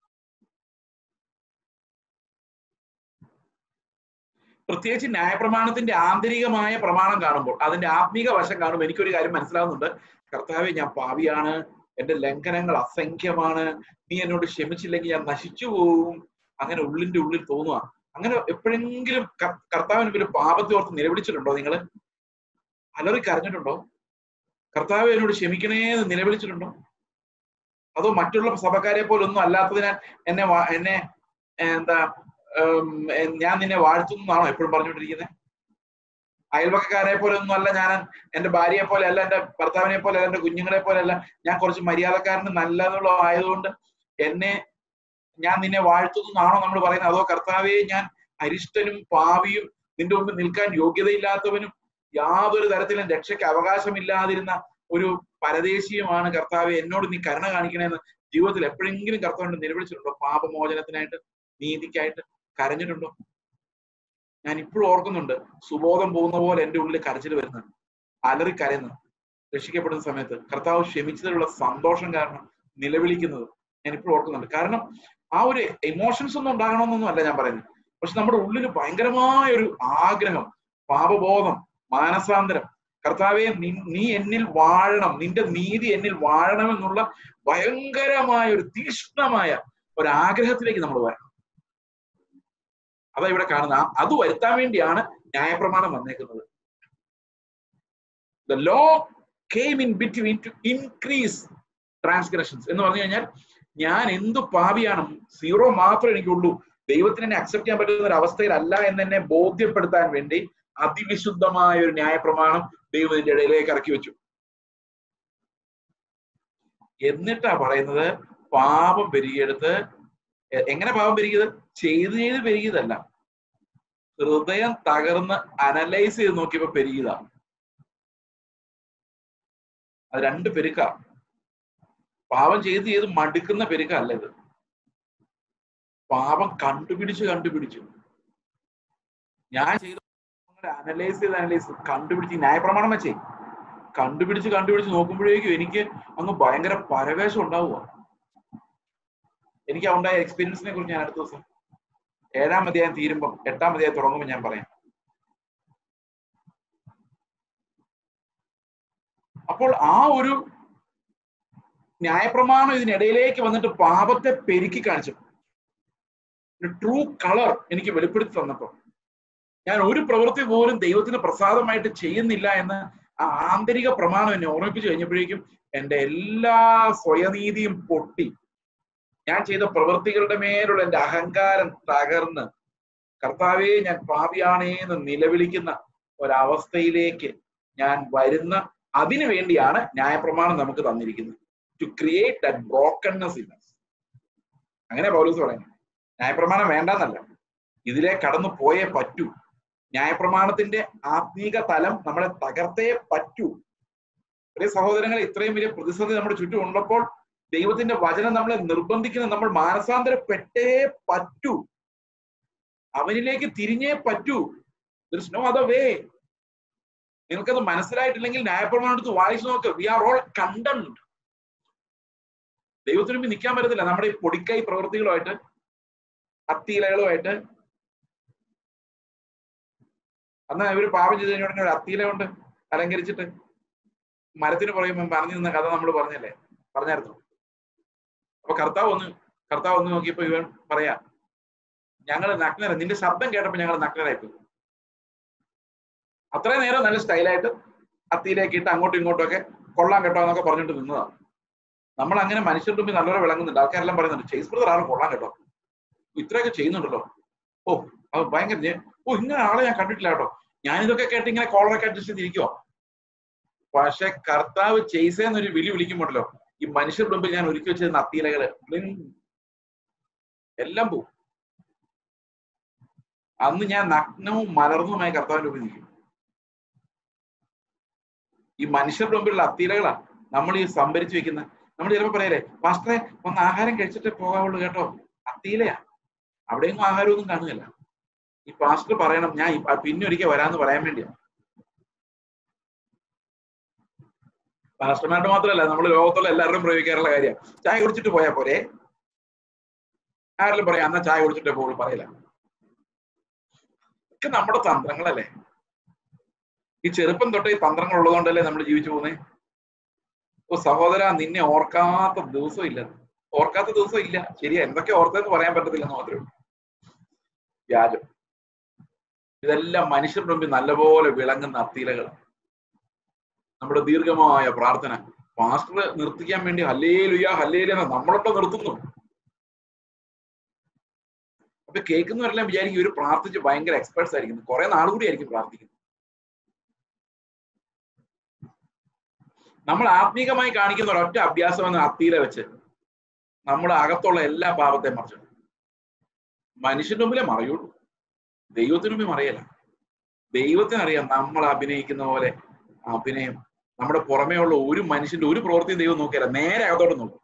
പ്രത്യേകിച്ച് ന്യായപ്രമാണത്തിന്റെ ആന്തരികമായ പ്രമാണം കാണുമ്പോൾ അതിന്റെ ആത്മീക വശം കാണുമ്പോൾ എനിക്കൊരു കാര്യം മനസ്സിലാവുന്നുണ്ട് കർത്താവെ ഞാൻ പാവിയാണ് എന്റെ ലംഘനങ്ങൾ അസംഖ്യമാണ് നീ എന്നോട് ക്ഷമിച്ചില്ലെങ്കിൽ ഞാൻ നശിച്ചു പോവും അങ്ങനെ ഉള്ളിന്റെ ഉള്ളിൽ തോന്നുക അങ്ങനെ എപ്പോഴെങ്കിലും കർത്താവിന് ഒരു പാപത്തെ ഓർത്ത് നിലവിളിച്ചിട്ടുണ്ടോ നിങ്ങൾ അലറി കരഞ്ഞിട്ടുണ്ടോ കർത്താവ് എന്നോട് ക്ഷമിക്കണേ എന്ന് നിലവിളിച്ചിട്ടുണ്ടോ അതോ മറ്റുള്ള സഭക്കാരെ പോലൊന്നും അല്ലാത്തതിനാൽ എന്നെ എന്നെ എന്താ ഞാൻ നിന്നെ വാഴ്ത്തുന്നു എന്നാണോ എപ്പോഴും പറഞ്ഞുകൊണ്ടിരിക്കുന്നത് അയൽവക്കക്കാരെ പോലെ ഒന്നും അല്ല ഞാൻ എന്റെ ഭാര്യയെ പോലെ അല്ല എന്റെ ഭർത്താവിനെ പോലെ അല്ല എന്റെ കുഞ്ഞുങ്ങളെ പോലെ അല്ല ഞാൻ കുറച്ച് മര്യാദക്കാരന് നല്ലതുള്ള ആയതുകൊണ്ട് എന്നെ ഞാൻ നിന്നെ വാഴ്ത്തുന്നു എന്നാണോ നമ്മൾ പറയുന്നത് അതോ കർത്താവെ ഞാൻ അരിഷ്ടനും പാവിയും നിന്റെ മുമ്പിൽ നിൽക്കാൻ യോഗ്യതയില്ലാത്തവനും യാതൊരു തരത്തിലും രക്ഷയ്ക്ക് അവകാശമില്ലാതിരുന്ന ഒരു പരദേശിയുമാണ് കർത്താവെ എന്നോട് നീ കരുണ കാണിക്കണേന്ന് ജീവിതത്തിൽ എപ്പോഴെങ്കിലും കർത്താവിന്റെ നിലവിളിച്ചിട്ടുണ്ടോ പാപമോചനത്തിനായിട്ട് നീതിക്കായിട്ട് കരഞ്ഞിട്ടുണ്ടോ ഞാൻ ഇപ്പോഴും ഓർക്കുന്നുണ്ട് സുബോധം പോകുന്ന പോലെ എന്റെ ഉള്ളിൽ കരച്ചിൽ വരുന്നുണ്ട് അലറി കരയുന്നത് രക്ഷിക്കപ്പെടുന്ന സമയത്ത് കർത്താവ് ക്ഷമിച്ചതിലുള്ള സന്തോഷം കാരണം നിലവിളിക്കുന്നത് ഞാൻ ഇപ്പോഴും ഓർക്കുന്നുണ്ട് കാരണം ആ ഒരു ഇമോഷൻസ് ഒന്നും ഉണ്ടാകണമെന്നൊന്നും അല്ല ഞാൻ പറയുന്നത് പക്ഷെ നമ്മുടെ ഉള്ളിൽ ഭയങ്കരമായ ഒരു ആഗ്രഹം പാപബോധം മാനസാന്തരം കർത്താവെ നീ എന്നിൽ വാഴണം നിന്റെ നീതി എന്നിൽ വാഴണം എന്നുള്ള ഭയങ്കരമായ ഒരു തീഷ്ണമായ ഒരു ആഗ്രഹത്തിലേക്ക് നമ്മൾ വരണം അതാ ഇവിടെ കാണുന്ന അത് വരുത്താൻ വേണ്ടിയാണ് ന്യായപ്രമാണം വന്നേക്കുന്നത് the law came in between to increase transgressions എന്ന് പറഞ്ഞു കഴിഞ്ഞാൽ ഞാൻ എന്ത് പാപിയാണ് സീറോ മാത്രമേ എനിക്കുള്ളൂ ദൈവത്തിന് എന്നെ അക്സെപ്റ്റ് ചെയ്യാൻ പറ്റുന്ന ഒരു അവസ്ഥയിലല്ല എന്ന് എന്നെ ബോധ്യപ്പെടുത്താൻ വേണ്ടി അതിവിശുദ്ധമായ ഒരു ന്യായപ്രമാണം ദൈവത്തിന്റെ ഇടയിലേക്ക് ഇറക്കി വെച്ചു എന്നിട്ടാ പറയുന്നത് പാപം പെരുകിയെടുത്ത് എങ്ങനെ പാപം പെരുകിയത് ചെയ്ത് ചെയ്ത് പെരുകിയതല്ല ഹൃദയം തകർന്ന് അനലൈസ് ചെയ്ത് നോക്കിയപ്പോ പെരുകിയതാ അത് രണ്ട് പെരുക്ക പാപം ചെയ്ത് ചെയ്ത് മടുക്കുന്ന പെരുക്ക അല്ല ഇത് പാപം കണ്ടുപിടിച്ച് കണ്ടുപിടിച്ചു ഞാൻ ചെയ്ത അനലൈസ് ചെയ്ത് അനലൈസ് കണ്ടുപിടിച്ച് ന്യായപ്രമാണം വെച്ചേ കണ്ടുപിടിച്ച് കണ്ടുപിടിച്ച് നോക്കുമ്പോഴേക്കും എനിക്ക് അങ്ങ് ഭയങ്കര പരവേശം ഉണ്ടാവുക എനിക്ക് ഉണ്ടായ എക്സ്പീരിയൻസിനെ കുറിച്ച് ഞാൻ അടുത്ത ദിവസം ഏഴാം അധ്യായം തീരുമ്പം എട്ടാം അധ്യായം തുടങ്ങുമ്പോൾ ഞാൻ പറയാം അപ്പോൾ ആ ഒരു ന്യായപ്രമാണം ഇതിനിടയിലേക്ക് വന്നിട്ട് പാപത്തെ പെരുക്കി കാണിച്ചു ട്രൂ കളർ എനിക്ക് വെളിപ്പെടുത്തി തന്നപ്പോ ഞാൻ ഒരു പ്രവൃത്തി പോലും ദൈവത്തിന് പ്രസാദമായിട്ട് ചെയ്യുന്നില്ല എന്ന് ആ ആന്തരിക പ്രമാണം എന്നെ ഓർമ്മിപ്പിച്ചു കഴിഞ്ഞപ്പോഴേക്കും എന്റെ എല്ലാ സ്വയനീതിയും പൊട്ടി ഞാൻ ചെയ്ത പ്രവൃത്തികളുടെ മേലുള്ള എന്റെ അഹങ്കാരം തകർന്ന് കർത്താവെ ഞാൻ പാപിയാണേ എന്ന് നിലവിളിക്കുന്ന ഒരവസ്ഥയിലേക്ക് ഞാൻ വരുന്ന അതിനു വേണ്ടിയാണ് ന്യായപ്രമാണം നമുക്ക് തന്നിരിക്കുന്നത് to create that brokenness in അങ്ങനെ പൗലൂസ് പറയുന്നത് ന്യായപ്രമാണം വേണ്ടെന്നല്ല ഇതിലെ കടന്നു പോയേ പറ്റൂ ന്യായപ്രമാണത്തിന്റെ ആത്മീക തലം നമ്മളെ തകർത്തേ പറ്റൂ ഒരേ സഹോദരങ്ങളെ ഇത്രയും വലിയ പ്രതിസന്ധി നമ്മുടെ ചുറ്റും ഉള്ളപ്പോൾ ദൈവത്തിന്റെ വചനം നമ്മളെ നിർബന്ധിക്കുന്ന നമ്മൾ മാനസാന്തരപ്പെട്ടേ പറ്റൂ അവനിലേക്ക് തിരിഞ്ഞേ പറ്റൂ നോ അതർ വേ നിങ്ങൾക്കത് മനസ്സിലായിട്ടില്ലെങ്കിൽ ന്യായപ്രമാണം എടുത്ത് വായിച്ചു നോക്ക് വി ആർ ഓൾ കണ്ടംഡ് ദൈവത്തിന് മുമ്പ് നിൽക്കാൻ പറ്റത്തില്ല നമ്മുടെ ഈ പൊടിക്കൈ പ്രവൃത്തികളുമായിട്ട് അത്തിയിലകളുമായിട്ട് അന്ന് ഇവര് പാപം ചെയ്ത് കഴിഞ്ഞ ഉടനെ ഒരു അത്തിയില കൊണ്ട് അലങ്കരിച്ചിട്ട് മരത്തിന് പുറകെ പറഞ്ഞു നിന്ന കഥ നമ്മൾ പറഞ്ഞല്ലേ പറഞ്ഞായിരുന്നു അപ്പൊ കർത്താവ് ഒന്ന് കർത്താവ് ഒന്ന് നോക്കിയപ്പോ ഇവൻ പറയാ ഞങ്ങൾ നഗ്നര നിന്റെ ശബ്ദം കേട്ടപ്പോ ഞങ്ങൾ നഗ്നരായിപ്പോയി അത്രയും നേരം നല്ല സ്റ്റൈലായിട്ട് അത്തിയിലേക്ക് ഇട്ട് അങ്ങോട്ടും ഇങ്ങോട്ടും ഒക്കെ കൊള്ളാൻ കേട്ടോ എന്നൊക്കെ പറഞ്ഞിട്ട് നിന്നതാണ് നമ്മൾ അങ്ങനെ മനുഷ്യരുടെ മുമ്പിൽ നല്ലപോലെ വിളങ്ങുന്നുണ്ട് ആൾക്കാരെല്ലാം പറയുന്നുണ്ട് ചേസ് ബ്രദർ ആരും കൊള്ളാൻ കേട്ടോ ഇത്രയൊക്കെ ചെയ്യുന്നുണ്ടല്ലോ ഓ അത് ഭയങ്കര ഓ ഇങ്ങനെ ആളെ ഞാൻ കണ്ടിട്ടില്ല കേട്ടോ ഞാനിതൊക്കെ കേട്ട് ഇങ്ങനെ കോളറൊക്കെ അഡ്ജസ്റ്റ് ചെയ്തിരിക്കുവോ പക്ഷെ കർത്താവ് ചെയ്സേ എന്നൊരു വിളി വിളിക്കുമ്പോഴല്ലോ ഈ മനുഷ്യരുടെ മുമ്പിൽ ഞാൻ ഒരുക്കി വെച്ചിരുന്ന അത്തിയിലകള് എല്ലാം പോവും അന്ന് ഞാൻ നഗ്നവും മലർന്നുമായി കർത്താവിന്റെ മുമ്പിൽ നിൽക്കും ഈ മനുഷ്യരുടെ മുമ്പിലുള്ള അത്തീരകളാണ് നമ്മൾ ഈ സംഭരിച്ചു വെക്കുന്ന നമ്മൾ ചിലപ്പോൾ പറയലേ പാസ്റ്ററെ ഒന്ന് ആഹാരം കഴിച്ചിട്ടേ പോകാവുള്ളൂ കേട്ടോ അത്തീലയാ അവിടെയൊന്നും ആഹാരമൊന്നും കാണുകയല്ല ഈ പാസ്റ്റർ പറയണം ഞാൻ ഇ- പിന്നെ ഒരിക്കൽ വരാന്ന് പറയാൻ വേണ്ടിയാ പാസ്റ്റർമാരുടെ മാത്രമല്ല നമ്മൾ ലോകത്തുള്ള എല്ലാവരും പ്രയോഗിക്കാറുള്ള കാര്യമാണ് ചായ കുടിച്ചിട്ട് പോയാ പോരെ ആരെങ്കിലും പറയാം എന്നാ ചായ കുടിച്ചിട്ടേ പോകുള്ളൂ പറയില്ല ഒക്കെ നമ്മുടെ തന്ത്രങ്ങളല്ലേ ഈ ചെറുപ്പം തൊട്ട് ഈ തന്ത്രങ്ങൾ ഉള്ളതുകൊണ്ടല്ലേ നമ്മൾ ജീവിച്ചു പോകുന്നേ ഓ സഹോദര നിന്നെ ഓർക്കാത്ത ദിവസം ഇല്ല ഓർക്കാത്ത ദിവസം ഇല്ല ശരിയാ എന്തൊക്കെ ഓർത്തെന്ന് പറയാൻ പറ്റത്തില്ലെന്ന് മാത്രമേ ഉള്ളൂ വ്യാജം ഇതെല്ലാം മനുഷ്യരുടെ മുമ്പിൽ നല്ലപോലെ വിളങ്ങുന്ന അത്തീലകൾ നമ്മുടെ ദീർഘമായ പ്രാർത്ഥന പാസ്റ്റർ നിർത്തിക്കാൻ വേണ്ടി ഹല്ലേ ലുയ ഹല്ലേ നമ്മളൊക്കെ നിർത്തുന്നു അപ്പൊ കേൾക്കുന്നവരെല്ലാം വിചാരിക്കും ഇവര് പ്രാർത്ഥിച്ച് ഭയങ്കര എക്സ്പേർട്സ് ആയിരിക്കും കുറെ നാൾ കൂടി ആയിരിക്കും പ്രാർത്ഥിക്കുന്നത് നമ്മൾ ആത്മീകമായി കാണിക്കുന്ന ഒരൊറ്റ അഭ്യാസം എന്ന അത്തീല വെച്ച് നമ്മുടെ അകത്തുള്ള എല്ലാ പാപത്തെ മറിച്ചു മനുഷ്യന്റെ മുമ്പിലേ മറയുള്ളൂ ദൈവത്തിന് മുമ്പിൽ മറിയല്ല ദൈവത്തിനറിയാം നമ്മൾ അഭിനയിക്കുന്ന പോലെ അഭിനയം നമ്മുടെ പുറമേ ഉള്ള ഒരു മനുഷ്യന്റെ ഒരു പ്രവൃത്തിയും ദൈവം നോക്കിയല്ല നേരെ അകത്തോട്ട് നോക്കും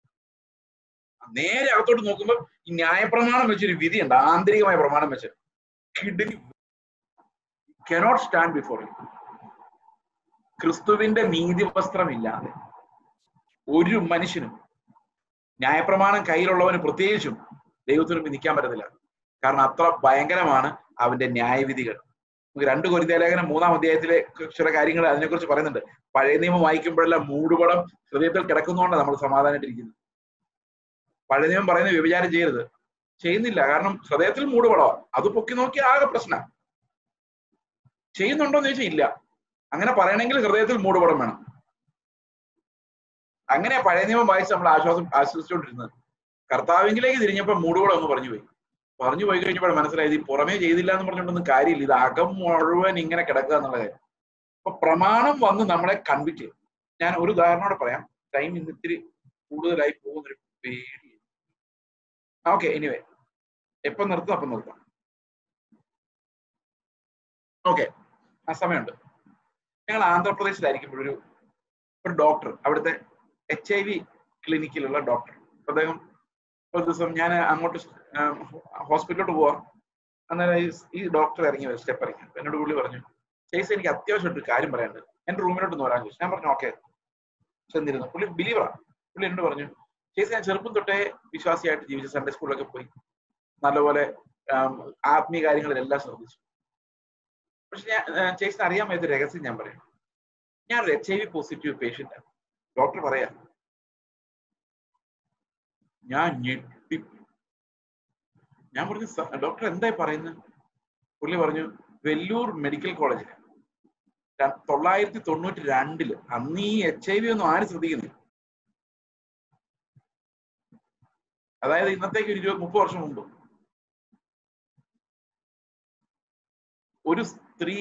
നേരെ അകത്തോട്ട് നോക്കുമ്പോൾ ഈ ന്യായപ്രമാണം വെച്ചൊരു വിധിയുണ്ട് ആന്തരികമായ പ്രമാണം വെച്ച് കിഡ്നി കനോട്ട് സ്റ്റാൻഡ് ബിഫോർ യു ക്രിസ്തുവിന്റെ നീതി വസ്ത്രമില്ലാതെ ഒരു മനുഷ്യനും ന്യായപ്രമാണം കയ്യിലുള്ളവന് പ്രത്യേകിച്ചും ദൈവത്തിന് മുമ്പിൽ നിൽക്കാൻ പറ്റത്തില്ല കാരണം അത്ര ഭയങ്കരമാണ് അവന്റെ ന്യായവിധികൾ നമുക്ക് രണ്ട് കൊരിന്ത ലേഖനം മൂന്നാം അധ്യായത്തിലെ ചില കാര്യങ്ങൾ അതിനെക്കുറിച്ച് പറയുന്നുണ്ട് പഴയ നിയമം വായിക്കുമ്പോഴെല്ലാം മൂടുപടം ഹൃദയത്തിൽ കിടക്കുന്നതുകൊണ്ടാണ് നമ്മൾ സമാധാനമായിട്ടിരിക്കുന്നത് പഴയ നിയമം പറയുന്നത് വ്യഭിചാരം ചെയ്യരുത് ചെയ്യുന്നില്ല കാരണം ഹൃദയത്തിൽ മൂടുപടമാണ് അത് പൊക്കി നോക്കി ആകെ പ്രശ്നം ചെയ്യുന്നുണ്ടോ എന്ന് ചോദിച്ചാൽ ഇല്ല അങ്ങനെ പറയണമെങ്കിൽ ഹൃദയത്തിൽ മൂടുപടം വേണം അങ്ങനെ പഴയ നിയമം വായിച്ച് നമ്മൾ ആശ്വാസം ആശ്വസിച്ചുകൊണ്ടിരുന്നത് കർത്താവിങ്കിലേക്ക് തിരിഞ്ഞപ്പോൾ മൂടുപടം ഒന്ന് പറഞ്ഞു പോയി പറഞ്ഞു പോയി കഴിഞ്ഞപ്പോൾ മനസ്സിലായത് ഈ പുറമേ ചെയ്തില്ല എന്ന് പറഞ്ഞുകൊണ്ടൊന്നും കാര്യമില്ല ഇത് അകം മുഴുവൻ ഇങ്ങനെ കിടക്കുക എന്നുള്ള കാര്യം അപ്പൊ പ്രമാണം വന്ന് നമ്മളെ കൺവിക്ട് ചെയ്യും ഞാൻ ഒരു ഉദാഹരണോടെ പറയാം ടൈം ഇന്ന് ഇത്തിരി കൂടുതലായി പോകുന്നൊരു പേടി ഓക്കെ എനിവേ എപ്പം നിർത്തും അപ്പം നിർത്താം ഓക്കെ ആ സമയമുണ്ട് ഞങ്ങൾ ആന്ധ്രാപ്രദേശിലായിരിക്കുമ്പോൾ ഒരു ഒരു ഡോക്ടർ അവിടുത്തെ എച്ച് ഐ വി ക്ലിനിക്കിലുള്ള ഡോക്ടർ അദ്ദേഹം ഒരു ദിവസം ഞാൻ അങ്ങോട്ട് ഹോസ്പിറ്റലിലോട്ട് പോവാം അന്നേരം ഈ- ഈ ഡോക്ടർ ഇറങ്ങി വരും സ്റ്റെപ്പ് ഇറങ്ങി അപ്പൊ എന്നോട് പുള്ളി പറഞ്ഞു ചേച്ചി എനിക്ക് അത്യാവശ്യം ഒരു കാര്യം പറയാനുണ്ട് എന്റെ റൂമിലോട്ട് ഒന്ന് വരാൻ ചോദിച്ചു ഞാൻ പറഞ്ഞു ഓക്കെ ചെന്നിരുന്നു പുള്ളി ബിലീവറാണ് പുള്ളി എന്നോട് പറഞ്ഞു ചേച്ചി ഞാൻ ചെറുപ്പം തൊട്ടേ വിശ്വാസിയായിട്ട് ജീവിച്ചു സൺഡേ സ്കൂളിലൊക്കെ പോയി നല്ലപോലെ ആം, ആത്മീയ കാര്യങ്ങളിലെല്ലാം ശ്രദ്ധിച്ചു പക്ഷെ ഞാൻ ആ, ചേച്ചിന് അറിയാൻ പറ്റിയ രഹസ്യം ഞാൻ പറയാം ഞാൻ ഒരു H I V positive patient ആണ് ഡോക്ടർ പറയാ ഞാൻ ഞെട്ടി ഞാൻ പറഞ്ഞു "സ- ഡോക്ടർ എന്തായി പറയുന്നത് പുള്ളി പറഞ്ഞു വെല്ലൂർ മെഡിക്കൽ കോളേജിൽ തൊള്ളായിരത്തി തൊണ്ണൂറ്റി രണ്ടില് അന്ന് ഈ എച്ച് ഐ വി ഒന്നും ആരും ശ്രദ്ധിക്കുന്നില്ല അതായത് ഇന്നത്തേക്ക് ഒരു ഇരുപത് മുപ്പത് വർഷം മുമ്പ് ഒരു സ്ത്രീ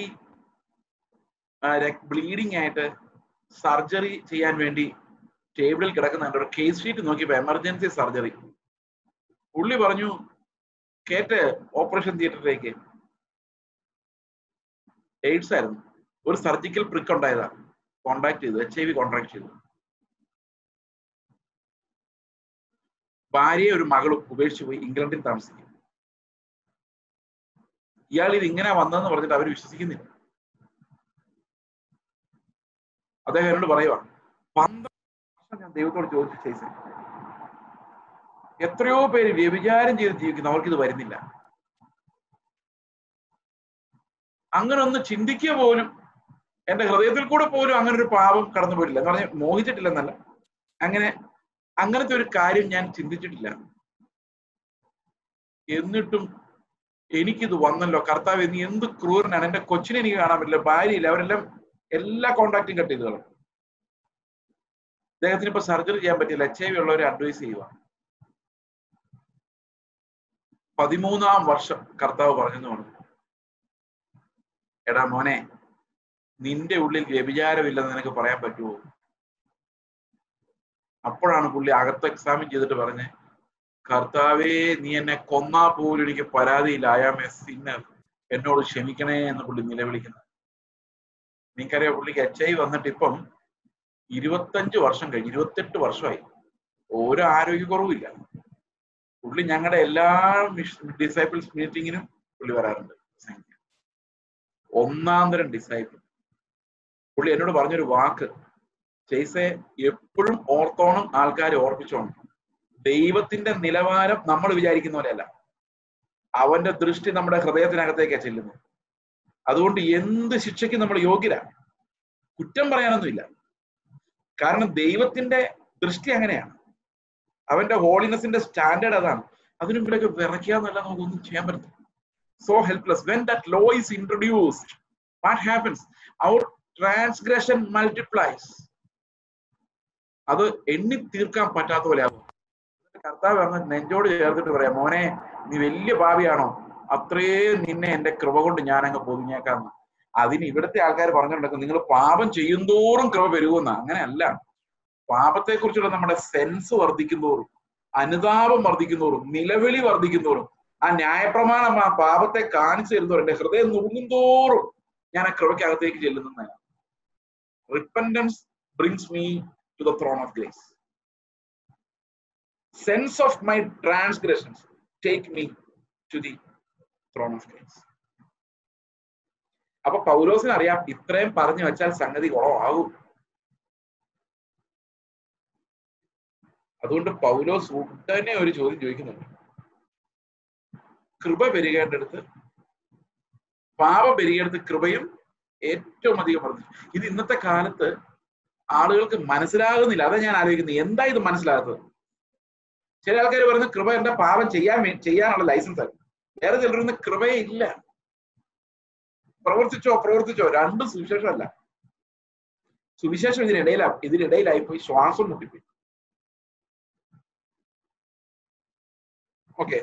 ബ്ലീഡിംഗ് ആയിട്ട് സർജറി ചെയ്യാൻ വേണ്ടി ടേബിളിൽ കിടക്കുന്നുണ്ട് ഒരു കേസ് ഷീറ്റ് നോക്കിയപ്പോ എമർജൻസി സർജറി പുള്ളി പറഞ്ഞു കേട്ട് ഓപ്പറേഷൻ തിയേറ്ററിലേക്ക് എയ്ഡ്സ് ആയിരുന്നു ഒരു സർജിക്കൽ പ്രിക്ക് ഉണ്ടായതാ കോണ്ടാക്ട് ചെയ്തു എച്ച് ഐ വി കോൺടാക്ട് ചെയ്തു ഭാര്യയെ ഒരു മകളും ഉപേക്ഷിച്ചു പോയി ഇംഗ്ലണ്ടിൽ താമസിക്കും ഇയാൾ ഇത് ഇങ്ങനെ വന്നതെന്ന് പറഞ്ഞിട്ട് അവർ വിശ്വസിക്കുന്നില്ല അദ്ദേഹം എന്നോട് പറയുക പന്ത്രണ്ട് വർഷം ഞാൻ ദൈവത്തോട് ചോദിച്ചു ചെയ്തു എത്രയോ പേര് വ്യഭിചാരം ചെയ്ത് ജീവിക്കുന്നു അവർക്കിത് വരുന്നില്ല അങ്ങനെ ഒന്ന് ചിന്തിക്കുക പോലും എന്റെ ഹൃദയത്തിൽ കൂടെ പോലും അങ്ങനെ ഒരു പാപം കടന്നു പോയിട്ടില്ല എന്ന് പറഞ്ഞാൽ മോഹിച്ചിട്ടില്ലെന്നല്ല അങ്ങനെ അങ്ങനത്തെ ഒരു കാര്യം ഞാൻ ചിന്തിച്ചിട്ടില്ല എന്നിട്ടും എനിക്കിത് വന്നല്ലോ കർത്താവ് നീ എന്ത് ക്രൂരനാണ് എന്റെ കൊച്ചിനെ എനിക്ക് കാണാൻ പറ്റില്ല ഭാര്യയില്ല അവരെല്ലാം എല്ലാ കോണ്ടാക്റ്റും കട്ട് ചെയ്ത് കളഞ്ഞു അദ്ദേഹത്തിന് ഇപ്പൊ സർജറി ചെയ്യാൻ പറ്റില്ല എച്ച് ഐ വി ഉള്ളവരെ അഡ്വൈസ് ചെയ്യുക പതിമൂന്നാം വർഷം കർത്താവ് പറഞ്ഞെന്ന് പറഞ്ഞു എടാ മോനെ നിന്റെ ഉള്ളിൽ വ്യഭിചാരമില്ലെന്ന് നിനക്ക് പറയാൻ പറ്റുമോ അപ്പോഴാണ് പുള്ളി അകത്ത് എക്സാമിൻ ചെയ്തിട്ട് പറഞ്ഞ് കർത്താവേ നീ എന്നെ കൊന്നാ പോലും എനിക്ക് പരാതിയില്ല അയാമെ സിന്നർ എന്നോട് ക്ഷമിക്കണേ എന്ന് പുള്ളി നിലവിളിക്കുന്നത് നിങ്ങൾക്കറിയാം പുള്ളിക്ക് എച്ച് ഐ വന്നിട്ട് ഇപ്പം ഇരുപത്തഞ്ച് വർഷം കഴിഞ്ഞു ഇരുപത്തെട്ട് വർഷമായി ഒരു ആരോഗ്യക്കുറവില്ല പുള്ളി ഞങ്ങളുടെ എല്ലാ ഡിസൈപ്പിൾസ് മീറ്റിങ്ങിനും പുള്ളി വരാറുണ്ട് ഒന്നാം തരം ഡിസൈപ്പിൾ പുള്ളി എന്നോട് പറഞ്ഞൊരു വാക്ക് ചെയ്സെ എപ്പോഴും ഓർത്തോണം ആൾക്കാരെ ഓർപ്പിച്ചോണം ദൈവത്തിന്റെ നിലവാരം നമ്മൾ വിചാരിക്കുന്ന പോലെയല്ല അവന്റെ ദൃഷ്ടി നമ്മുടെ ഹൃദയത്തിനകത്തേക്കാണ് ചെല്ലുന്നത് അതുകൊണ്ട് എന്ത് ശിക്ഷയ്ക്ക് നമ്മൾ യോഗ്യരാണ് കുറ്റം പറയാനൊന്നുമില്ല കാരണം ദൈവത്തിന്റെ ദൃഷ്ടി അങ്ങനെയാണ് അവന്റെ ഹോളിനെസിന്റെ സ്റ്റാൻഡേർഡ് അതാണ് അതിനു മുമ്പിലൊക്കെ വിറയ്ക്കുക എന്നല്ല നമുക്കൊന്നും ചെയ്യാൻ പറ്റില്ല so helpless when that law is introduced what happens our transgression multiplies അത് എണ്ണി തീർക്കാൻ പറ്റാത്ത പോലെ ആകും കർത്താവ് പറഞ്ഞ നെഞ്ചോട് ചേർത്തിട്ട് പറയാം മോനെ നീ വലിയ ഭാവിയാണോ അത്രയും നിന്നെ എന്റെ കൃപ കൊണ്ട് ഞാൻ അങ്ങ് പൊതിഞ്ഞേക്കാന്ന് അതിന് ഇവിടുത്തെ ആൾക്കാർ പറഞ്ഞിട്ടുണ്ടെങ്കിൽ നിങ്ങൾ പാപം ചെയ്യുന്തോറും കൃപ പെരുകുന്ന അങ്ങനെയല്ല പാപത്തെ കുറിച്ചുള്ള നമ്മുടെ സെൻസ് വർദ്ധിക്കുന്നതോറും അനുതാപം വർദ്ധിക്കുന്നതോറും നിലവിളി വർദ്ധിക്കുന്നതോറും ആ ന്യായപ്രമാണം ആ പാപത്തെ കാണിച്ചു തരുന്നതോറും എന്റെ ഹൃദയം നുറുങ്ങുന്തോറും ഞാൻ ആ കൃപയ്ക്കകത്തേക്ക് ചെല്ലുന്നതാണ് repentance brings me to the throne of grace sense of my transgressions take me to the throne of grace അപ്പൊ പൗലോസിന് അറിയാം ഇത്രയും പറഞ്ഞു വെച്ചാൽ സംഗതി കുളമാകും അതുകൊണ്ട് പൗലോസ് ഉടനെ ഒരു ചോദ്യം ചോദിക്കുന്നുണ്ട് കൃപ പെരുകേണ്ടടുത്ത് പാപം പെരുകേണ്ടത് കൃപയും ഏറ്റവും അധികം വർദ്ധിച്ചു ഇത് ഇന്നത്തെ കാലത്ത് ആളുകൾക്ക് മനസ്സിലാകുന്നില്ല അതാ ഞാൻ ആലോചിക്കുന്നത് എന്താ ഇത് മനസ്സിലാകാത്തത് ചില ആൾക്കാർ പറയുന്നത് കൃപ എന്റെ പാപം ചെയ്യാൻ വേ- ചെയ്യാനുള്ള ലൈസൻസ് ആണ് വേറെ ചിലർ കൃപയെ ഇല്ല പ്രവർത്തിച്ചോ പ്രവർത്തിച്ചോ രണ്ടും സുവിശേഷമല്ല സുവിശേഷം ഇതിനിടയിലാ ഇതിനിടയിലായി പോയി ശ്വാസം മുട്ടിപ്പോയി ഓക്കെ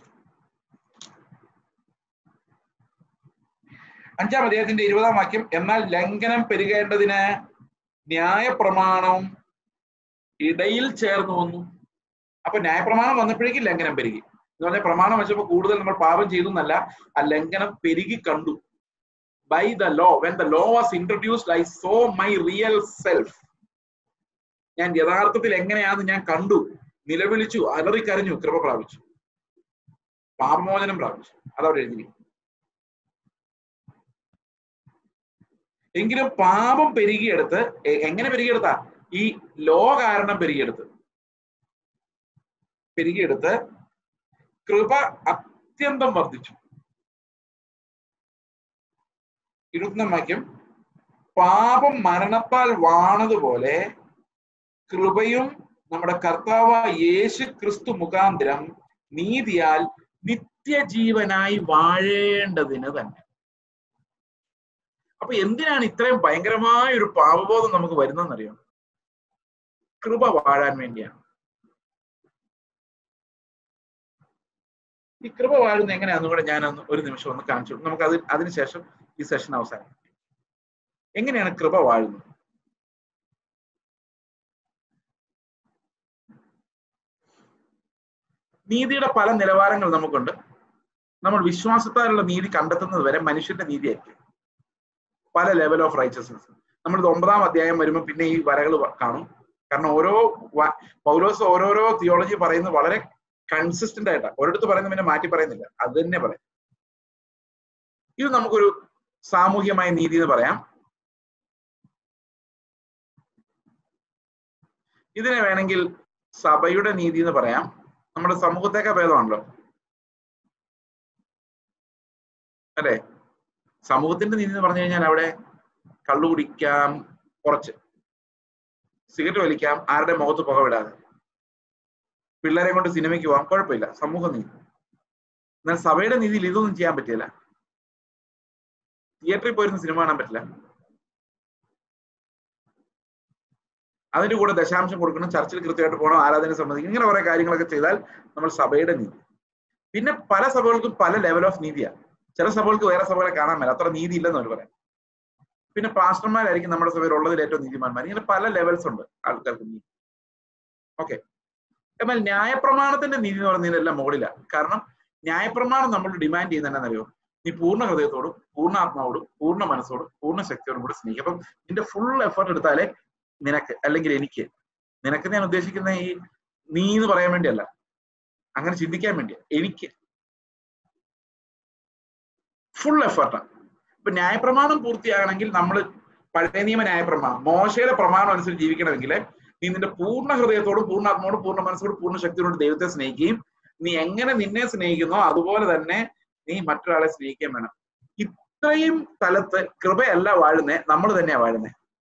അഞ്ചാം അധ്യായത്തിന്റെ ഇരുപതാം വാക്യം എന്നാൽ ലംഘനം പെരുകേണ്ടതിന് ന്യായപ്രമാണവും ഇടയിൽ ചേർന്ന് വന്നു അപ്പൊ ന്യായപ്രമാണം വന്നപ്പോഴേക്കും ലംഘനം പെരുകി എന്ന് പറഞ്ഞാൽ പ്രമാണം വെച്ചപ്പോൾ കൂടുതൽ നമ്മൾ പാപം ചെയ്തു എന്നല്ല ആ ലംഘനം പെരുകി കണ്ടു by the law when the law was introduced I saw my real self ഞാൻ യഥാർത്ഥത്തിൽ എങ്ങനെയാന്ന് ഞാൻ കണ്ടു നിലവിളിച്ചു അലറിക്കരഞ്ഞു കൃപ പ്രാപിച്ചു പാപമോചനം പ്രാപിച്ചു അതവിടെ എഴുതി എങ്കിലും പാപം പെരുകിയെടുത്ത് എ- എങ്ങനെ പെരുകിയെടുത്താ ഈ ലോ കാരണം പെരുകിയെടുത്ത് പെരുകിയെടുത്ത് കൃപ അത്യന്തം വർദ്ധിച്ചു ഇരുപത്തൊന്നാം വാക്യം പാപം മരണത്താൽ വാണതുപോലെ കൃപയും നമ്മുടെ കർത്താവ് യേശു ക്രിസ്തു മുഖാന്തരം നീതിയാൽ നിത്യജീവനായി വാഴേണ്ടതിന് തന്നെ അപ്പൊ എന്തിനാണ് ഇത്രയും ഭയങ്കരമായ ഒരു പാപബോധം നമുക്ക് വരുന്നതെന്നറിയാം കൃപ വാഴാൻ വേണ്ടിയാണ് ഈ കൃപ വാഴുന്ന എങ്ങനെയാണെന്ന് കൂടെ ഞാൻ ഒന്ന് ഒരു നിമിഷം ഒന്ന് കാണിച്ചു നമുക്ക് അത് അതിനുശേഷം ഈ സെഷൻ അവസാനം എങ്ങനെയാണ് കൃപ വാഴുന്നത് നീതിയുടെ പല നിലവാരങ്ങൾ നമുക്കുണ്ട് നമ്മൾ വിശ്വാസത്താലുള്ള നീതി കണ്ടെത്തുന്നത് വരെ മനുഷ്യന്റെ നീതിയായിരിക്കും പല ലെവൽ ഓഫ് റൈച്ചസ്നെസ് നമ്മളിത് ഒമ്പതാം അധ്യായം വരുമ്പോൾ പിന്നെ ഈ വരകൾ കാണും കാരണം ഓരോ വ- പൗലോസ് ഓരോരോ തിയോളജി പറയുന്നത് വളരെ കൺസിസ്റ്റന്റ് ആയിട്ടാണ് ഒരിടത്ത് പറയുന്നത് പിന്നെ മാറ്റി പറയുന്നില്ല അത് തന്നെ പറയാം ഇത് നമുക്കൊരു സാമൂഹ്യമായ നീതി എന്ന് പറയാം ഇതിനെ വേണമെങ്കിൽ സഭയുടെ നീതി എന്ന് പറയാം നമ്മുടെ സമൂഹത്തേക്കാ ഭേദമാണല്ലോ അല്ലെ സമൂഹത്തിന്റെ നീതി എന്ന് പറഞ്ഞു കഴിഞ്ഞാൽ അവിടെ കള്ളു കുടിക്കാം കുറച്ച് സിഗരറ്റ് വലിക്കാം ആരുടെ മുഖത്ത് പുക വിടാതെ പിള്ളേരെ കൊണ്ട് സിനിമയ്ക്ക് പോകാം കുഴപ്പമില്ല സമൂഹ നീതി എന്നാൽ സഭയുടെ നീതിയിൽ ഇതൊന്നും ചെയ്യാൻ പറ്റില്ല തിയേറ്ററിൽ പോയിരുന്ന സിനിമ കാണാൻ പറ്റില്ല അതിന്റെ കൂടെ ദശാംശം കൊടുക്കണം ചർച്ചിൽ കൃത്യമായിട്ട് പോകണം ആരാധന സംബന്ധിക്കണം ഇങ്ങനെ കുറെ കാര്യങ്ങളൊക്കെ ചെയ്താൽ നമ്മൾ സഭയുടെ നീതി പിന്നെ പല സഭകൾക്കും പല ലെവൽ ഓഫ് നീതിയാണ് ചില സഭകൾക്ക് വേറെ സഭകളെ കാണാൻ മേല അത്ര നീതി ഇല്ലെന്ന് അവർ പറയാം പിന്നെ പാസ്റ്റർമാരായിരിക്കും നമ്മുടെ സഭയിൽ ഉള്ളതിൽ ഏറ്റവും നീതിമാന്മാർ ഇങ്ങനെ പല ലെവൽസ് ഉണ്ട് ആൾക്കാർക്ക് നീതി ഓക്കെ എന്നാൽ ന്യായപ്രമാണത്തിന്റെ നീതി എന്ന് പറയുന്നതിനെല്ലാം മുകളിലാണ് കാരണം ന്യായപ്രമാണം നമ്മൾ ഡിമാൻഡ് ചെയ്യുന്ന എന്താണെന്നറിയോ നീ പൂർണ്ണ ഹൃദയത്തോടും പൂർണ്ണാത്മാവോടും പൂർണ്ണ മനസ്സോടും പൂർണ്ണ ശക്തിയോടും കൂടി സ്നേഹിക്കും അപ്പം നിന്റെ ഫുൾ എഫേർട്ട് എടുത്താലേ നിനക്ക് അല്ലെങ്കിൽ എനിക്ക് നിനക്ക് ഞാൻ ഉദ്ദേശിക്കുന്ന ഈ നീ എന്ന് പറയാൻ വേണ്ടിയല്ല അങ്ങനെ ചിന്തിക്കാൻ വേണ്ടിയാ എനിക്ക് ഫുൾ എഫേർട്ടാണ് ഇപ്പൊ ന്യായപ്രമാണം പൂർത്തിയാകണമെങ്കിൽ നമ്മൾ പഴയ നിയമ ന്യായപ്രമാണം മോശയുടെ പ്രമാണം അനുസരിച്ച് ജീവിക്കണമെങ്കിൽ നീ നിന്റെ പൂർണ്ണ ഹൃദയത്തോടും പൂർണ്ണാത്മാവോടും പൂർണ്ണ മനസ്സോടും പൂർണ്ണ ശക്തിയോടും ദൈവത്തെ സ്നേഹിക്കുകയും നീ എങ്ങനെ നിന്നെ സ്നേഹിക്കുന്നോ അതുപോലെ തന്നെ നീ മറ്റൊരാളെ സ്നേഹിക്കുകയും വേണം ഇത്രയും സ്ഥലത്ത് കൃപയല്ല വാഴുന്നേ നമ്മൾ തന്നെയാ വാഴുന്നേ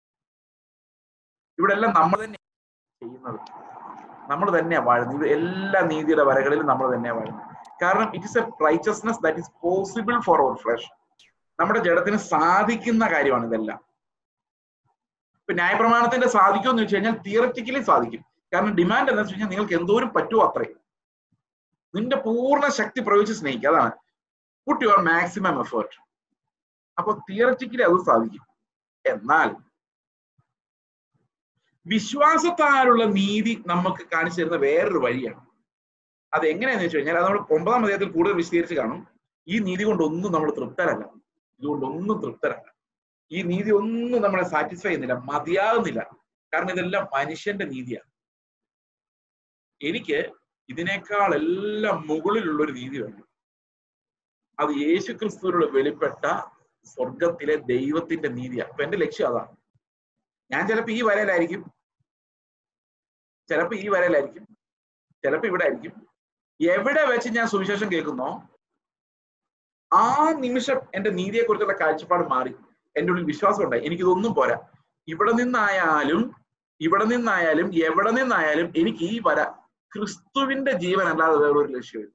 ഇവിടെ എല്ലാം നമ്മൾ തന്നെ ചെയ്യുന്നത് നമ്മൾ തന്നെയാ വാഴുന്നത് ഇത് എല്ലാ നീതിയുടെ വരകളിലും നമ്മൾ തന്നെയാ വാഴുന്നത് കാരണം it is a righteousness that is possible for our flesh നമ്മുടെ ജഡത്തിന് സാധിക്കുന്ന കാര്യമാണ് ഇതെല്ലാം ഇപ്പൊ ന്യായപ്രമാണത്തിന്റെ സാധിക്കും എന്ന് വെച്ച് കഴിഞ്ഞാൽ തിയററ്റിക്കലി സാധിക്കും കാരണം ഡിമാൻഡ് എന്താ വെച്ച് കഴിഞ്ഞാൽ നിങ്ങൾക്ക് എന്തോരം പറ്റുമോ അത്രയും നിന്റെ പൂർണ്ണ ശക്തി പ്രയോഗിച്ച് സ്നേഹിക്കുക അതാണ് പുട്ട് യുവർ മാക്സിമം എഫേർട്ട് അപ്പൊ തിയററ്റിക്കലി അത് സാധിക്കും എന്നാൽ വിശ്വാസത്താലുള്ള നീതി നമുക്ക് കാണിച്ചു തരുന്ന വേറൊരു വഴിയാണ് അത് എങ്ങനെയാന്ന് വെച്ച് കഴിഞ്ഞാൽ അത് നമ്മൾ ഒമ്പതാം അധ്യായത്തിൽ കൂടുതൽ വിശദീകരിച്ച് കാണും ഈ നീതി കൊണ്ടൊന്നും നമ്മൾ തൃപ്തരല്ല ഇതുകൊണ്ടൊന്നും തൃപ്തരല്ല ഈ നീതി ഒന്നും നമ്മളെ സാറ്റിസ്ഫൈ ചെയ്യുന്നില്ല മതിയാകുന്നില്ല കാരണം ഇതെല്ലാം മനുഷ്യന്റെ നീതിയാണ് എനിക്ക് ഇതിനേക്കാൾ എല്ലാം മുകളിലുള്ള ഒരു നീതി വേണം അത് യേശു ക്രിസ്തുവിനോട് വെളിപ്പെട്ട സ്വർഗത്തിലെ ദൈവത്തിന്റെ നീതിയാണ് അപ്പൊ എന്റെ ലക്ഷ്യം അതാണ് ഞാൻ ചിലപ്പോ ഈ വരയിലായിരിക്കും ചിലപ്പോ ഈ വരയിലായിരിക്കും ചിലപ്പോ ഇവിടെ ആയിരിക്കും എവിടെ വെച്ച് ഞാൻ സുവിശേഷം കേൾക്കുന്നോ ആ നിമിഷം എന്റെ നീതിയെ കുറിച്ചുള്ള കാഴ്ചപ്പാട് മാറി എന്റെ ഉള്ളിൽ വിശ്വാസം ഉണ്ടായി എനിക്കിതൊന്നും പോരാ ഇവിടെ നിന്നായാലും ഇവിടെ നിന്നായാലും എവിടെ നിന്നായാലും എനിക്ക് ഈ വര ക്രിസ്തുവിന്റെ ജീവൻ അല്ലാതെ വേറൊരു ലക്ഷ്യമില്ല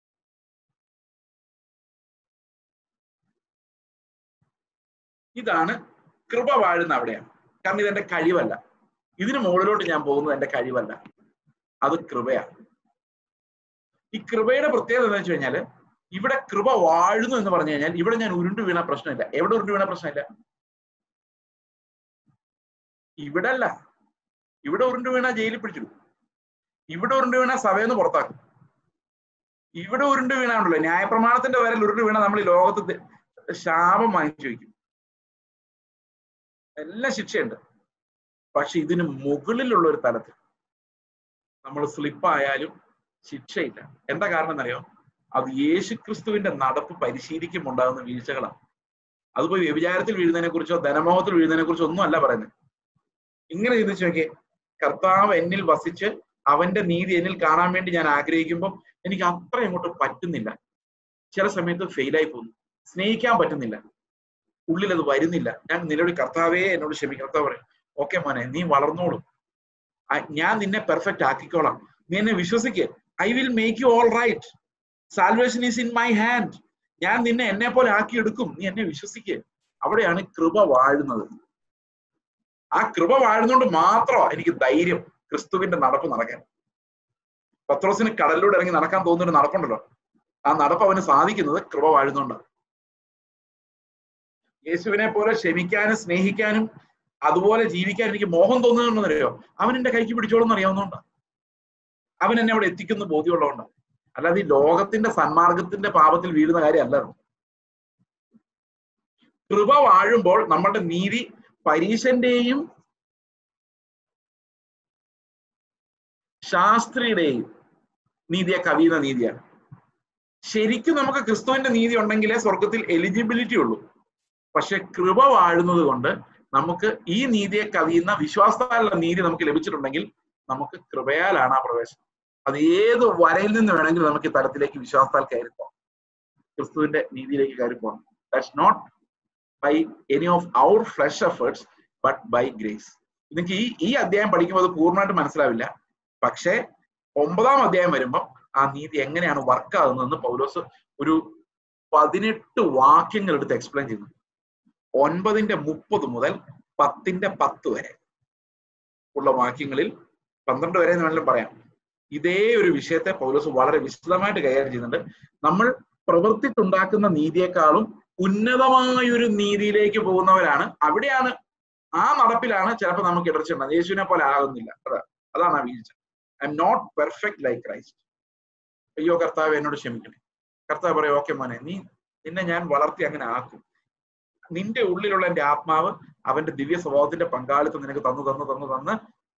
ഇതാണ് കൃപ വാഴുന്ന അവിടെയാണ് കാരണം ഇതെന്റെ കഴിവല്ല ഇതിന് മുകളിലോട്ട് ഞാൻ പോകുന്നത് എന്റെ കഴിവല്ല അത് കൃപയാണ് ഈ കൃപയുടെ പ്രത്യേകത എന്താ വെച്ച് കഴിഞ്ഞാല് ഇവിടെ കൃപ വാഴുന്നു എന്ന് പറഞ്ഞു കഴിഞ്ഞാൽ ഇവിടെ ഞാൻ ഉരുണ്ടു വീണ പ്രശ്നമില്ല എവിടെ ഉരുണ്ടു വീണ പ്രശ്നമില്ല ഇവിടെ അല്ല ഇവിടെ ഉരുണ്ടു വീണ ജയിലിൽ പിടിച്ചിടും ഇവിടെ ഉരുണ്ടു വീണ സഭയെന്ന് പുറത്താക്കും ഇവിടെ ഉരുണ്ടു വീണാണല്ലോ ന്യായപ്രമാണത്തിന്റെ വരൽ ഉരുണ്ടു വീണ നമ്മൾ ഈ ലോകത്ത് ശാപം വാങ്ങിച്ചു വയ്ക്കും എല്ലാ ശിക്ഷയുണ്ട് പക്ഷെ ഇതിന് മുകളിലുള്ള ഒരു തലത്തിൽ നമ്മൾ സ്ലിപ്പായാലും ശിക്ഷയില്ല എന്താ കാരണം എന്നറിയോ അത് യേശുക്രിസ്തുവിന്റെ നടപ്പ് പരിശീലിക്കുമ്പോൾ ഉണ്ടാകുന്ന വീഴ്ചകളാണ് അതിപ്പോ വ്യഭിചാരത്തിൽ വീഴുന്നതിനെ കുറിച്ചോ ധനമോഹത്തിൽ വീഴുന്നതിനെ കുറിച്ചോ ഒന്നും അല്ല പറയുന്നത് ഇങ്ങനെ ചിന്തിച്ചു നോക്കിയേ കർത്താവ് എന്നിൽ വസിച്ച് അവന്റെ നീതി എന്നിൽ കാണാൻ വേണ്ടി ഞാൻ ആഗ്രഹിക്കുമ്പോൾ എനിക്ക് അത്ര ഇങ്ങോട്ട് പറ്റുന്നില്ല ചില സമയത്ത് ഫെയിലായി പോകുന്നു സ്നേഹിക്കാൻ പറ്റുന്നില്ല ഉള്ളിൽ അത് വരുന്നില്ല ഞാൻ നിലവിൽ കർത്താവേ എന്നോട് ക്ഷമിക്കും കർത്താവ് പറയും ഓക്കെ മോനെ നീ വളർന്നോളും ഞാൻ നിന്നെ പെർഫെക്റ്റ് ആക്കിക്കോളാം നീ എന്നെ വിശ്വസിക്ക് I will make you all right salvation is in my hand ഞാൻ നിന്നെ എന്നെ പോലെ ആക്കിയെടുക്കും നീ എന്നെ വിശ്വസിക്കുക അവിടെയാണ് കൃപ വാഴുന്നത് ആ കൃപ വാഴുന്നോണ്ട് മാത്രമാണ് എനിക്ക് ധൈര്യം ക്രിസ്തുവിന്റെ നടപ്പ് നടക്കാൻ പത്രോസിന് കടലിലൂടെ ഇറങ്ങി നടക്കാൻ തോന്നുന്ന ഒരു നടപ്പുണ്ടല്ലോ ആ നടപ്പ് അവന് സാധിക്കുന്നത് കൃപ വാഴുന്നോണ്ടാണ് യേശുവിനെ പോലെ ക്ഷമിക്കാനും സ്നേഹിക്കാനും അതുപോലെ ജീവിക്കാൻ എനിക്ക് മോഹം തോന്നുന്നുണ്ടെന്നറിയോ അവൻ എന്റെ കൈക്ക് പിടിച്ചോളെന്ന് അറിയാവുന്നതുകൊണ്ടാണ് അവൻ എന്നെ അവിടെ എത്തിക്കുന്ന ബോധ്യമുള്ളതുകൊണ്ടാണ് അല്ലാതെ ഈ ലോകത്തിന്റെ സന്മാർഗത്തിന്റെ പാപത്തിൽ വീഴുന്ന കാര്യമല്ല കൃപ വാഴുമ്പോൾ നമ്മളുടെ നീതി പരീശന്റെയും ശാസ്ത്രിയുടെയും നീതിയെ കവിയുന്ന നീതിയാണ് ശരിക്കും നമുക്ക് ക്രിസ്തുവിന്റെ നീതി ഉണ്ടെങ്കിലേ സ്വർഗത്തിൽ എലിജിബിലിറ്റി ഉള്ളൂ പക്ഷെ കൃപ വാഴുന്നത് കൊണ്ട് നമുക്ക് ഈ നീതിയെ കവിയുന്ന വിശ്വാസത്താലുള്ള നീതി നമുക്ക് ലഭിച്ചിട്ടുണ്ടെങ്കിൽ നമുക്ക് കൃപയാലാണ് ആ പ്രവേശനം അത് ഏത് വരയിൽ നിന്ന് വേണമെങ്കിലും നമുക്ക് ഈ തലത്തിലേക്ക് വിശ്വാസത്താൽ കയറിപ്പോകാം ക്രിസ്തുവിന്റെ നീതിയിലേക്ക് കയറിപ്പോകാം that's not by any of our flesh efforts but by grace നിങ്ങൾക്ക് ഈ ഈ അധ്യായം പഠിക്കുമ്പോൾ അത് പൂർണ്ണമായിട്ട് മനസ്സിലാവില്ല പക്ഷേ ഒമ്പതാം അധ്യായം വരുമ്പോൾ ആ നീതി എങ്ങനെയാണ് വർക്ക് ആകുന്നതെന്ന് പൗലോസ് ഒരു പതിനെട്ട് വാക്യങ്ങൾ എടുത്ത് എക്സ്പ്ലെയിൻ ചെയ്യുന്നു ഒൻപതിന്റെ മുപ്പത് മുതൽ പത്തിന്റെ പത്ത് വരെ ഉള്ള വാക്യങ്ങളിൽ പന്ത്രണ്ട് വരെ എന്ന് വേണമെങ്കിലും പറയാം ഇതേ ഒരു വിഷയത്തെ പൗലോസ് വളരെ വിശദമായിട്ട് കൈകാര്യം ചെയ്യുന്നുണ്ട് നമ്മൾ പ്രവർത്തിച്ചുണ്ടാക്കുന്ന നീതിയെക്കാളും ഉന്നതമായൊരു നീതിയിലേക്ക് പോകുന്നവരാണ് അവിടെയാണ് ആ നടപ്പിലാണ് ചിലപ്പോൾ നമുക്ക് ഇടർച്ച ഉണ്ടാകുന്നത് യേശുവിനെ പോലെ ആകുന്നില്ല അതാ അതാണ് ആ വീഴ്ച I'm not perfect like Christ അയ്യോ കർത്താവ് എന്നോട് ക്ഷമിക്കണേ കർത്താവ് പറയും ഓക്കെ മോനെ നീ നിന്നെ ഞാൻ വളർത്തി അങ്ങനെ ആക്കും നിന്റെ ഉള്ളിലുള്ള എന്റെ ആത്മാവ് അവന്റെ ദിവ്യ സ്വഭാവത്തിന്റെ പങ്കാളിത്തം നിനക്ക് തന്നു തന്നു തന്നു തന്ന്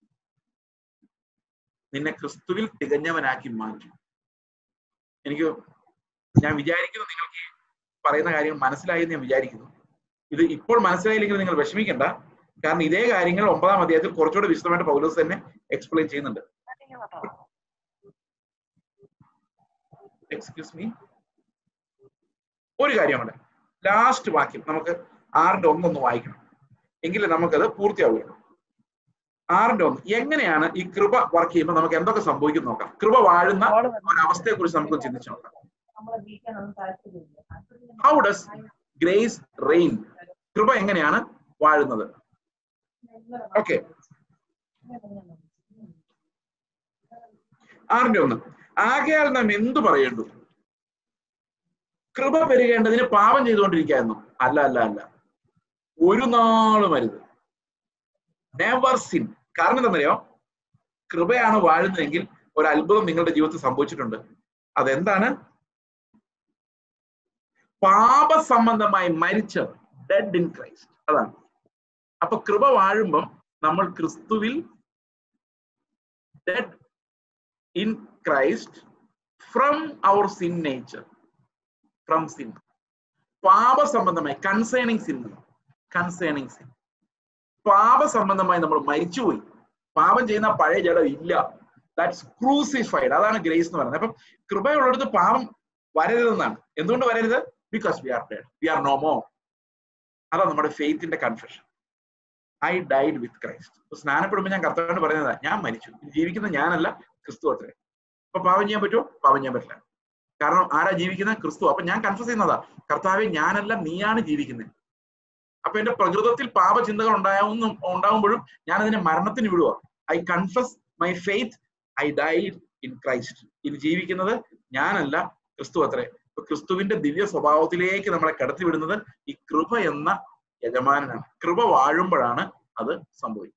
നിന്നെ ക്രിസ്തുവിൽ തികഞ്ഞവനാക്കി മാറ്റും എനിക്ക് ഞാൻ വിചാരിക്കുന്നു നിങ്ങൾക്ക് ഈ പറയുന്ന കാര്യങ്ങൾ മനസ്സിലായി എന്ന് ഞാൻ വിചാരിക്കുന്നു ഇത് ഇപ്പോൾ മനസ്സിലായില്ലെങ്കിൽ നിങ്ങൾ വിഷമിക്കണ്ട കാരണം ഇതേ കാര്യങ്ങൾ ഒമ്പതാം അധ്യായത്തിൽ കുറച്ചുകൂടെ വിശദമായിട്ട് പൗലോസ് തന്നെ എക്സ്പ്ലെയിൻ ചെയ്യുന്നുണ്ട് എക്സ്ക്യൂസ് മീ ഒരു കാര്യം കൂടെ ലാസ്റ്റ് വാക്യം നമുക്ക് ആറിന്റെ ഒന്നൊന്ന് വായിക്കണം എങ്കിലേ നമുക്കത് പൂർത്തിയാവുകയുള്ളൂ ആറിന്റെ ഒന്ന് എങ്ങനെയാണ് ഈ കൃപ വർക്ക് ചെയ്യുമ്പോൾ നമുക്ക് എന്തൊക്കെ സംഭവിക്കും നോക്കാം കൃപ വാഴുന്ന ഒരവസ്ഥയെ കുറിച്ച് നമുക്ക് ചിന്തിച്ചു നോക്കാം ഹൗ ഡസ് ഗ്രേസ് റെയിൻ കൃപ എങ്ങനെയാണ് വാഴുന്നത് ഓക്കെ ആറിന്റെ ഒന്ന് ആകയാൽ നാം എന്തു പറയേണ്ടു കൃപ പെരുകേണ്ടതിന് പാപം ചെയ്തുകൊണ്ടിരിക്കായിരുന്നു അല്ല അല്ല അല്ല ഒരു നാളും അരുത് നെവർ സിൻ കാരണം എന്താണെന്നറിയോ കൃപയാണ് വാഴുന്നതെങ്കിൽ ഒരു അത്ഭുതം നിങ്ങളുടെ ജീവിതത്തിൽ സംഭവിച്ചിട്ടുണ്ട് അതെന്താണ് പാപസംബന്ധമായി മരിച്ച ഡെഡ് ഇൻ ക്രൈസ്റ്റ് അതാണ് അപ്പൊ കൃപ വാഴുമ്പം നമ്മൾ ക്രിസ്തുവിൽ dead in Christ from our sin nature from sin പാപസംബന്ധമായി കൺസേണിങ് സിൻ കൺസേണിങ് സിൻ പാപസംബന്ധമായി നമ്മൾ മരിച്ചുപോയി പാപം ചെയ്യുന്ന പഴയ ജഡം ഇല്ല ദാറ്റ്സ് ക്രൂസിഫൈഡ് അതാണ് ഗ്രേസ് എന്ന് പറയുന്നത് അപ്പം കൃപയുള്ളിടത്ത് പാപം വരരുതെന്നാണ് എന്തുകൊണ്ട് വരരുത് because we are dead we are no more അതാണ് നമ്മുടെ ഫെയ്ത്തിന്റെ confession I died with Christ സ്നാനപ്പെടുമ്പോൾ ഞാൻ കർത്താവിനോട് പറയുന്നതാ ഞാൻ മരിച്ചു ജീവിക്കുന്ന ഞാനല്ല ക്രിസ്തു അത്രേ അപ്പൊ പാപം ചെയ്യാൻ പറ്റുമോ പാപം ചെയ്യാൻ പറ്റില്ല കാരണം ആരാ ജീവിക്കുന്നത് ക്രിസ്തു അപ്പൊ ഞാൻ കൺഫ്യൂസ് ചെയ്യുന്നതാ കർത്താവെ ഞാനല്ല നീയാണ് ജീവിക്കുന്നത് അപ്പൊ എന്റെ പ്രകൃതത്തിൽ പാപചിന്തകൾ ഉണ്ടാവുന്ന ഉണ്ടാവുമ്പോഴും ഞാൻ അതിനെ മരണത്തിന് വിടുക I confess my faith I died in Christ ഇത് ജീവിക്കുന്നത് ഞാനല്ല ക്രിസ്തു അത്രേ അപ്പൊ ക്രിസ്തുവിന്റെ ദിവ്യ സ്വഭാവത്തിലേക്ക് നമ്മളെ കടത്തി വിടുന്നത് ഈ കൃപ എന്ന യജമാനനാണ് കൃപ വാഴുമ്പോഴാണ് അത് സംഭവിക്കുന്നത്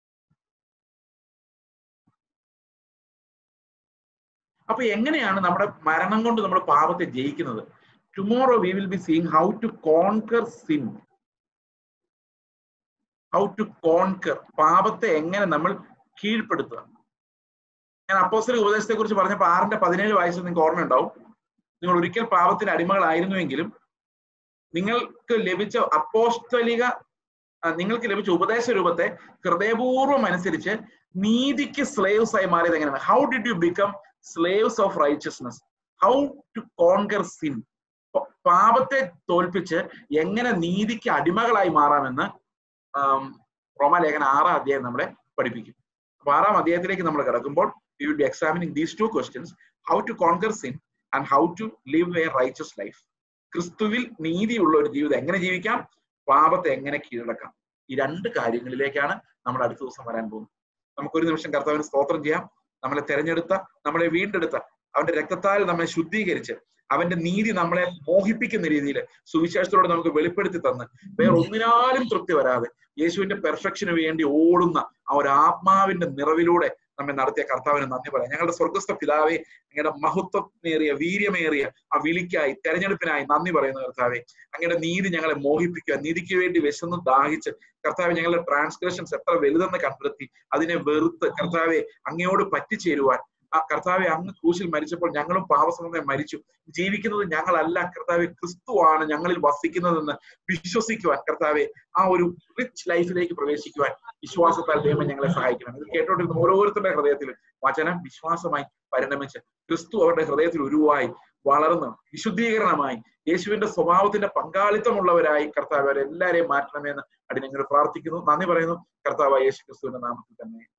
അപ്പൊ എങ്ങനെയാണ് നമ്മുടെ മരണം കൊണ്ട് നമ്മൾ പാപത്തെ ജയിക്കുന്നത് tomorrow we will be seeing how to conquer sin how to conquer പാപത്തെ എങ്ങനെ നമ്മൾ കീഴ്പ്പെടുത്തുക ഞാൻ അപ്പോസ്റ്റലിക ഉപദേശത്തെ കുറിച്ച് പറഞ്ഞപ്പോൾ ആറിന്റെ പതിനേഴ് വയസ്സിൽ നിങ്ങൾക്ക് ഓർമ്മയുണ്ടാവും നിങ്ങൾ ഒരിക്കൽ പാപത്തിന് അടിമകളായിരുന്നുവെങ്കിലും നിങ്ങൾക്ക് ലഭിച്ച അപ്പോസ്തലിക നിങ്ങൾക്ക് ലഭിച്ച ഉപദേശ രൂപത്തെ ഹൃദയപൂർവ്വം അനുസരിച്ച് നീതിക്ക് സ്ലേവ്സ് ആയി മാറിയത് എങ്ങനെയാണ് how did you become slaves of righteousness how to conquer sin പാപത്തെ തോൽപ്പിച്ച് എങ്ങനെ നീതിക്ക് അടിമകളായി മാറാമെന്ന് റോമാലേഖന ആറാം അധ്യായം നമ്മളെ പഠിപ്പിക്കും അപ്പൊ ആറാം അധ്യായത്തിലേക്ക് നമ്മൾ കിടക്കുമ്പോൾ we will be examining these two questions how to conquer sin and how to live a righteous life ക്രിസ്തുവിൽ നീതിയുള്ള ഒരു ജീവിതം എങ്ങനെ ജീവിക്കാം പാപത്തെ എങ്ങനെ കീഴടക്കാം ഈ രണ്ട് കാര്യങ്ങളിലേക്കാണ് നമ്മൾ അടുത്ത ദിവസം വരാൻ പോകുന്നത് നമുക്കൊരു നിമിഷം കർത്താവിന് സ്തോത്രം ചെയ്യാം നമ്മളെ തെരഞ്ഞെടുത്ത നമ്മളെ വീണ്ടെടുത്ത അവന്റെ രക്തത്താൽ നമ്മെ ശുദ്ധീകരിച്ച് അവന്റെ നീതി നമ്മളെ മോഹിപ്പിക്കുന്ന രീതിയിൽ സുവിശേഷത്തോടെ നമുക്ക് വെളിപ്പെടുത്തി തന്ന് വേറെ ഒന്നിനാലും തൃപ്തി വരാതെ യേശുവിന്റെ പെർഫെക്ഷന് വേണ്ടി ഓടുന്ന ആ ഒരു ആത്മാവിന്റെ നിറവിലൂടെ നമ്മെ നടത്തിയ കർത്താവിന് നന്ദി പറയാം ഞങ്ങളുടെ സ്വർഗസ്ഥ പിതാവെ അങ്ങയുടെ മഹത്വമേറിയ വീര്യമേറിയ ആ വിളിക്കായി തെരഞ്ഞെടുപ്പിനായി നന്ദി പറയുന്ന കർത്താവെ അങ്ങയുടെ നീതി ഞങ്ങളെ മോഹിപ്പിക്കുക നീതിക്ക് വേണ്ടി വിശന്ന് ദാഹിച്ച് കർത്താവ് ഞങ്ങളുടെ ട്രാൻസ്ഗ്രഷൻസ് എത്ര വലുതെന്ന് കണ്ടെത്തി അതിനെ വെറുത്ത് കർത്താവെ അങ്ങയോട് പറ്റിച്ചേരുവാൻ ആ കർത്താവെ അങ്ങ് ക്രൂശിൽ മരിച്ചപ്പോൾ ഞങ്ങളും പാപസമയം മരിച്ചു ജീവിക്കുന്നത് ഞങ്ങളല്ല കർത്താവെ ക്രിസ്തുവാണ് ഞങ്ങളിൽ വസിക്കുന്നതെന്ന് വിശ്വസിക്കുവാൻ കർത്താവെ ആ ഒരു റിച്ച് ലൈഫിലേക്ക് പ്രവേശിക്കുവാൻ വിശ്വാസത്താൽ ദൈവം ഞങ്ങളെ സഹായിക്കണം ഇത് കേട്ടോണ്ടിരുന്ന ഓരോരുത്തരുടെ ഹൃദയത്തിൽ വചനം വിശ്വാസമായി പരിണമിച്ച് ക്രിസ്തു അവരുടെ ഹൃദയത്തിൽ ഉരുവായി വളർന്ന് വിശുദ്ധീകരണമായി യേശുവിന്റെ സ്വഭാവത്തിന്റെ പങ്കാളിത്തമുള്ളവരായി കർത്താവ് അവരെല്ലാരെയും മാറ്റണമെന്ന് അടി ഞങ്ങൾ പ്രാർത്ഥിക്കുന്നു നന്ദി പറയുന്നു കർത്താവ് യേശു ക്രിസ്തുവിന്റെ നാമത്തിൽ തന്നെ